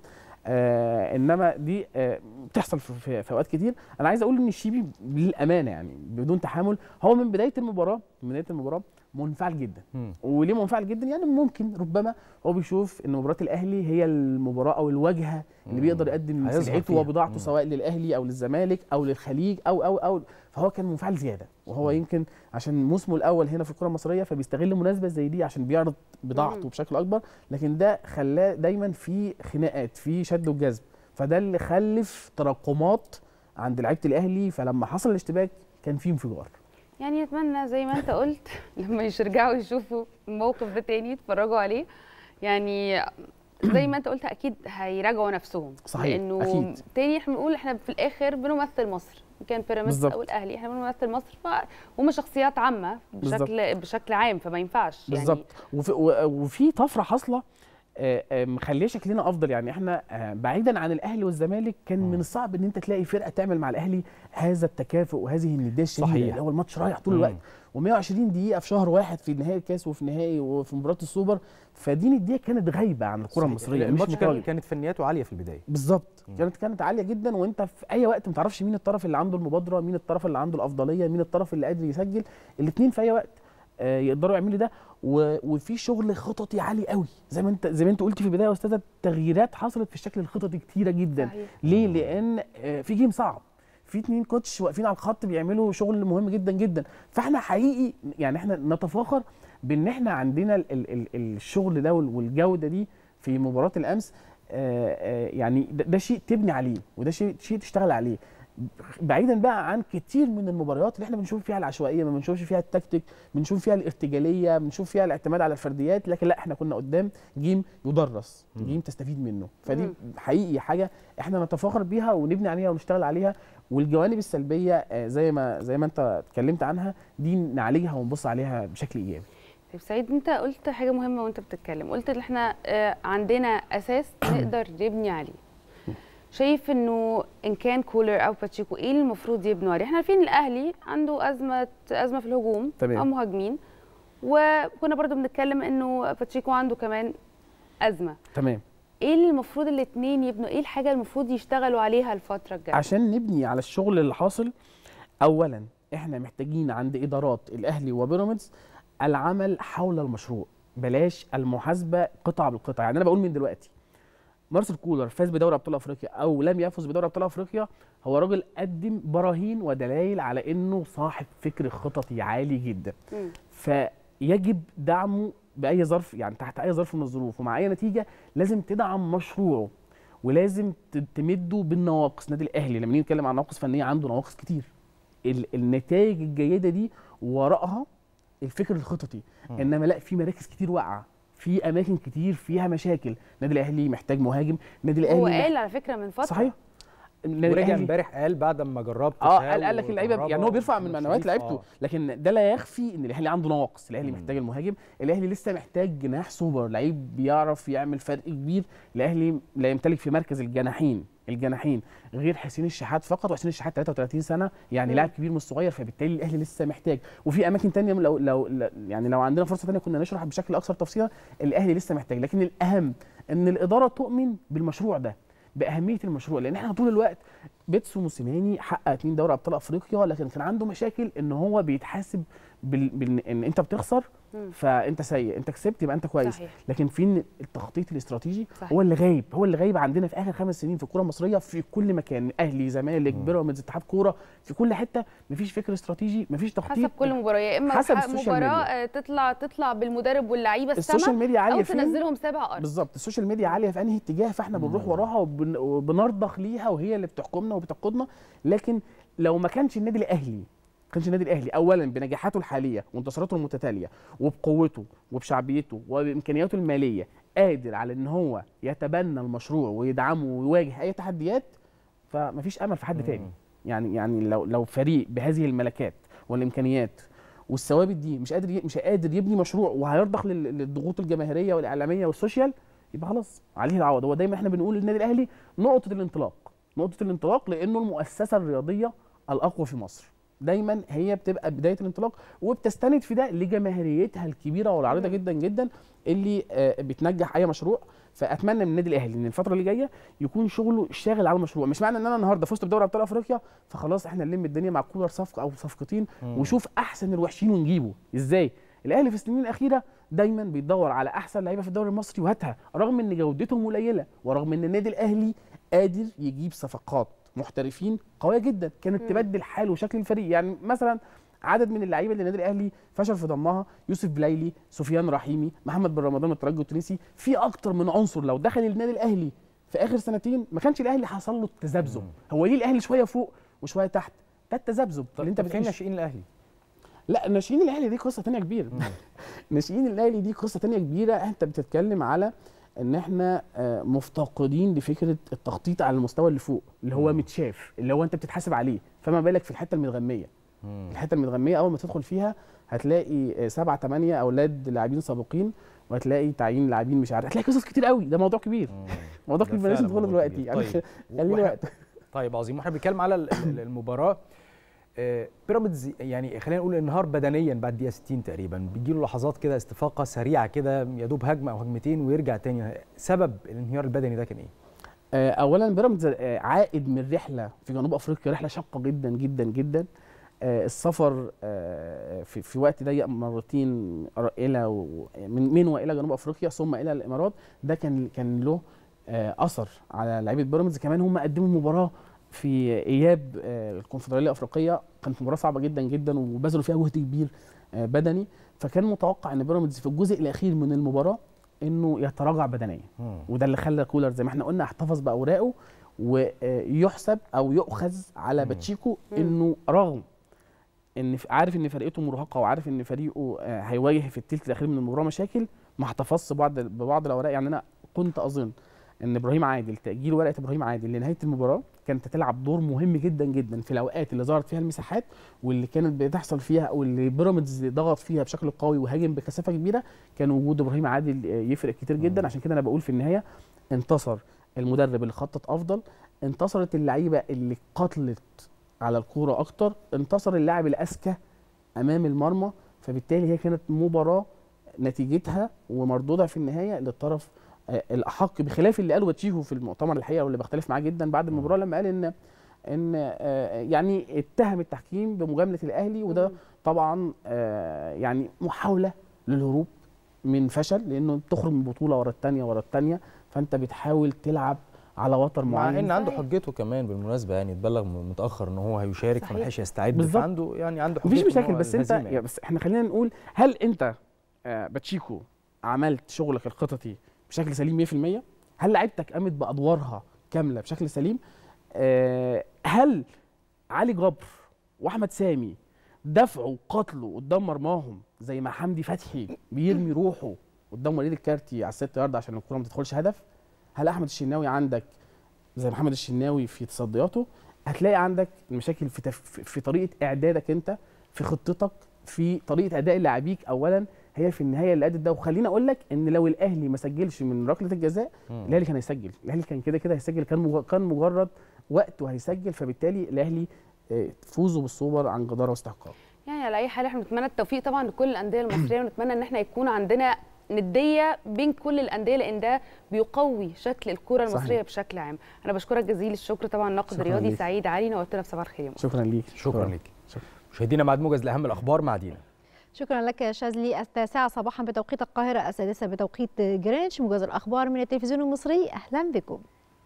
آه انما دي آه بتحصل في, في, في اوقات كتير انا عايز اقول ان الشيبي للامانه يعني بدون تحامل هو من بدايه المباراه من بدايه المباراه منفعل جدا مم. وليه منفعل جدا يعني ممكن ربما هو بيشوف ان مباراه الاهلي هي المباراه او الواجهه اللي مم. بيقدر يقدم هيظهر سلعته فيها. وبضاعته مم. سواء للاهلي او للزمالك او للخليج او او او فهو كان منفعل زياده وهو مم. يمكن عشان موسمه الاول هنا في الكره المصريه فبيستغل مناسبه زي دي عشان بيعرض مم. بضاعته بشكل اكبر لكن ده خلاه دايما في خناقات في شد وجذب فده اللي خلف تراكمات عند لعيبه الاهلي فلما حصل الاشتباك كان في انفجار يعني اتمنى زي ما انت قلت لما يرجعوا يشوفوا الموقف ده تاني يتفرجوا عليه يعني زي ما انت قلت اكيد هيراجعوا نفسهم صحيح، لانه أكيد. تاني احنا بنقول احنا في الاخر بنمثل مصر كان بيراميدز بالظبط. او الاهلي احنا بنمثل مصر فهم شخصيات عامه بشكل بشكل عام فما ينفعش بالظبط وفي, و- وفي طفره حاصله آه، آه، مخليه شكلنا افضل يعني احنا آه، بعيدا عن الاهلي والزمالك كان مم. من الصعب ان انت تلاقي فرقه تعمل مع الاهلي هذا التكافؤ وهذه النديه الشديده صحيح. اللي هو الماتش رايح طول مم. الوقت و120 دقيقه في شهر واحد في نهائي الكاس وفي نهائي وفي مباراه السوبر فدي نديه كانت غايبه عن الكره صحيح. المصريه مش الماتش كان متواجدة. كانت فنياته عاليه في البدايه بالظبط مم. كانت كانت عاليه جدا وانت في اي وقت ما تعرفش مين الطرف اللي عنده المبادره مين الطرف اللي عنده الافضليه مين الطرف اللي قادر يسجل الاثنين في اي وقت آه، يقدروا يعملوا ده و- وفي شغل خططي عالي قوي زي ما انت زي ما انت قلت في البدايه يا استاذه التغييرات حصلت في الشكل الخططي كتيره جدا صحيح. ليه لان آه، في جيم صعب في اتنين كوتش واقفين على الخط بيعملوا شغل مهم جدا جدا فاحنا حقيقي يعني احنا نتفاخر بان احنا عندنا ال ال ال الشغل ده وال- والجوده دي في مباراه الامس آه، آه، يعني ده, ده شيء تبني عليه وده شيء شيء تشتغل عليه بعيدا بقى عن كتير من المباريات اللي احنا بنشوف فيها العشوائيه ما بنشوفش فيها التكتيك بنشوف فيها الارتجاليه بنشوف فيها الاعتماد على الفرديات لكن لا احنا كنا قدام جيم يدرس مم. جيم تستفيد منه فدي مم. حقيقي حاجه احنا نتفاخر بيها ونبني عليها ونشتغل عليها والجوانب السلبيه آه، زي ما زي ما انت اتكلمت عنها دي نعالجها ونبص عليها بشكل ايجابي طيب سعيد انت قلت حاجه مهمه وانت بتتكلم قلت ان احنا آه، عندنا اساس نقدر نبني عليه شايف انه ان كان كولر او باتشيكو ايه المفروض يبنوا عليه احنا عارفين الاهلي عنده ازمه ازمه في الهجوم تمام. او مهاجمين وكنا برضو بنتكلم انه باتشيكو عنده كمان ازمه تمام ايه اللي المفروض الاثنين يبنوا ايه الحاجه المفروض يشتغلوا عليها الفتره الجايه عشان نبني على الشغل اللي حاصل اولا احنا محتاجين عند ادارات الاهلي وبيراميدز العمل حول المشروع بلاش المحاسبه قطعه بالقطعه يعني انا بقول من دلوقتي مارسيل كولر فاز بدوري ابطال افريقيا او لم يفز بدوري ابطال افريقيا هو راجل قدم براهين ودلائل على انه صاحب فكر خططي عالي جدا مم. فيجب دعمه باي ظرف يعني تحت اي ظرف من الظروف ومع اي نتيجه لازم تدعم مشروعه ولازم ت- تمده بالنواقص نادي الاهلي لما نيجي نتكلم عن نواقص فنيه عنده نواقص كتير ال- النتائج الجيده دي وراءها الفكر الخططي مم. انما لا في مراكز كتير واقعه في اماكن كتير فيها مشاكل النادي الاهلي محتاج مهاجم النادي الاهلي هو مح- قال على فكره من فتره صحيح النادي ورجع الأهلي- امبارح قال بعد ما جربت اه تشاو قال قال لك اللعيبه وكهربا يعني هو بيرفع من ومحمد معنويات شريف، لعيبته آه. لكن ده لا يخفي ان الاهلي عنده نواقص الاهلي مم. محتاج المهاجم الاهلي لسه محتاج جناح سوبر لعيب بيعرف يعمل فرق كبير الاهلي لا يمتلك في مركز الجناحين الجناحين غير حسين الشحات فقط وحسين الشحات 33 سنه يعني مم. لاعب كبير مش صغير فبالتالي الاهلي لسه محتاج وفي اماكن تانية لو لو لو- يعني لو عندنا فرصه تانية كنا نشرح بشكل اكثر تفصيلا الاهلي لسه محتاج لكن الاهم ان الاداره تؤمن بالمشروع ده باهميه المشروع لان احنا طول الوقت بيتسو موسيماني حقق اتنين دوري ابطال افريقيا لكن كان عنده مشاكل ان هو بيتحاسب بال... بال... ان انت بتخسر مم. فانت سيء انت كسبت يبقى انت كويس صحيح. لكن في إن التخطيط الاستراتيجي صحيح. هو اللي غايب هو اللي غايب عندنا في اخر خمس سنين في الكره المصريه في كل مكان اهلي زمالك بيراميدز اتحاد كوره في كل حته مفيش فكر استراتيجي مفيش تخطيط حسب كل مباراه يا اما حسب ح- السوشيال مباراه ميديا. آه، تطلع تطلع بالمدرب واللعيبه السوشيال السما ميديا عاليه او فين؟ تنزلهم سابع ارض بالظبط السوشيال ميديا عاليه في انهي اتجاه فاحنا بنروح وراها وبن... وبنرضخ ليها وهي اللي بتحكمنا وبتقودنا لكن لو ما كانش النادي الاهلي ما كانش النادي الاهلي اولا بنجاحاته الحاليه وانتصاراته المتتاليه وبقوته وبشعبيته وبامكانياته الماليه قادر على ان هو يتبنى المشروع ويدعمه ويواجه اي تحديات فمفيش امل في حد تاني يعني يعني لو لو فريق بهذه الملكات والامكانيات والثوابت دي مش قادر ي- مش قادر يبني مشروع وهيرضخ لل- للضغوط الجماهيريه والاعلاميه والسوشيال يبقى خلاص عليه العوض هو دايما احنا بنقول للنادي الاهلي نقطه الانطلاق نقطه الانطلاق لانه المؤسسه الرياضيه الاقوى في مصر دايما هي بتبقى بدايه الانطلاق وبتستند في ده لجماهيريتها الكبيره والعريضه جدا جدا اللي آه، بتنجح اي مشروع فاتمنى من النادي الاهلي ان الفتره اللي جايه يكون شغله شاغل على المشروع مش معنى ان انا النهارده فزت بدوري ابطال افريقيا فخلاص احنا نلم الدنيا مع كولر صفقه او صفقتين وشوف احسن الوحشين ونجيبه ازاي الاهلي في السنين الاخيره دايما بيدور على احسن لعيبه في الدوري المصري وهاتها رغم ان جودتهم قليله ورغم ان النادي الاهلي قادر يجيب صفقات محترفين قويه جدا كانت تبدل حال وشكل الفريق يعني مثلا عدد من اللعيبه اللي النادي الاهلي فشل في ضمها يوسف بلايلي سفيان رحيمي محمد بن رمضان من الترجي التونسي في اكتر من عنصر لو دخل النادي الاهلي في اخر سنتين ما كانش الاهلي حصل له التذبذب هو ليه الاهلي شويه فوق وشويه تحت ده التذبذب اللي انت طب فين بتعيش ناشئين الاهلي لا ناشئين الاهلي دي قصه تانية كبيره ناشئين الاهلي دي قصه تانية كبيره انت بتتكلم على ان احنا آه، مفتقدين لفكره التخطيط على المستوى اللي فوق اللي هو متشاف اللي هو انت بتتحاسب عليه فما بالك في الحته المتغميه الحته المتغميه اول ما تدخل فيها هتلاقي آه، سبعة ثمانية اولاد لاعبين سابقين وهتلاقي تعيين لاعبين مش عارف هتلاقي قصص كتير قوي ده موضوع كبير موضوع ده كبير بلاش فعلا ندخله موضوع دلوقتي كبير. يعني طيب. خلينا وإحنا- وقت طيب عظيم واحنا بنتكلم على ال- ال- المباراه آه، بيراميدز يعني خلينا نقول انهار بدنيا بعد دقيقه 60 تقريبا بيجي له لحظات كده استفاقه سريعه كده يا دوب هجمه او هجمتين ويرجع تاني سبب الانهيار البدني ده كان ايه؟ آه، اولا بيراميدز آه، عائد من رحله في جنوب افريقيا رحله شاقه جدا جدا جدا آه، السفر آه، في في وقت ضيق مرتين الى و- من من والى جنوب افريقيا ثم الى الامارات ده كان كان له آه، اثر على لعيبه بيراميدز كمان هم قدموا مباراه في اياب آه، الكونفدراليه الافريقيه كانت مباراه صعبه جدا جدا وبذلوا فيها جهد كبير آه، بدني فكان متوقع ان بيراميدز في الجزء الاخير من المباراه انه يتراجع بدنيا وده اللي خلى كولر زي ما احنا قلنا احتفظ باوراقه ويحسب او يؤخذ على باتشيكو انه رغم ان ف- عارف ان فرقته مرهقه وعارف ان فريقه آه، هيواجه في الثلث الاخير من المباراه مشاكل ما احتفظش بعض ببعض الاوراق يعني انا كنت اظن ان ابراهيم عادل تاجيل ورقه ابراهيم عادل لنهايه المباراه كانت هتلعب دور مهم جدا جدا في الاوقات اللي ظهرت فيها المساحات واللي كانت بتحصل فيها او اللي بيراميدز ضغط فيها بشكل قوي وهاجم بكثافه كبيره كان وجود ابراهيم عادل آه، يفرق كتير جدا عشان كده انا بقول في النهايه انتصر المدرب اللي خطط افضل انتصرت اللعيبه اللي قتلت على الكوره اكتر انتصر اللاعب الاذكى امام المرمى فبالتالي هي كانت مباراه نتيجتها ومردودها في النهايه للطرف آه، الاحق بخلاف اللي قاله باتشيهو في المؤتمر الحقيقه واللي بختلف معاه جدا بعد المباراه لما قال ان ان آه، يعني اتهم التحكيم بمجامله الاهلي وده طبعا آه، يعني محاوله للهروب من فشل لانه تخرج من بطوله ورا الثانيه ورا الثانيه فانت بتحاول تلعب على وتر مع معين ان عنده حجته كمان بالمناسبه يعني اتبلغ متاخر ان هو هيشارك صحيح. فما لحقش يستعد بالظبط. فعنده يعني عنده مفيش حجته إن مشاكل هو بس انت الهزيمة يعني. بس احنا خلينا نقول هل انت آه، باتشيكو عملت شغلك الخططي بشكل سليم 100% هل لعيبتك قامت بادوارها كامله بشكل سليم آه، هل علي جبر واحمد سامي دفعوا قتلوا قدام مرماهم زي ما حمدي فتحي بيرمي روحه قدام وليد الكارتي على الست يارد عشان الكوره ما تدخلش هدف هل احمد الشناوي عندك زي محمد الشناوي في تصدياته هتلاقي عندك المشاكل في تف... في طريقه اعدادك انت في خطتك في طريقه اداء لاعبيك اولا هي في النهايه اللي ادت ده وخليني اقول لك ان لو الاهلي ما سجلش من ركله الجزاء مم. الاهلي كان هيسجل الاهلي كان كده كده هيسجل كان مج... كان مجرد وقت وهيسجل فبالتالي الاهلي آه، فوزه بالسوبر عن جداره واستحقاق يعني على اي حال احنا بنتمنى التوفيق طبعا لكل الانديه المصريه ونتمنى ان احنا يكون عندنا نديه بين كل الانديه لان ده بيقوي شكل الكره صحيح. المصريه بشكل عام انا بشكرك جزيل الشكر طبعا ناقد شكراً رياضي ليك. سعيد علي نورتنا في صباح الخير يا مصر. شكرا ليك شكرا ليك مشاهدينا بعد موجز لاهم الاخبار مع دينا شكرا لك يا شاذلي التاسعة صباحا بتوقيت القاهرة السادسة بتوقيت جرينتش موجز الأخبار من التلفزيون المصري أهلا بكم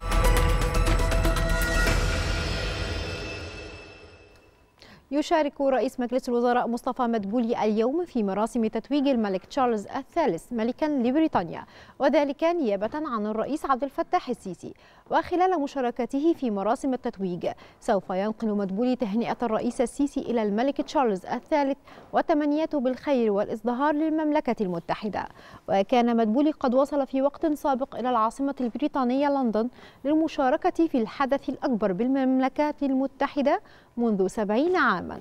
يشارك رئيس مجلس الوزراء مصطفى مدبولي اليوم في مراسم تتويج الملك تشارلز الثالث ملكا لبريطانيا وذلك نيابة عن الرئيس عبد الفتاح السيسي وخلال مشاركته في مراسم التتويج سوف ينقل مدبولي تهنئة الرئيس السيسي إلى الملك تشارلز الثالث وتمنياته بالخير والازدهار للمملكة المتحدة وكان مدبولي قد وصل في وقت سابق إلى العاصمة البريطانية لندن للمشاركة في الحدث الأكبر بالمملكة المتحدة منذ سبعين عاما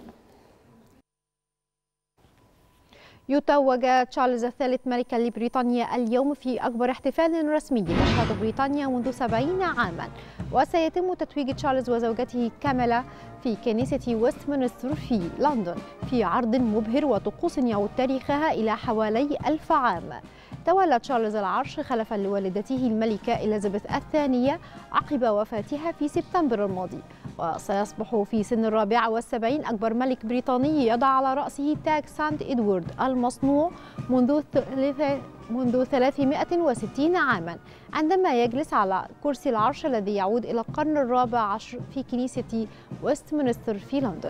يتوج تشارلز الثالث ملكا لبريطانيا اليوم في أكبر احتفال رسمي تشهد بريطانيا منذ سبعين عاما وسيتم تتويج تشارلز وزوجته كاميلا في كنيسة ويستمنستر في لندن في عرض مبهر وطقوس يعود تاريخها إلى حوالي ألف عام تولى تشارلز العرش خلفا لوالدته الملكة إليزابيث الثانية عقب وفاتها في سبتمبر الماضي وسيصبح في سن الرابعة والسبعين أكبر ملك بريطاني يضع على رأسه تاج سانت إدوارد المصنوع منذ ثلاثة منذ 360 عاما عندما يجلس على كرسي العرش الذي يعود إلى القرن الرابع عشر في كنيسة ويستمنستر في لندن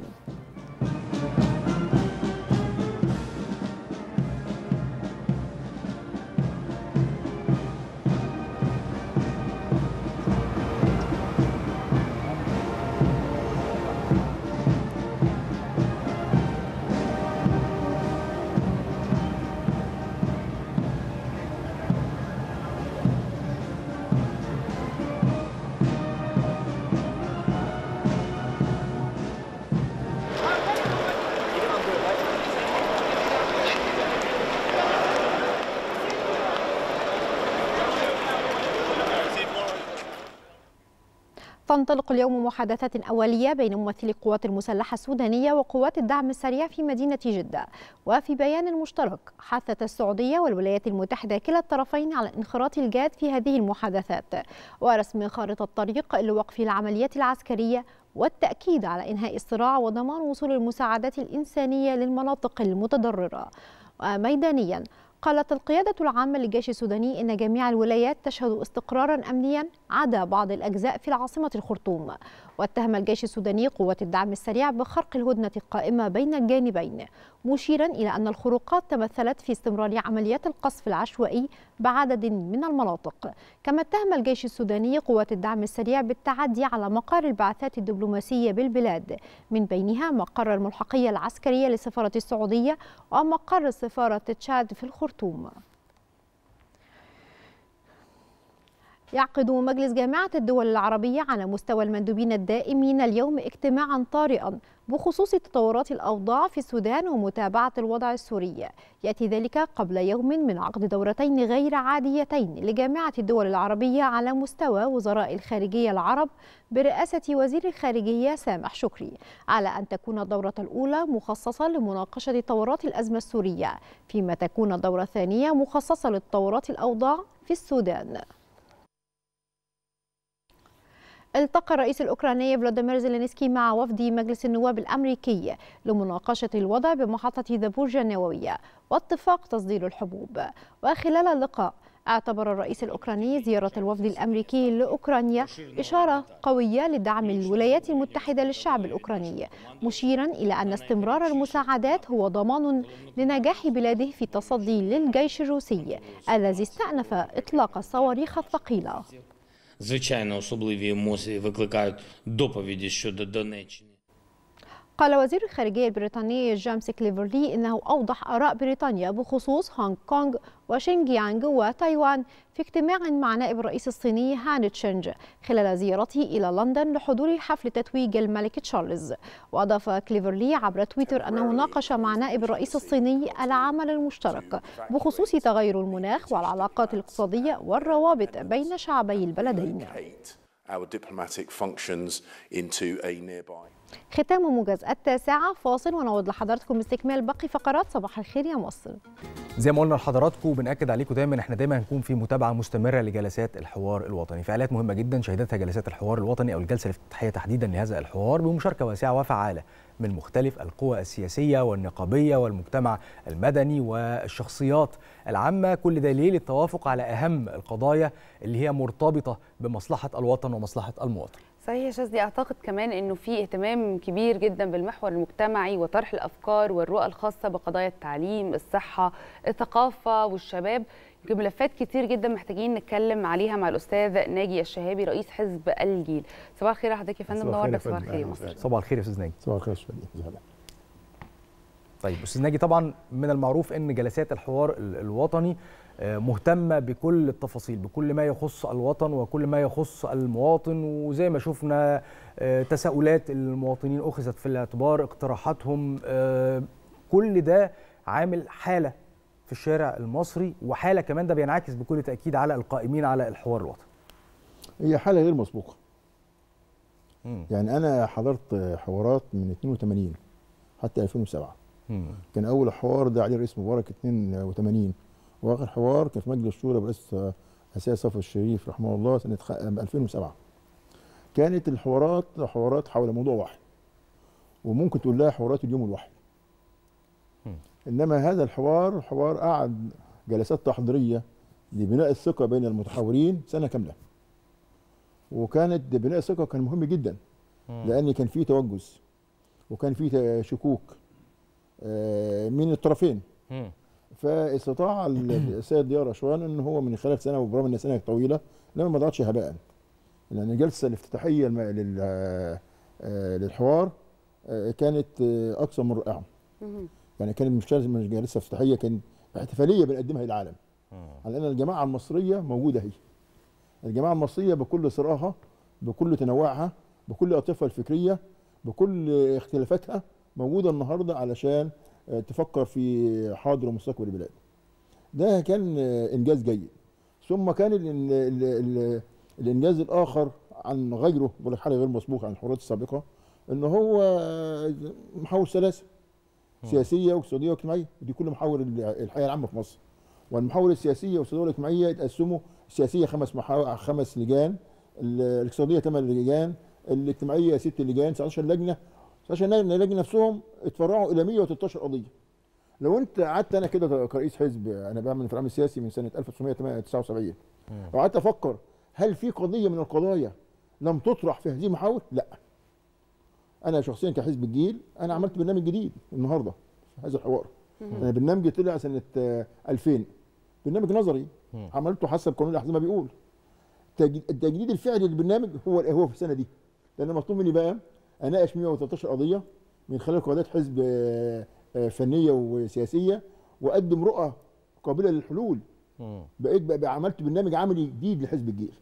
تنطلق اليوم محادثات أولية بين ممثلي القوات المسلحة السودانية وقوات الدعم السريع في مدينة جدة وفي بيان مشترك حثت السعودية والولايات المتحدة كلا الطرفين على انخراط الجاد في هذه المحادثات ورسم خارطة طريق لوقف العمليات العسكرية والتأكيد على إنهاء الصراع وضمان وصول المساعدات الإنسانية للمناطق المتضررة وميدانيا قالت القيادة العامة للجيش السوداني إن جميع الولايات تشهد استقرارا أمنيا عدا بعض الأجزاء في العاصمة الخرطوم واتهم الجيش السوداني قوة الدعم السريع بخرق الهدنة القائمة بين الجانبين مشيرا إلى أن الخروقات تمثلت في استمرار عمليات القصف العشوائي بعدد من المناطق كما اتهم الجيش السوداني قوة الدعم السريع بالتعدي على مقار البعثات الدبلوماسية بالبلاد من بينها مقر الملحقية العسكرية لسفارة السعودية ومقر سفارة تشاد في الخرطوم يعقد مجلس جامعة الدول العربية على مستوى المندوبين الدائمين اليوم اجتماعا طارئا بخصوص تطورات الأوضاع في السودان ومتابعة الوضع السوري يأتي ذلك قبل يوم من عقد دورتين غير عاديتين لجامعة الدول العربية على مستوى وزراء الخارجية العرب برئاسة وزير الخارجية سامح شكري على أن تكون الدورة الأولى مخصصة لمناقشة تطورات الأزمة السورية فيما تكون الدورة الثانية مخصصة لتطورات الأوضاع في السودان التقى الرئيس الأوكراني فلاديمير زيلينسكي مع وفد مجلس النواب الأمريكي لمناقشة الوضع بمحطة ذابورجا النووية واتفاق تصدير الحبوب وخلال اللقاء اعتبر الرئيس الأوكراني زيارة الوفد الأمريكي لأوكرانيا إشارة قوية لدعم الولايات المتحدة للشعب الأوكراني مشيرا إلى أن استمرار المساعدات هو ضمان لنجاح بلاده في التصدي للجيش الروسي الذي استأنف إطلاق الصواريخ الثقيلة Звичайно, особливі емоції викликають доповіді щодо Донеччини. قال وزير الخارجية البريطاني جيمس كليفرلي إنه أوضح آراء بريطانيا بخصوص هونغ كونغ وشينجيانغ وتايوان في اجتماع مع نائب الرئيس الصيني هان تشينج خلال زيارته إلى لندن لحضور حفل تتويج الملك تشارلز وأضاف كليفرلي عبر تويتر أنه ناقش مع نائب الرئيس الصيني العمل المشترك بخصوص تغير المناخ والعلاقات الاقتصادية والروابط بين شعبي البلدين our diplomatic functions into a nearby ختام موجز التاسعة فاصل ونعود لحضراتكم استكمال باقي فقرات صباح الخير يا مصر زي ما قلنا لحضراتكم بناكد عليكم دايما احنا دايما هنكون في متابعه مستمره لجلسات الحوار الوطني فعاليات مهمه جدا شهدتها جلسات الحوار الوطني او الجلسه الافتتاحيه تحديدا لهذا الحوار بمشاركه واسعه وفعاله من مختلف القوى السياسيه والنقابيه والمجتمع المدني والشخصيات العامه كل دليل التوافق على اهم القضايا اللي هي مرتبطه بمصلحه الوطن ومصلحه المواطن صحيح يا شاذلي اعتقد كمان انه في اهتمام كبير جدا بالمحور المجتمعي وطرح الافكار والرؤى الخاصه بقضايا التعليم، الصحه، الثقافه والشباب، يمكن ملفات كتير جدا محتاجين نتكلم عليها مع الاستاذ ناجي الشهابي رئيس حزب الجيل. صباح الخير يا حضرتك يا فندم نورنا صباح الخير يا مصر. صباح الخير يا استاذ ناجي. صباح الخير يا استاذ طيب استاذ ناجي طبعا من المعروف ان جلسات الحوار الوطني مهتمة بكل التفاصيل بكل ما يخص الوطن وكل ما يخص المواطن وزي ما شفنا تساؤلات المواطنين أخذت في الاعتبار اقتراحاتهم كل ده عامل حالة في الشارع المصري وحالة كمان ده بينعكس بكل تأكيد على القائمين على الحوار الوطني هي حالة غير مسبوقة يعني أنا حضرت حوارات من 82 حتى 2007 مم. كان أول حوار ده عليه الرئيس مبارك 82 واخر حوار كان في مجلس الشورى برئاسه اساس صفر الشريف رحمه الله سنه 2007 كانت الحوارات حوارات حول موضوع واحد وممكن تقول لها حوارات اليوم الواحد انما هذا الحوار حوار قعد جلسات تحضيريه لبناء الثقه بين المتحاورين سنه كامله وكانت بناء الثقه كان مهم جدا لان كان في توجس وكان في شكوك من الطرفين فاستطاع السيد ضياء رشوان ان هو من خلال سنه وبرغم ان سنه طويله لما ما ضاعتش هباء لان الجلسه الافتتاحيه للحوار كانت اكثر من رائعه يعني كانت مش لازم جلسه افتتاحيه كان احتفاليه بنقدمها للعالم على ان الجماعه المصريه موجوده هي الجماعه المصريه بكل صراعها بكل تنوعها بكل اطيافها الفكريه بكل اختلافاتها موجوده النهارده علشان تفكر في حاضر ومستقبل البلاد ده كان انجاز جيد ثم كان ال ال ال الانجاز الاخر عن غيره بقول لك حاجه غير مسبوقه عن الحوارات السابقه ان هو محاور ثلاثه سياسيه واقتصاديه واجتماعيه ودي كل محاور الحياه العامه في مصر والمحاور السياسيه والاقتصاديه والاجتماعيه يتقسموا السياسيه خمس محاور خمس لجان الاقتصاديه ثمان لجان الاجتماعيه ست لجان 19 لجنه 19 لجنه نفسهم اتفرعوا الى 113 قضيه لو انت قعدت انا كده كرئيس حزب انا بعمل في العمل السياسي من سنه 1979 وقعدت افكر هل في قضيه من القضايا لم تطرح في هذه المحاور؟ لا. انا شخصيا كحزب الجيل انا عملت برنامج جديد النهارده في هذا الحوار. انا برنامجي طلع سنه 2000 برنامج نظري عملته حسب قانون الاحزاب ما بيقول. التجديد الفعلي للبرنامج هو هو في السنه دي. لان مطلوب مني بقى اناقش 113 قضيه من خلال قيادات حزب فنيه وسياسيه واقدم رؤى قابله للحلول بقيت بقى عملت برنامج عملي جديد لحزب الجيل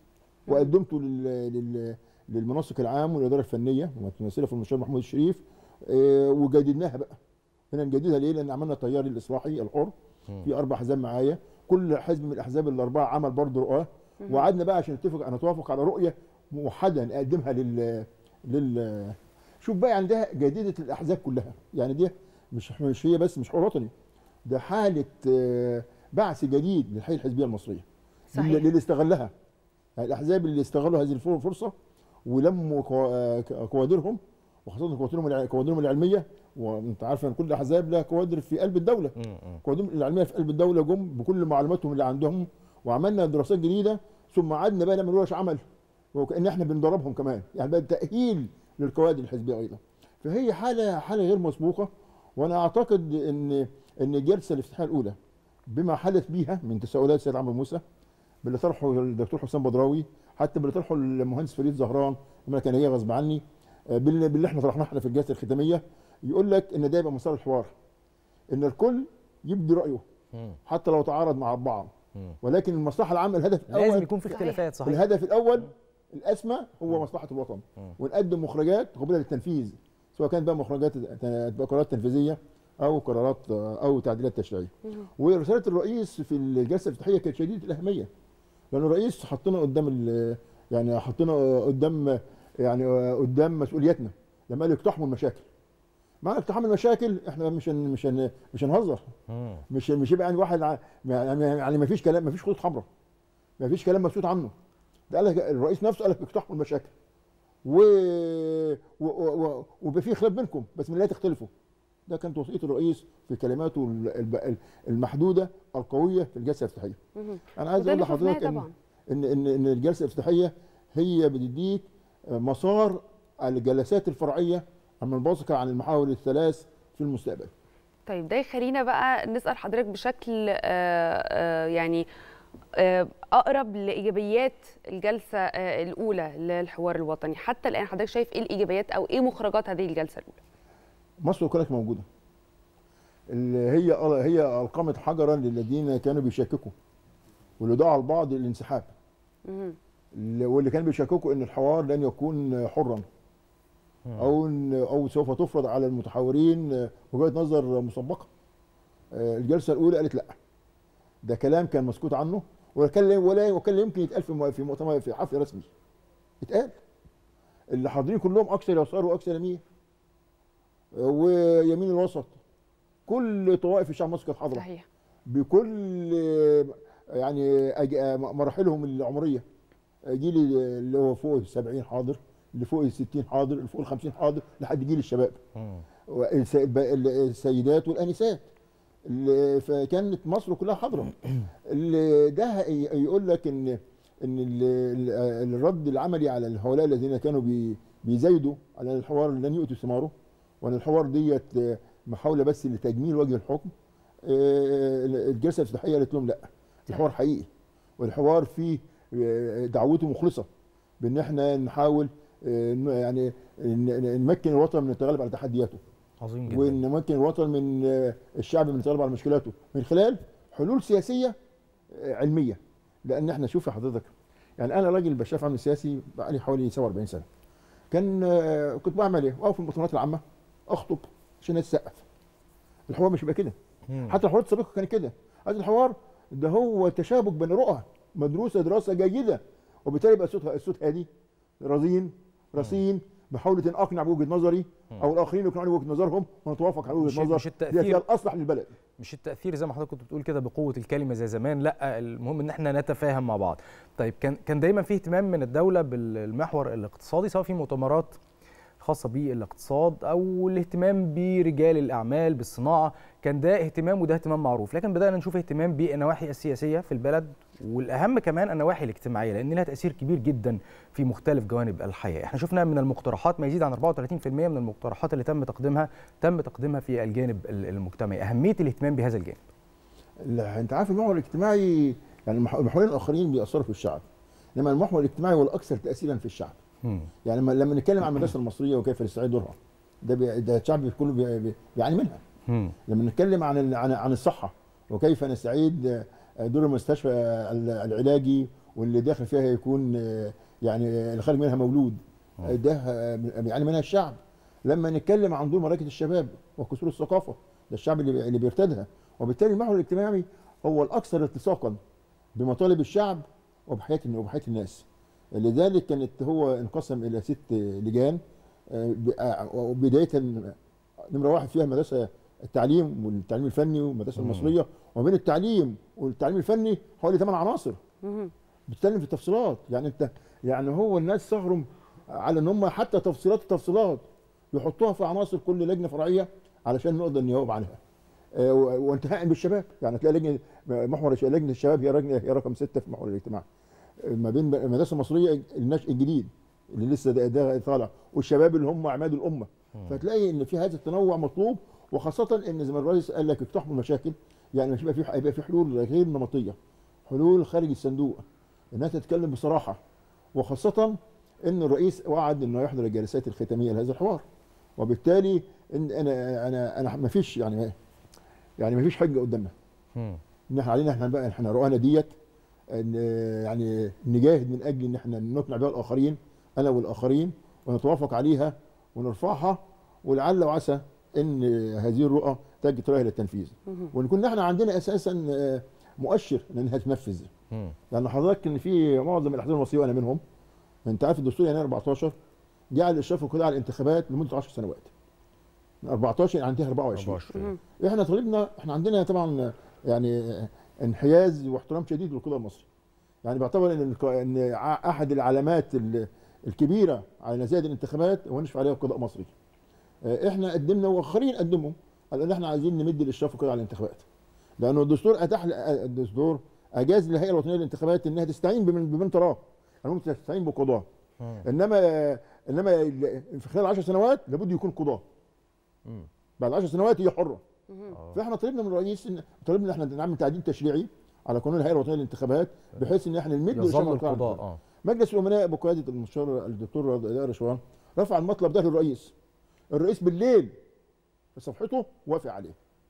وقدمته لل... لل... للمنسق العام والاداره الفنيه متمثله في المستشار محمود الشريف آه، وجددناها بقى هنا نجددها ليه؟ لان عملنا التيار الاصلاحي الحر في اربع احزاب معايا كل حزب من الاحزاب الاربعه عمل برضه رؤاه وقعدنا بقى عشان نتفق نتوافق على رؤيه موحده نقدمها لل لل شوف بقى يعني ده جديده الاحزاب كلها يعني دي مش مش هي بس مش حوار وطني ده حاله آه، بعث جديد للحياه الحزبيه المصريه صحيح. للي اللي استغلها يعني الاحزاب اللي استغلوا هذه الفر- الفرصه ولموا كوا- آه، كوادرهم وخاصه كوادرهم الع- كوادرهم العلميه وانت عارف ان كل الاحزاب لها كوادر في قلب الدوله كوادرهم العلميه في قلب الدوله جم بكل معلوماتهم اللي عندهم وعملنا دراسات جديده ثم قعدنا بقى نعمل ورش عمل وكان احنا بندربهم كمان يعني بقى تاهيل للكوادر الحزبيه ايضا فهي حاله حاله غير مسبوقه وانا اعتقد ان ان الجلسه الافتتاحيه الاولى بما حدث بيها من تساؤلات سيد عمرو موسى باللي طرحه الدكتور حسام بدراوي حتى باللي طرحه المهندس فريد زهران لما كان هي غصب عني آه، باللي, باللي احنا طرحناه احنا في الجلسه الختاميه يقول لك ان ده يبقى مسار الحوار ان الكل يبدي رايه حتى لو تعارض مع بعض ولكن المصلحه العامه الهدف الاول لازم يكون في اختلافات صحيح الهدف الاول الاسمى هو مصلحه الوطن ونقدم مخرجات قابله للتنفيذ سواء كانت بقى مخرجات تبقى قرارات تنفيذيه او قرارات او تعديلات تشريعيه ورساله الرئيس في الجلسه الافتتاحيه كانت شديده الاهميه لان الرئيس حطنا قدام ال- يعني حطنا قدام يعني قدام مسؤولياتنا لما قال اقتحموا المشاكل مع اقتحام المشاكل احنا مش هن مش هن مش هنهزر مش مش يبقى يعني واحد ع- يعني يعني ما فيش كلام ما فيش خطوط حمراء ما فيش كلام مسكوت عنه ده قال لك الرئيس نفسه قال لك اقتحموا المشاكل و و- و- ويبقى في خلاف بينكم بس من لا تختلفوا ده كانت وصيه الرئيس في كلماته ال- الب- المحدوده القويه في الجلسه الافتتاحيه انا عايز وده اقول اللي شفناه لحضرتك ان طبعاً. ان ان ان الجلسه الافتتاحيه هي بتديك مسار الجلسات الفرعيه عن الباصقه عن المحاور الثلاث في المستقبل طيب ده يخلينا بقى نسأل حضرتك بشكل آه، آه، يعني آه، أقرب لإيجابيات الجلسة آه، الأولى للحوار الوطني حتى الآن حضرتك شايف إيه الإيجابيات أو إيه مخرجات هذه الجلسة الأولى؟ مصر كانت موجوده اللي هي هي القمت حجرا للذين كانوا بيشككوا واللي دعا البعض للانسحاب مهم. اللي- واللي كانوا بيشككوا ان الحوار لن يكون حرا او إن او سوف تفرض على المتحاورين وجهه نظر مسبقه آه، الجلسه الاولى قالت لا ده كلام كان مسكوت عنه وكان ولا وكان لا يمكن يتقال في مو- في مؤتمر في حفل رسمي اتقال اللي حاضرين كلهم اكثر يسار واكثر يمين آه، ويمين الوسط كل طوائف الشعب المصري كانت حاضره صحيح بكل آه، يعني أج- آه، مراحلهم العمريه جيل اللي هو فوق ال 70 حاضر اللي فوق ال 60 حاضر اللي فوق ال 50 حاضر لحد جيل الشباب والس- الب- ال- السيدات والانسات اللي فكانت مصر كلها حاضره اللي ده ي- يقول لك ان ان ال- ال- الرد العملي على هؤلاء الذين كانوا بي- بيزايدوا على الحوار لن يؤتوا ثماره وان الحوار ديت محاوله بس لتجميل وجه الحكم آه، الجلسه الافتتاحيه قالت لهم لا الحوار حقيقي والحوار فيه آه، دعوته مخلصه بان احنا نحاول آه، ن- يعني ن- نمكن الوطن من التغلب على تحدياته عظيم جدا ونمكن الوطن من آه، الشعب من التغلب على مشكلاته من خلال حلول سياسيه آه، علميه لان احنا شوف يا حضرتك يعني انا راجل بشاف عمل سياسي بقالي حوالي 47 سنه كان آه، كنت بعمل ايه؟ اقف في المؤتمرات العامه اخطب عشان الناس تسقف الحوار مش يبقى كده حتى الحوارات السابقه كانت كده هذا الحوار ده هو تشابك بين رؤى مدروسه دراسه جيده وبالتالي يبقى الصوت الصوت هادي رزين رصين محاولة ان اقنع بوجهه نظري او الاخرين يقنعوني بوجهه نظرهم ونتوافق على مش- وجهه نظر مش التأثير- دي هي الاصلح للبلد مش التاثير زي ما حضرتك كنت بتقول كده بقوه الكلمه زي زمان لا المهم ان احنا نتفاهم مع بعض طيب كان كان دايما في اهتمام من الدوله بالمحور الاقتصادي سواء في مؤتمرات خاصه بالاقتصاد او الاهتمام برجال الاعمال بالصناعه كان ده اهتمام وده اهتمام معروف لكن بدانا نشوف اهتمام بالنواحي السياسيه في البلد والاهم كمان النواحي الاجتماعيه لان لها تاثير كبير جدا في مختلف جوانب الحياه احنا شفنا من المقترحات ما يزيد عن 34% من المقترحات اللي تم تقديمها تم تقديمها في الجانب ال- المجتمعي اهميه الاهتمام بهذا الجانب لا، انت عارف المحور الاجتماعي يعني المح- المحورين الاخرين بيأثروا في الشعب انما المحور الاجتماعي هو الاكثر تاثيرا في الشعب يعني لما- لما نتكلم عن المدرسه المصريه وكيف نستعيد دورها ده بي- ده الشعب كله بي- بي- بيعاني منها لما نتكلم عن ال- عن عن الصحه وكيف نستعيد دور المستشفى ال- العلاجي واللي داخل فيها يكون آه، يعني اللي خارج منها مولود آه، ده آه، يعني منها الشعب لما نتكلم عن دور مراكز الشباب وكسور الثقافه ده الشعب اللي اللي بيرتدها وبالتالي المحور الاجتماعي هو الاكثر التصاقا بمطالب الشعب وبحياه وبحياه الناس لذلك كانت هو انقسم الى ست لجان آه، ب- آه، وبدايه نمره واحد فيها المدرسه التعليم والتعليم الفني والمدرسه مم. المصريه وما بين التعليم والتعليم الفني حوالي ثمان عناصر مهم. بتتكلم في التفصيلات يعني انت يعني هو الناس سهروا على ان هم حتى تفصيلات التفصيلات يحطوها في عناصر كل لجنه فرعيه علشان نقدر نجاوب عنها آه، و- وانتهاء بالشباب يعني تلاقي لجنه محور الش- لجنه الشباب هي لجنه هي رقم سته في محور الاجتماع آه، ما بين المدرسه المصريه النشء الجديد اللي لسه ده, ده طالع والشباب اللي هم عماد الامه فتلاقي ان في هذا التنوع مطلوب وخاصه ان زي ما الرئيس قال لك اقتحموا المشاكل يعني مش يبقى في هيبقى في حلول غير نمطيه حلول خارج الصندوق الناس تتكلم بصراحه وخاصه ان الرئيس وعد انه يحضر الجلسات الختاميه لهذا الحوار وبالتالي ان انا انا انا ما فيش يعني يعني ما فيش حجه قدامنا ان احنا علينا احنا بقى احنا رؤانا ديت ان يعني نجاهد من اجل ان احنا نقنع بها الاخرين انا والاخرين ونتوافق عليها ونرفعها ولعل وعسى ان هذه الرؤى تجد طريقها للتنفيذ ونكون احنا عندنا اساسا آه، مؤشر انها تنفذ لان حضرتك ان في معظم الاحزاب المصريه وانا منهم انت عارف الدستور يناير 14 جعل الاشراف والقضاء على الانتخابات لمده 10 سنوات من 14 يعني عندها 24 24. احنا طالبنا احنا عندنا طبعا يعني انحياز واحترام شديد للقضاء المصري يعني بعتبر ان الق- ان ع- احد العلامات ال- الكبيره على نتائج الانتخابات هو نشف عليها القضاء المصري اه، احنا قدمنا واخرين قدموا قال ان احنا عايزين نمد الاشراف والقضاء على الانتخابات لانه الدستور اتاح ل- الدستور اجاز للهيئه الوطنيه للانتخابات انها تستعين بمن بمن تراه يعني ممكن تستعين بقضاه انما انما ال- في خلال 10 سنوات لابد يكون قضاه بعد 10 سنوات هي حره فاحنا طلبنا من الرئيس ان طلبنا ان احنا نعمل تعديل تشريعي على قانون الهيئه الوطنيه للانتخابات بحيث ان احنا نمد يظل الشرع القضاء القضاء. اه مجلس الامناء بقياده المستشار الدكتور ضياء رشوان رفع المطلب ده للرئيس الرئيس بالليل في صفحته وافق عليه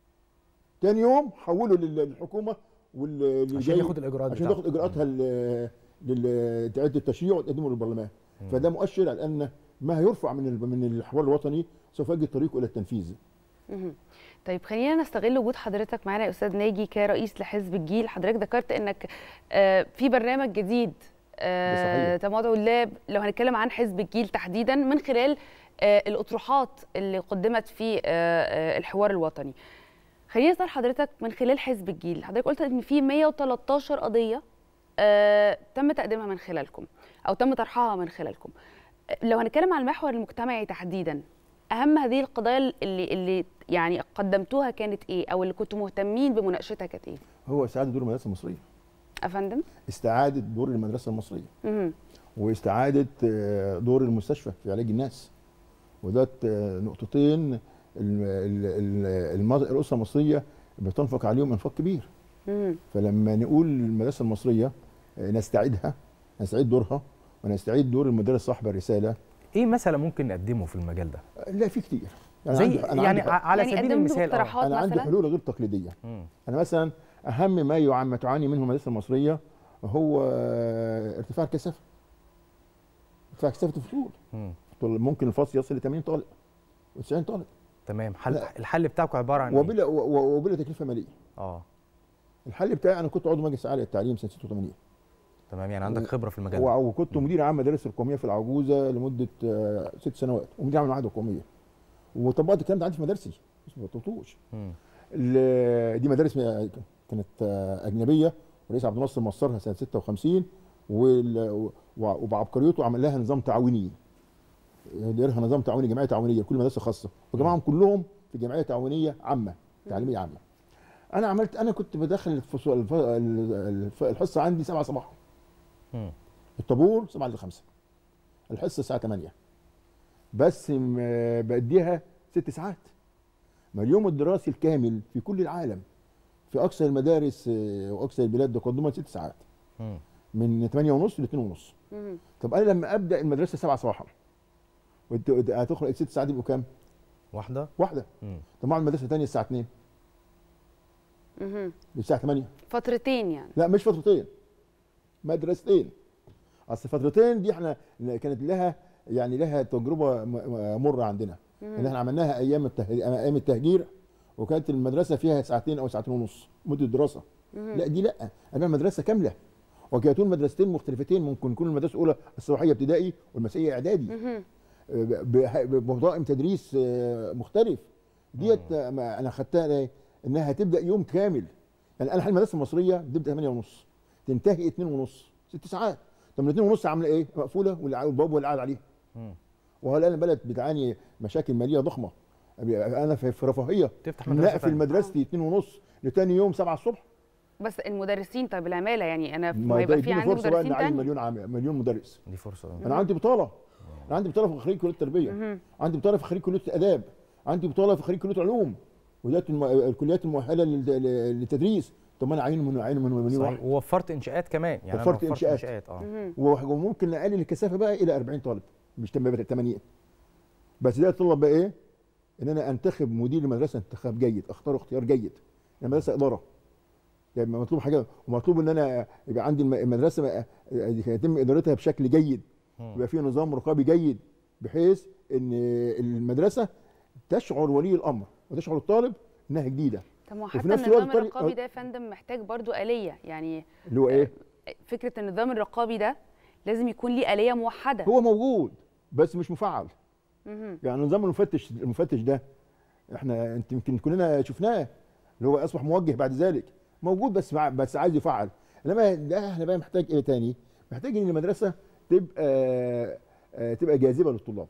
تاني يوم حوله لل- للحكومه واللي عشان ياخد الإجراءات عشان بتاعته. ياخد اجراءاتها ل- لل- تعديل التشريع وتقدمه للبرلمان فده مؤشر على ان ما هيرفع من ال- من الحوار الوطني سوف يجد طريقه الى التنفيذ مهم. طيب خلينا نستغل وجود حضرتك معانا يا استاذ ناجي كرئيس لحزب الجيل حضرتك ذكرت انك آه، في برنامج جديد آه، صحيح. تمادع اللاب لو هنتكلم عن حزب الجيل تحديدا من خلال آه، الاطروحات اللي قدمت في آه، آه، الحوار الوطني خليني اسال حضرتك من خلال حزب الجيل حضرتك قلت ان في 113 قضيه آه، تم تقديمها من خلالكم او تم طرحها من خلالكم لو هنتكلم عن المحور المجتمعي تحديدا اهم هذه القضايا اللي اللي يعني قدمتوها كانت ايه او اللي كنتوا مهتمين بمناقشتها كانت ايه هو استعاده دور المدرسه المصريه افندم استعاده دور المدرسه المصريه مهم. واستعاده آه، دور المستشفى في علاج الناس وده آه، نقطتين ال- ال- ال- الم- الاسره المصريه بتنفق عليهم انفاق كبير مهم. فلما نقول المدرسه المصريه آه، نستعيدها نستعيد دورها ونستعيد دور المدرس صاحب الرساله ايه مثلا ممكن نقدمه في المجال ده لا في كتير زي عندي- أنا يعني عندي- ع- على يعني سبيل قدمتوا المثال اه اقتراحات انا عندي مثلا حلول غير تقليديه مم. انا مثلا اهم ما يع- ما تعاني منه المدرسه المصريه هو آه، ارتفاع الكثافه ارتفاع كثافه الفصول مم. طول- ممكن الفصل يصل ل 80 طالب و90 طالب تمام حل لا. الحل بتاعكم عباره عن ايه؟ وبلا و- و- وبلا تكلفه ماليه اه الحل بتاعي انا كنت عضو مجلس عالي للتعليم سنه 86 تمام يعني عندك خبره في المجال ده و- وكنت مدير عام مدارس القوميه في العجوزه لمده آه، ست سنوات ومدير عام المعاهد القوميه وطبقت الكلام ده عندي في مدارسي بس ما طبقتوش مم. ال- دي مدارس م- كانت آه، اجنبيه ورئيس عبد الناصر مصرها سنه 56 وال- و- وبعبقريته عمل لها نظام تعاوني دايرها نظام تعاوني جمعيه تعاونيه كل مدرسه خاصه وجمعهم كلهم في جمعيه تعاونيه عامه تعليميه عامه انا عملت انا كنت بدخل الفصول الف- الف- الحصه عندي 7 صباحا مم. الطابور 7 ل 5 الحصه الساعه 8 بس م- بديها ست ساعات ما اليوم الدراسي الكامل في كل العالم في اكثر المدارس آه، واكثر البلاد تقدما ست ساعات مم. من 8 ونص ل 2 ونص مهم. طب انا لما ابدا المدرسه 7 صباحا وانت وأنت هتخرج الست ساعات يبقوا كام؟ واحده واحده مم. طب مع المدرسه الثانيه الساعه 2 مهم. الساعه 8 فترتين يعني لا مش فترتين مدرستين اصل فترتين دي احنا كانت لها يعني لها تجربه م- م- مره عندنا مم. ان احنا عملناها ايام التهجير ايام التهجير وكانت المدرسه فيها ساعتين او ساعتين ونص مده دراسه مم. لا دي لا انا مدرسه كامله وكانت مدرستين مختلفتين ممكن يكون المدرسه الاولى الصباحيه ابتدائي والمسائيه اعدادي ب- بنظام تدريس آه، مختلف ديت آه، ما انا خدتها إيه؟ انها هتبدا يوم كامل يعني انا المدرسه المصريه بتبدا 8 ونص تنتهي 2 ونص ست ساعات طب ال 2 ونص عامله ايه؟ مقفوله والع- والباب اللي قاعد عليها وهل انا بلد بتعاني مشاكل ماليه ضخمه انا في في رفاهيه تفتح مدرسة نقفل تانية. مدرستي 2 ونص لتاني يوم 7 الصبح بس المدرسين طيب العماله يعني انا ما ما يبقى ده في يديني عندي فرصه بقى ان مدرسين اعين تاني مليون عام مليون مدرس دي فرصه انا عندي بطاله انا عندي بطاله في خريج كليه التربيه مهم. عندي بطاله في خريج كليه الاداب عندي بطاله في خريج كليه العلوم وذات الم- الكليات المؤهله لل- للتدريس طب ما انا اعين من اعين من مليون صحيح واحد ووفرت انشاءات كمان يعني أنا وفرت وفرت انشاءات اه وممكن نقلل الكثافه بقى الى 40 طالب مش 80 بس ده يتطلب بقى ايه؟ ان انا انتخب مدير المدرسه انتخاب جيد اختار اختيار جيد المدرسه اداره يعني مطلوب حاجه ومطلوب ان انا يبقى عندي الم- المدرسه بقى يتم ادارتها بشكل جيد يبقى فيها نظام رقابي جيد بحيث ان المدرسه تشعر ولي الامر وتشعر الطالب انها جديده طب ما هو وفي حتى نفس النظام الوقت طريق- الرقابي ده يا فندم محتاج برضو آلية يعني اللي هو ايه؟ فكرة النظام الرقابي ده لازم يكون ليه آلية موحدة هو موجود بس مش مفعل مهم. يعني نظام المفتش المفتش ده احنا انت يمكن كلنا شفناه اللي هو اصبح موجه بعد ذلك موجود بس مع بس عايز يفعل انما ده احنا بقى محتاج ايه تاني؟ محتاج ان المدرسه تبقى آه، تبقى جاذبه للطلاب.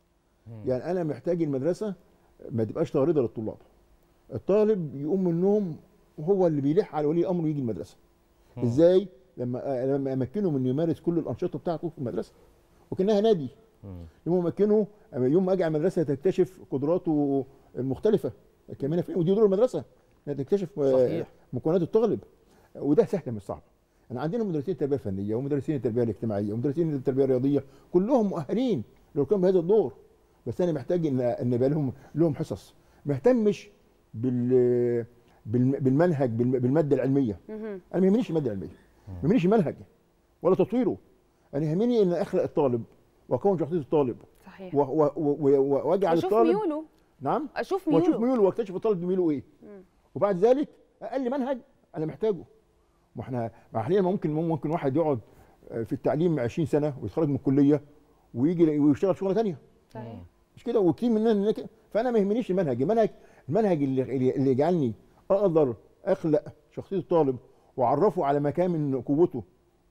يعني انا محتاج المدرسه ما تبقاش طارده للطلاب. الطالب يقوم من النوم وهو اللي بيلح على ولي امره يجي المدرسه. ازاي؟ لما آه، لما امكنه من إنه يمارس كل الانشطه بتاعته في المدرسه. وكانها نادي. يوم ما امكنه يوم ما اجي على المدرسه تكتشف قدراته المختلفه كمان فين ودي دور المدرسه انها تكتشف آه، صحيح. مكونات الطالب وده سهل مش صعب انا عندنا مدرسين التربيه الفنيه ومدرسين التربيه الاجتماعيه ومدرسين التربيه الرياضيه كلهم مؤهلين للقيام بهذا الدور بس انا محتاج ان ان يبقى لهم لهم حصص ما اهتمش بال بالم- بالمنهج بالم- بالماده العلميه مهم. انا ما يهمنيش الماده العلميه ما يهمنيش المنهج ولا تطويره انا يهمني ان اخلق الطالب واكون شخصيه الطالب صحيح و- و- و- و- واجعل أشوف الطالب ميوله نعم أشوف واشوف ميوله ميوله واكتشف الطالب ميوله ايه مم. وبعد ذلك اقل منهج انا محتاجه ما احنا ما احيانا ممكن ممكن واحد يقعد في التعليم 20 سنه ويتخرج من الكليه ويجي ويشتغل شغله ثانيه صحيح مش كده وكتير مننا كده. فانا ما يهمنيش المنهج المنهج المنهج اللي اللي اللي يجعلني اقدر اخلق شخصيه الطالب واعرفه على مكامن قوته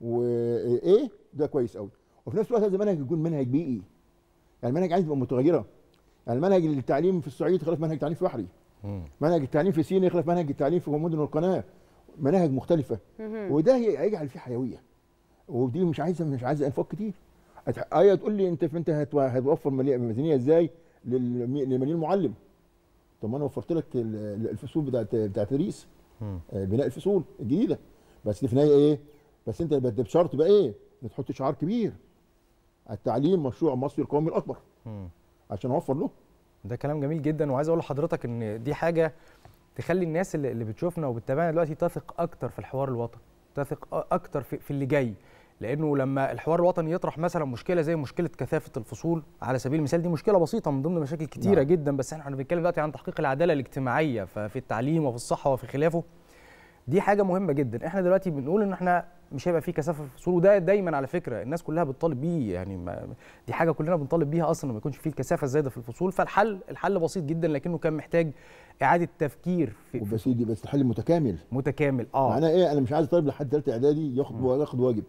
وايه ده كويس قوي وفي نفس الوقت هذا المنهج يكون منهج بيئي يعني المنهج عايز تبقى متغيره يعني منهج التعليم في الصعيد خلاف منهج التعليم في بحري منهج التعليم في سيناء يخلف منهج التعليم في مدن القناه مناهج مختلفه مهم. وده هي- هيجعل فيه حيويه ودي مش عايزه مش عايزه انفاق كتير هت- ايه تقول لي انت انت هتو- هتوفر ملي- ميزانيه ازاي للمي- لمليون معلم طب ما انا وفرت لك ال- ال- الفصول بتاعت بتاع التدريس آه، بناء الفصول الجديده بس في النهايه ايه بس انت بت- بشرط بقى ايه ما تحط شعار كبير التعليم مشروع مصري القومي الاكبر عشان اوفر له ده كلام جميل جدا وعايز اقول لحضرتك ان دي حاجه تخلي الناس اللي, اللي بتشوفنا وبتتابعنا دلوقتي تثق اكتر في الحوار الوطني تثق أ- اكتر في, في اللي جاي لانه لما الحوار الوطني يطرح مثلا مشكله زي مشكله كثافه الفصول على سبيل المثال دي مشكله بسيطه من ضمن مشاكل كتيره نعم. جدا بس احنا بنتكلم دلوقتي عن تحقيق العداله الاجتماعيه ففي التعليم وفي الصحه وفي خلافه دي حاجه مهمه جدا احنا دلوقتي بنقول ان احنا مش هيبقى في كثافه في الفصول وده دايما على فكره الناس كلها بتطالب بيه يعني ما دي حاجه كلنا بنطالب بيها اصلا ما يكونش في الكثافه الزايده في الفصول فالحل الحل بسيط جدا لكنه كان محتاج اعاده تفكير في بس دي بس الحل متكامل متكامل اه معناه ايه انا مش عايز طالب لحد ثالثه اعدادي ياخد ياخد واجب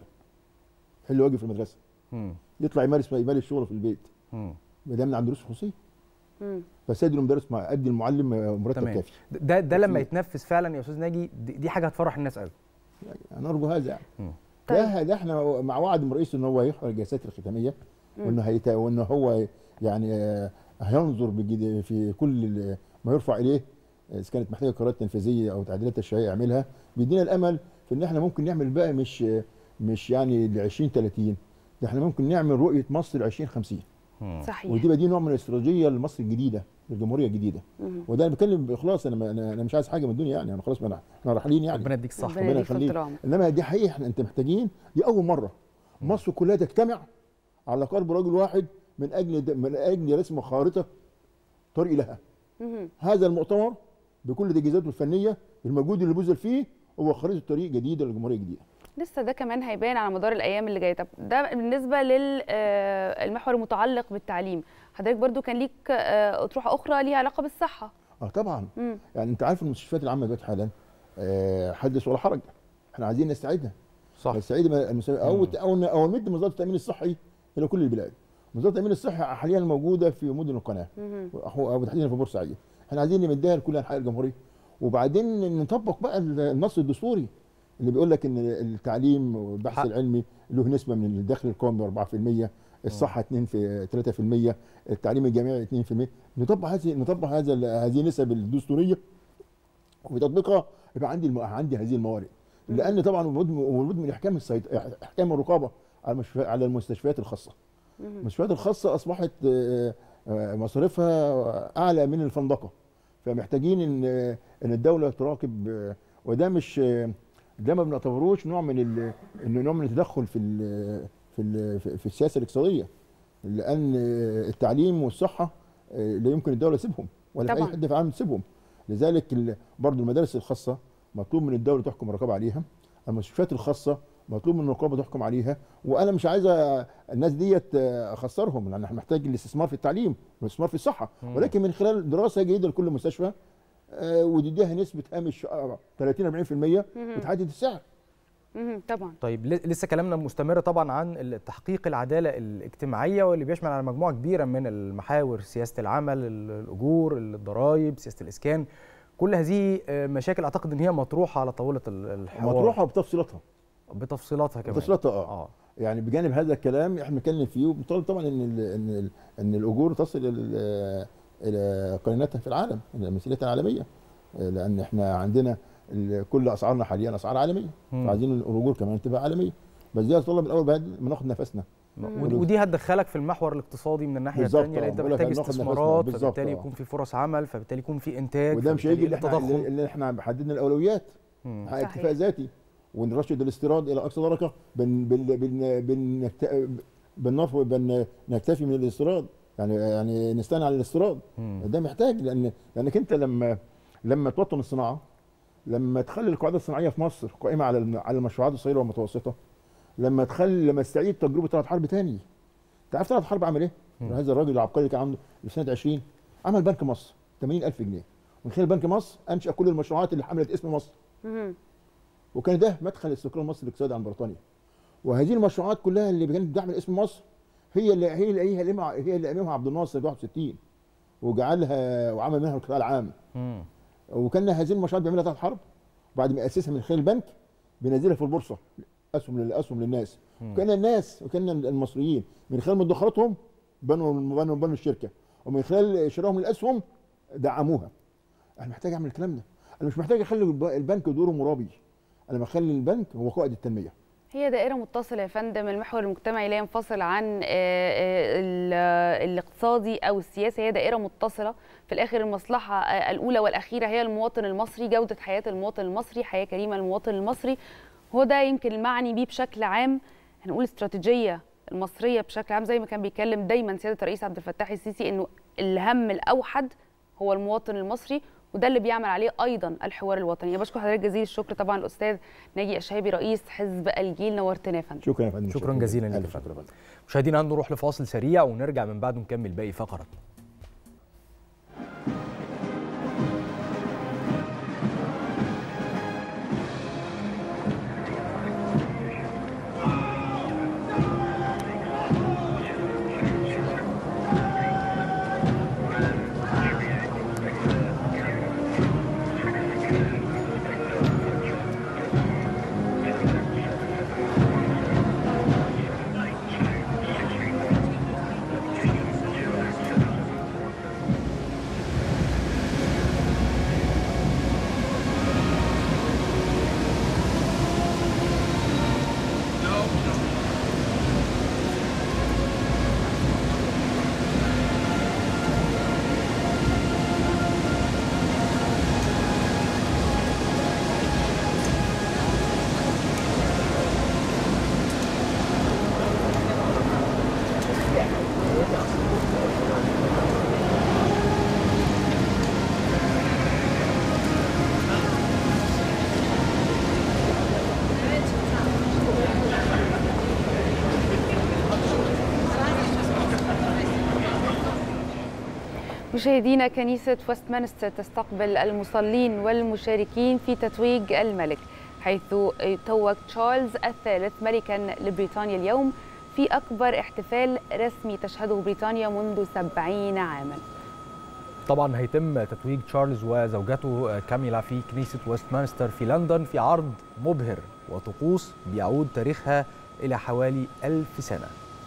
حل واجب في المدرسه مم. يطلع يمارس يمارس شغله في البيت مم. ما دام عن دروس خصوصيه مم. بس ادي المدرس مع ادي المعلم مرتب تمام كافي ده ده لما يتنفذ فعلا يا استاذ ناجي دي, دي حاجه هتفرح الناس قوي انا ارجو هذا يعني مم. ده ده احنا مع وعد من الرئيس ان هو هيحضر الجلسات الختاميه مم. وانه هيت... وانه هو يعني آه، هينظر بجد في كل ال- ما يرفع اليه اذا كانت محتاجه قرارات تنفيذيه او تعديلات تشريعيه يعملها بيدينا الامل في ان احنا ممكن نعمل بقى مش مش يعني ل 20 30 ده احنا ممكن نعمل رؤيه مصر 20 50 صحيح ودي بقى دي نوع من الاستراتيجيه لمصر الجديده للجمهوريه الجديده مهم. وده انا بتكلم باخلاص انا ما- انا أنا مش عايز حاجه من الدنيا يعني انا خلاص ما أنا- احنا راحلين يعني ربنا يديك الصحه ربنا يديك طول يخليك العمر. انما دي حقيقه احنا انت محتاجين دي اول مره مصر كلها تجتمع على قلب رجل واحد من اجل من اجل رسم خارطه طريق لها مهم. هذا المؤتمر بكل تجهيزاته الفنيه بالمجهود اللي بذل فيه هو خريطه طريق جديده للجمهوريه الجديده لسه ده كمان هيبان على مدار الايام اللي جايه طب ده بالنسبه للمحور المتعلق بالتعليم حضرتك برضو كان ليك آه، اطروحه اخرى ليها علاقه بالصحه اه طبعا مم. يعني انت عارف المستشفيات العامه دلوقتي حالا آه حدث ولا حرج احنا عايزين نستعيدها صح نستعيد المستشفيات او او او نمد وزاره التامين الصحي الى كل البلاد وزاره التامين الصحي حاليا موجوده في مدن القناه مهم. او أو تحديدا في بورسعيد احنا عايزين نمدها لكل انحاء الجمهوريه وبعدين نطبق بقى النص الدستوري اللي بيقول لك ان التعليم والبحث حق. العلمي له نسبه من الدخل القومي 4% الصحه 2 في 3% التعليم الجامعي 2% نطبق هذه نطبق هذا ال- هذه النسب الدستوريه وفي تطبيقها يبقى عندي الم... عندي هذه الموارد لان طبعا وجود وجود من احكام السيط... احكام الرقابه على المشف... على المستشفيات الخاصه المستشفيات الخاصه اصبحت آه، آه، مصاريفها اعلى من الفندقه فمحتاجين ان ان الدوله تراقب آه، وده مش آه، ده ما بنعتبروش نوع من ال... انه نوع من التدخل في ال... في ال... في السياسه الاقتصاديه لان آه، التعليم والصحه آه، لا يمكن الدوله تسيبهم ولا في اي طبعاً. حد في العالم تسيبهم لذلك ال- برضو المدارس الخاصه مطلوب من الدوله تحكم الرقابه عليها المستشفيات الخاصه مطلوب من الرقابه تحكم عليها وانا مش عايز أ- الناس ديت آه، اخسرهم لان احنا محتاج الاستثمار في التعليم والاستثمار في الصحه ولكن من خلال دراسه جيده لكل مستشفى آه، وتديها نسبه هامش آه، 30 40% وتحدد السعر مهم. طبعا طيب ل- لسه كلامنا مستمر طبعا عن تحقيق العداله الاجتماعيه واللي بيشمل على مجموعه كبيره من المحاور سياسه العمل ال- الاجور الضرائب سياسه الاسكان كل هذه آه، مشاكل اعتقد ان هي مطروحه على طاوله ال- الحوار مطروحه بتفصيلاتها بتفصيلاتها كمان بتفصيلاتها اه اه يعني بجانب هذا الكلام احنا بنتكلم فيه وبنطالب طبعا ان ال ان ال ان الاجور تصل الى الى قرينتها في العالم الى مثيلتها العالميه لان احنا عندنا ال- كل اسعارنا حاليا اسعار عالميه مم. فعايزين الاجور كمان تبقى عالميه بس دي يتطلب الاول بعد ما ناخد نفسنا ودي, ودي هتدخلك في المحور الاقتصادي من الناحيه بالظبط، الثانيه لان انت آه، بقول لك محتاج هناخد نفسنا، استثمارات بالظبط، فبالتالي آه. يكون في فرص عمل فبالتالي يكون في انتاج وده مش هيجي فبالتالي اللي احنا التضخم. اللي احنا حددنا الاولويات مم. نحقق صحيح. اكتفاء ذاتي ونرشد الاستيراد الى اقصى درجه بن بن بن بن بنرفع بن نكتفي من الاستيراد يعني يعني نستغنى عن الاستيراد مم. ده محتاج لان لانك انت لما لما توطن الصناعه لما تخلي القاعده الصناعيه في مصر قائمه على الم- على المشروعات الصغيره والمتوسطه لما تخلي لما تستعيد تجربه ثلاث حرب تاني انت عارف ثلاث حرب عمل ايه؟ هذا الراجل العبقري اللي كان عنده في سنه 20 عمل بنك مصر 80000 جنيه من خلال بنك مصر انشا كل المشروعات اللي حملت اسم مصر مهم. وكان ده مدخل استقرار مصر الاقتصادي عن بريطانيا وهذه المشروعات كلها اللي كانت بتعمل اسم مصر هي اللي هي اللي هي اللي هي اللي امامها عبد الناصر في 61 وجعلها وعمل منها القطاع العام مم. وكان هذه المشروعات بيعملها تحت حرب بعد ما اسسها من خلال البنك بينزلها في البورصه اسهم للاسهم للناس وكان الناس وكان المصريين من خلال مدخراتهم بنوا بنوا بنوا الشركه ومن خلال شرائهم الاسهم دعموها انا محتاج اعمل الكلام ده انا مش محتاج اخلي الب- البنك دوره مرابي انا بخلي البنك هو قائد التنميه هي دائرة متصلة يا فندم المحور المجتمعي لا ينفصل عن آه، آه، ال- آه، الاقتصادي أو السياسي هي دائرة متصلة في الآخر المصلحة آه، الأولى والأخيرة هي المواطن المصري جودة حياة المواطن المصري حياة كريمة للمواطن المصري هو ده يمكن المعني بيه بشكل عام هنقول استراتيجية المصرية بشكل عام زي ما كان بيتكلم دايما سيادة الرئيس عبد الفتاح السيسي إنه الهم الأوحد هو المواطن المصري وده اللي بيعمل عليه ايضا الحوار الوطني أنا بشكر حضرتك جزيل الشكر طبعا الاستاذ ناجي الشهابي رئيس حزب الجيل نورتنا يا فندم شكرا يا فندم شكرا جزيلا لك يا ألف فندم. شكر يا فندم مشاهدينا هنروح لفاصل سريع ونرجع من بعده نكمل باقي فقراتنا مشاهدينا كنيسة وستمنستر تستقبل المصلين والمشاركين في تتويج الملك حيث توج تشارلز الثالث ملكا لبريطانيا اليوم في أكبر احتفال رسمي تشهده بريطانيا منذ سبعين عاما طبعا هيتم تتويج تشارلز وزوجته كاميلا في كنيسة وستمنستر في لندن في عرض مبهر وطقوس بيعود تاريخها إلى حوالي ألف سنة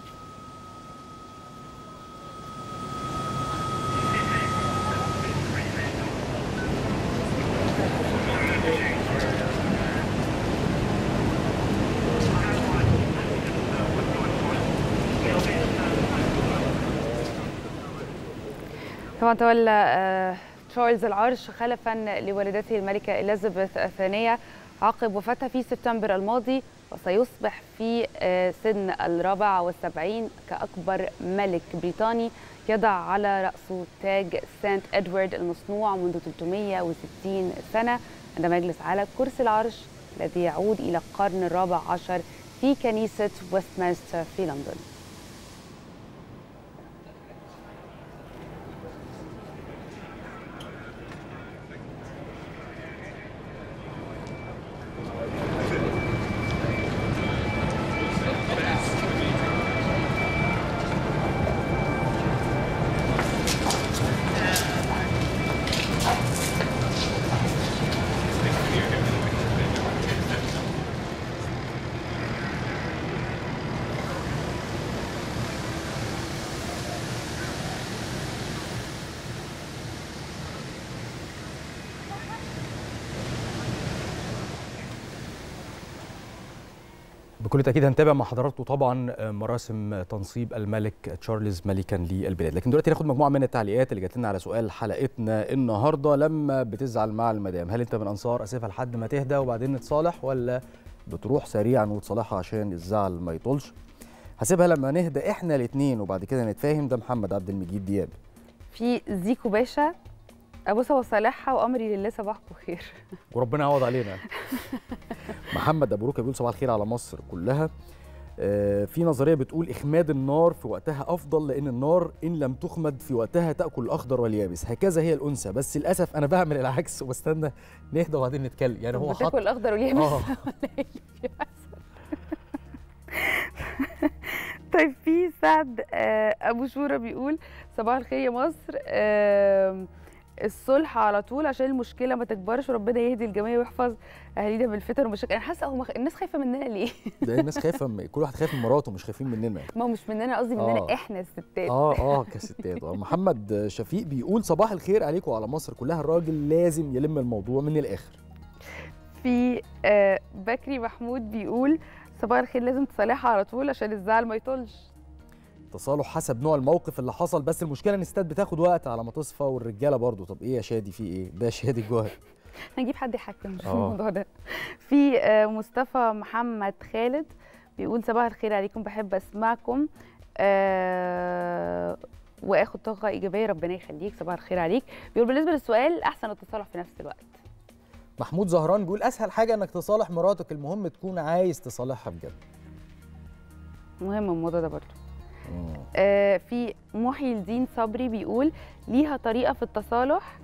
طبعا تولى آه، تشارلز العرش خلفا لوالدته الملكة إليزابيث الثانية عقب وفاتها في سبتمبر الماضي وسيصبح في آه، سن الرابع والسبعين كأكبر ملك بريطاني يضع على رأسه تاج سانت إدوارد المصنوع منذ 360 سنة عندما يجلس على كرسي العرش الذي يعود إلى القرن الرابع عشر في كنيسة ويستمنستر في لندن بكل تاكيد هنتابع مع حضراتكم طبعا مراسم تنصيب الملك تشارلز ملكا للبلاد لكن دلوقتي ناخد مجموعه من التعليقات اللي جات لنا على سؤال حلقتنا النهارده لما بتزعل مع المدام هل انت من انصار اسيبها لحد ما تهدى وبعدين نتصالح ولا بتروح سريعا وتصالحها عشان الزعل ما يطولش هسيبها لما نهدى احنا الاثنين وبعد كده نتفاهم ده محمد عبد المجيد دياب في زيكو باشا ابوسها وصالحها وامري لله صباحكم خير وربنا يعوض علينا محمد ابو ركا بيقول صباح الخير على مصر كلها آه، في نظريه بتقول اخماد النار في وقتها افضل لان النار ان لم تخمد في وقتها تاكل الاخضر واليابس هكذا هي الانثى بس للاسف انا بعمل العكس وبستنى نهدى وبعدين نتكلم يعني هو بتاكل حط الاخضر واليابس آه. ولا إيه اللي بيحصل؟ طيب في سعد آه، ابو شوره بيقول صباح الخير يا مصر آم، الصلح على طول عشان المشكله ما تكبرش وربنا يهدي الجميع ويحفظ اهالينا من الفتن والمشاكل انا حاسه هم الناس خايفه مننا ليه؟ ده الناس خايفه من- كل واحد خايف من مراته مش خايفين مننا ما هو مش مننا قصدي مننا آه. احنا الستات اه اه كستات اه محمد شفيق بيقول صباح الخير عليكم وعلى مصر كلها الراجل لازم يلم الموضوع من الاخر في آه، بكري محمود بيقول صباح الخير لازم تصالحها على طول عشان الزعل ما يطولش تصالح حسب نوع الموقف اللي حصل بس المشكله ان الستات بتاخد وقت على ما تصفى والرجاله برضو طب ايه يا شادي في ايه ده شادي الجوهر هنجيب حد يحكم في آه. الموضوع ده في آه، مصطفى محمد خالد بيقول صباح الخير عليكم بحب اسمعكم آه واخد طاقه ايجابيه ربنا يخليك صباح الخير عليك بيقول بالنسبه للسؤال احسن التصالح في نفس الوقت محمود زهران بيقول اسهل حاجه انك تصالح مراتك المهم تكون عايز تصالحها بجد مهم الموضوع ده برضه آه في محي الدين صبري بيقول ليها طريقه في التصالح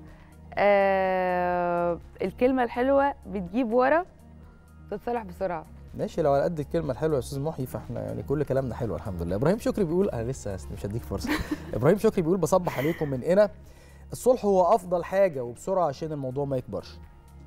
آه الكلمه الحلوه بتجيب ورا تتصالح بسرعه ماشي لو على قد الكلمه الحلوه يا استاذ محي فاحنا يعني كل كلامنا حلو الحمد لله ابراهيم شكري بيقول انا لسه مش هديك فرصه ابراهيم شكري بيقول بصبح عليكم من هنا الصلح هو افضل حاجه وبسرعه عشان الموضوع ما يكبرش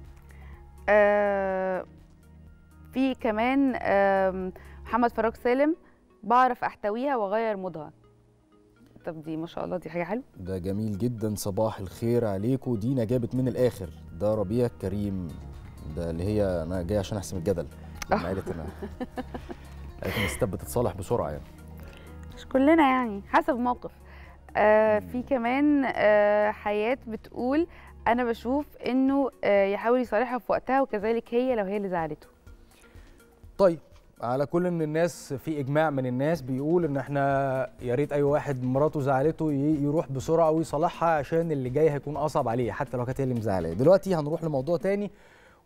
آه في كمان آم، محمد فاروق سالم بعرف احتويها واغير مودها طب دي ما شاء الله دي حاجه حلوه ده جميل جدا صباح الخير عليكم دينا جابت من الاخر ده ربيع كريم ده اللي هي انا جاي عشان احسم الجدل لما قالت انا قالت ان الستات بتتصالح بسرعه يعني مش كلنا يعني حسب موقف آه في كمان آه حياة بتقول أنا بشوف إنه آه يحاول يصالحها في وقتها وكذلك هي لو هي اللي زعلته طيب على كل ان الناس في اجماع من الناس بيقول ان احنا يا ريت اي واحد مراته زعلته ي- يروح بسرعه ويصالحها عشان اللي جاي هيكون اصعب عليه حتى لو كانت هي اللي مزعلاه دلوقتي هنروح لموضوع تاني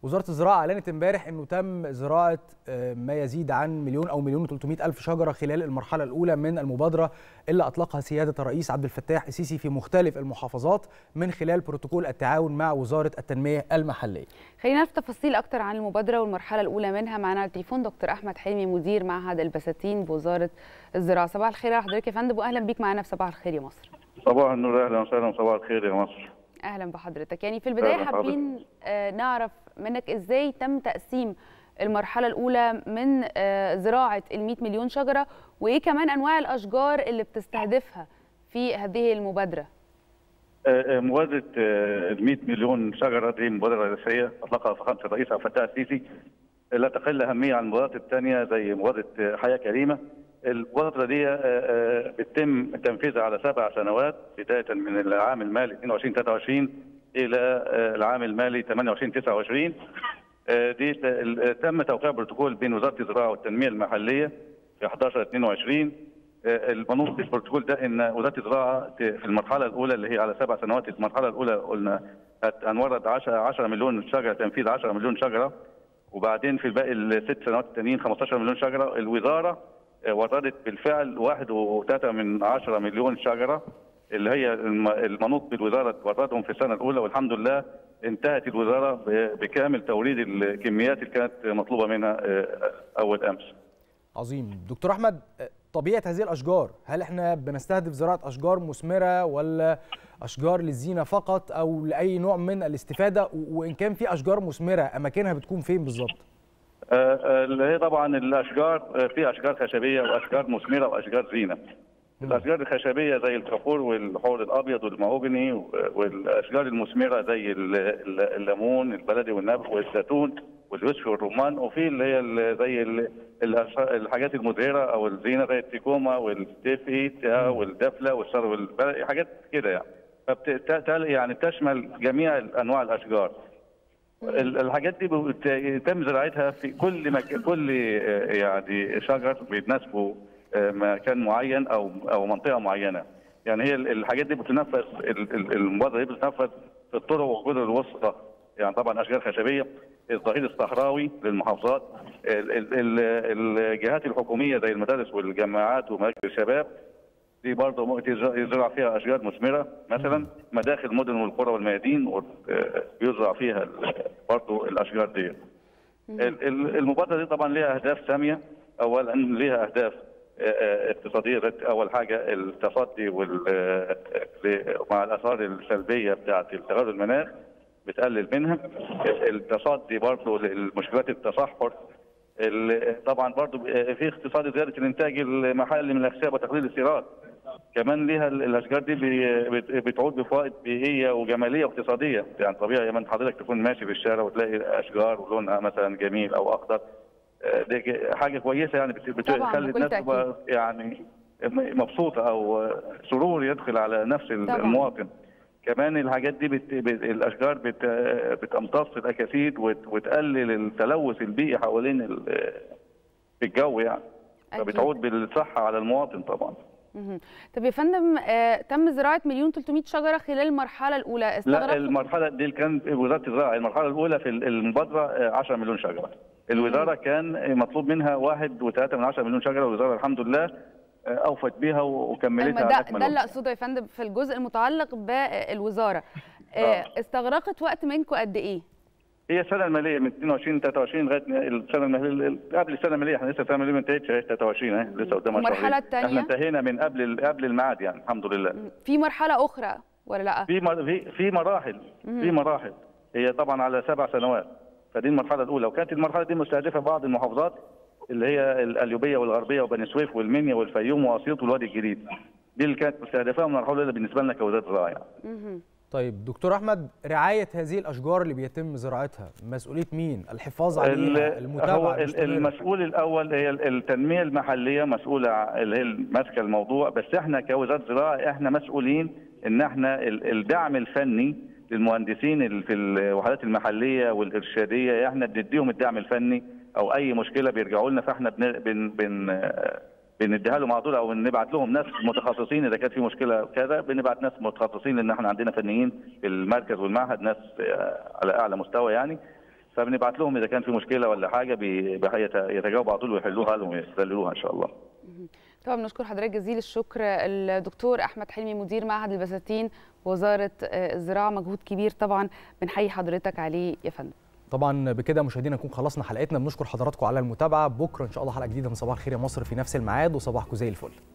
وزاره الزراعه اعلنت امبارح انه تم زراعه آه، ما يزيد عن مليون او مليون و300 الف شجره خلال المرحله الاولى من المبادره اللي اطلقها سياده الرئيس عبد الفتاح السيسي في مختلف المحافظات من خلال بروتوكول التعاون مع وزاره التنميه المحليه. خلينا نعرف تفاصيل اكتر عن المبادره والمرحله الاولى منها معنا على التليفون دكتور احمد حلمي مدير معهد البساتين بوزاره الزراعه صباح الخير على حضرتك يا فندم واهلا بيك معانا في صباح الخير يا مصر صباح النور اهلا وسهلا صباح الخير يا مصر اهلا بحضرتك يعني في البدايه أهلا حابين آه، نعرف منك ازاي تم تقسيم المرحله الاولى من آه، زراعه ال 100 مليون شجره وايه كمان انواع الاشجار اللي بتستهدفها في هذه المبادره آه، آه، مبادرة آه، ال 100 مليون شجرة دي مبادرة رئيسية أطلقها فخامة الرئيس عبد الفتاح السيسي لا تقل أهمية عن المبادرات الثانية زي مبادرة آه، حياة كريمة المبادرة دي آه، آه، بيتم تنفيذها على سبع سنوات بداية من العام المالي 22 23 إلى آه، العام المالي 28 29 آه، دي ت- ال- تم توقيع بروتوكول بين وزارة الزراعة والتنمية المحلية في 11 22 آه، المنوط بالبروتوكول ده ان وزاره الزراعه ت- في المرحله الاولى اللي هي على سبع سنوات المرحله الاولى قلنا هت- هنورد 10 10 مليون شجره تنفيذ 10 مليون شجره وبعدين في الباقي الست سنوات التانيين 15 مليون شجره الوزاره آه، وردت بالفعل 1.3 من 10 مليون شجره اللي هي الم- المنوط بالوزاره توردهم في السنه الاولى والحمد لله انتهت الوزاره ب- بكامل توريد الكميات اللي كانت مطلوبه منها آه، اول امس. عظيم دكتور احمد آه، طبيعه هذه الاشجار هل احنا بنستهدف زراعه اشجار مثمره ولا اشجار للزينه فقط او لاي نوع من الاستفاده و- وان كان في اشجار مثمره اماكنها بتكون فين بالظبط آه، آه، اللي هي طبعا الاشجار آه، في اشجار خشبيه واشجار مثمره واشجار زينه. الاشجار الخشبيه زي الكافور والحور الابيض والمهوجني و- والاشجار المثمره زي ال- ال- الليمون البلدي والنبق والزيتون واليوسف والرمان وفي اللي هي ال- زي ال- الأش- الحاجات المزهره او الزينه زي التيكوما والتيفيت آه، والدفله والشر والبلدي حاجات كده يعني. فبت- يعني بتشمل جميع انواع الاشجار. ال- الحاجات دي بت- يتم زراعتها في كل مك... كل آه، يعني شجر بيتناسبه آه، مكان معين او او منطقه معينه يعني هي ال- الحاجات دي بتنفذ ال- ال- المبادره دي بتنفذ في الطرق والجدر الوسطى يعني طبعا اشجار خشبيه الظهير الصحراوي للمحافظات ال- ال- ال- الجهات الحكوميه زي المدارس والجامعات ومراكز الشباب دي برضه ممكن يزرع- يزرع فيها اشجار مثمره مثلا مداخل المدن والقرى والميادين و- آه، بيزرع فيها ال- برضه الاشجار دي ال- ال- المبادره دي طبعا ليها اهداف ساميه اولا ليها اهداف آه، آه، اقتصاديه ذات- اول حاجه التصدي وال- آه، ل- مع الاثار السلبيه بتاعه تغير المناخ بتقلل منها التصدي برضه لمشكلات التصحر ال- طبعا برضه في اقتصاد زياده الانتاج المحلي من الاخشاب وتقليل الاستيراد كمان ليها ال- الاشجار دي بي- بت- بتعود بفوائد بيئيه وجماليه واقتصاديه يعني طبيعي لما حضرتك تكون ماشي في الشارع وتلاقي اشجار ولونها مثلا جميل او اخضر آه، دي ك- حاجه كويسه يعني بت- طبعاً، بتخلي بكل الناس تأكيد. تبقى يعني م- مبسوطه او آه، سرور يدخل على نفس ال- طبعاً. المواطن كمان الحاجات دي بت... بت... الاشجار بت... بتمتص الاكاسيد وت... وتقلل التلوث البيئي حوالين ال... في الجو يعني أكيد. فبتعود بالصحه على المواطن طبعا مهم. طب يا فندم آه، تم زراعه مليون 300 شجره خلال المرحله الاولى لا استغرقت المرحله دي كانت وزاره الزراعه المرحله الاولى في المبادره آه، 10 مليون شجره الوزاره كان مطلوب منها 1.3 من 10 مليون شجره والوزاره الحمد لله آه، اوفت بيها وكملتها أما على ده اكمل ده وجه. اللي اقصده يا فندم في الجزء المتعلق بالوزاره آه، استغرقت وقت منكم قد ايه؟ هي السنه الماليه من 22 23 لغايه السنه الماليه قبل السنه الماليه احنا لسه السنه الماليه ما انتهتش اهي 23 اهي لسه قدامها المرحلة شهرين. التانية؟ احنا انتهينا من قبل قبل الميعاد يعني الحمد لله في مرحله اخرى ولا لا؟ في مر- في في مراحل مم. في مراحل هي طبعا على سبع سنوات فدي المرحله الاولى وكانت المرحله دي مستهدفه بعض المحافظات اللي هي القليوبيه والغربيه وبني سويف والمنيا والفيوم واسيوط والوادي الجديد دي اللي كانت مستهدفاها من المرحله الاولى بالنسبه لنا كوزاره زراعه يعني. مهم. طيب دكتور احمد رعايه هذه الاشجار اللي بيتم زراعتها مسؤوليه مين الحفاظ عليها ال- المتابعه هو ال- المستمرة. المسؤول الاول هي ال- التنميه المحليه مسؤوله ع- اللي هي ماسكه الموضوع بس احنا كوزاره زراعه احنا مسؤولين ان احنا ال- الدعم الفني للمهندسين اللي في الوحدات المحليه والارشاديه احنا بنديهم الدعم الفني او اي مشكله بيرجعوا لنا فاحنا بن بن بن بنديها لهم على طول او بنبعت لهم ناس متخصصين اذا كانت في مشكله كذا بنبعت ناس متخصصين لان احنا عندنا فنيين في المركز والمعهد ناس آه، على اعلى مستوى يعني فبنبعت لهم اذا كان في مشكله ولا حاجه بي- بيت- يتجاوبوا على طول ويحلوها لهم ويستغلوها ان شاء الله طبعا بنشكر حضرتك جزيل الشكر الدكتور احمد حلمي مدير معهد البساتين وزاره آه، الزراعه مجهود كبير طبعا بنحيي حضرتك عليه يا فندم طبعا بكده مشاهدينا نكون خلصنا حلقتنا بنشكر حضراتكم على المتابعه بكره ان شاء الله حلقه جديده من صباح الخير يا مصر في نفس الميعاد وصباحكم زي الفل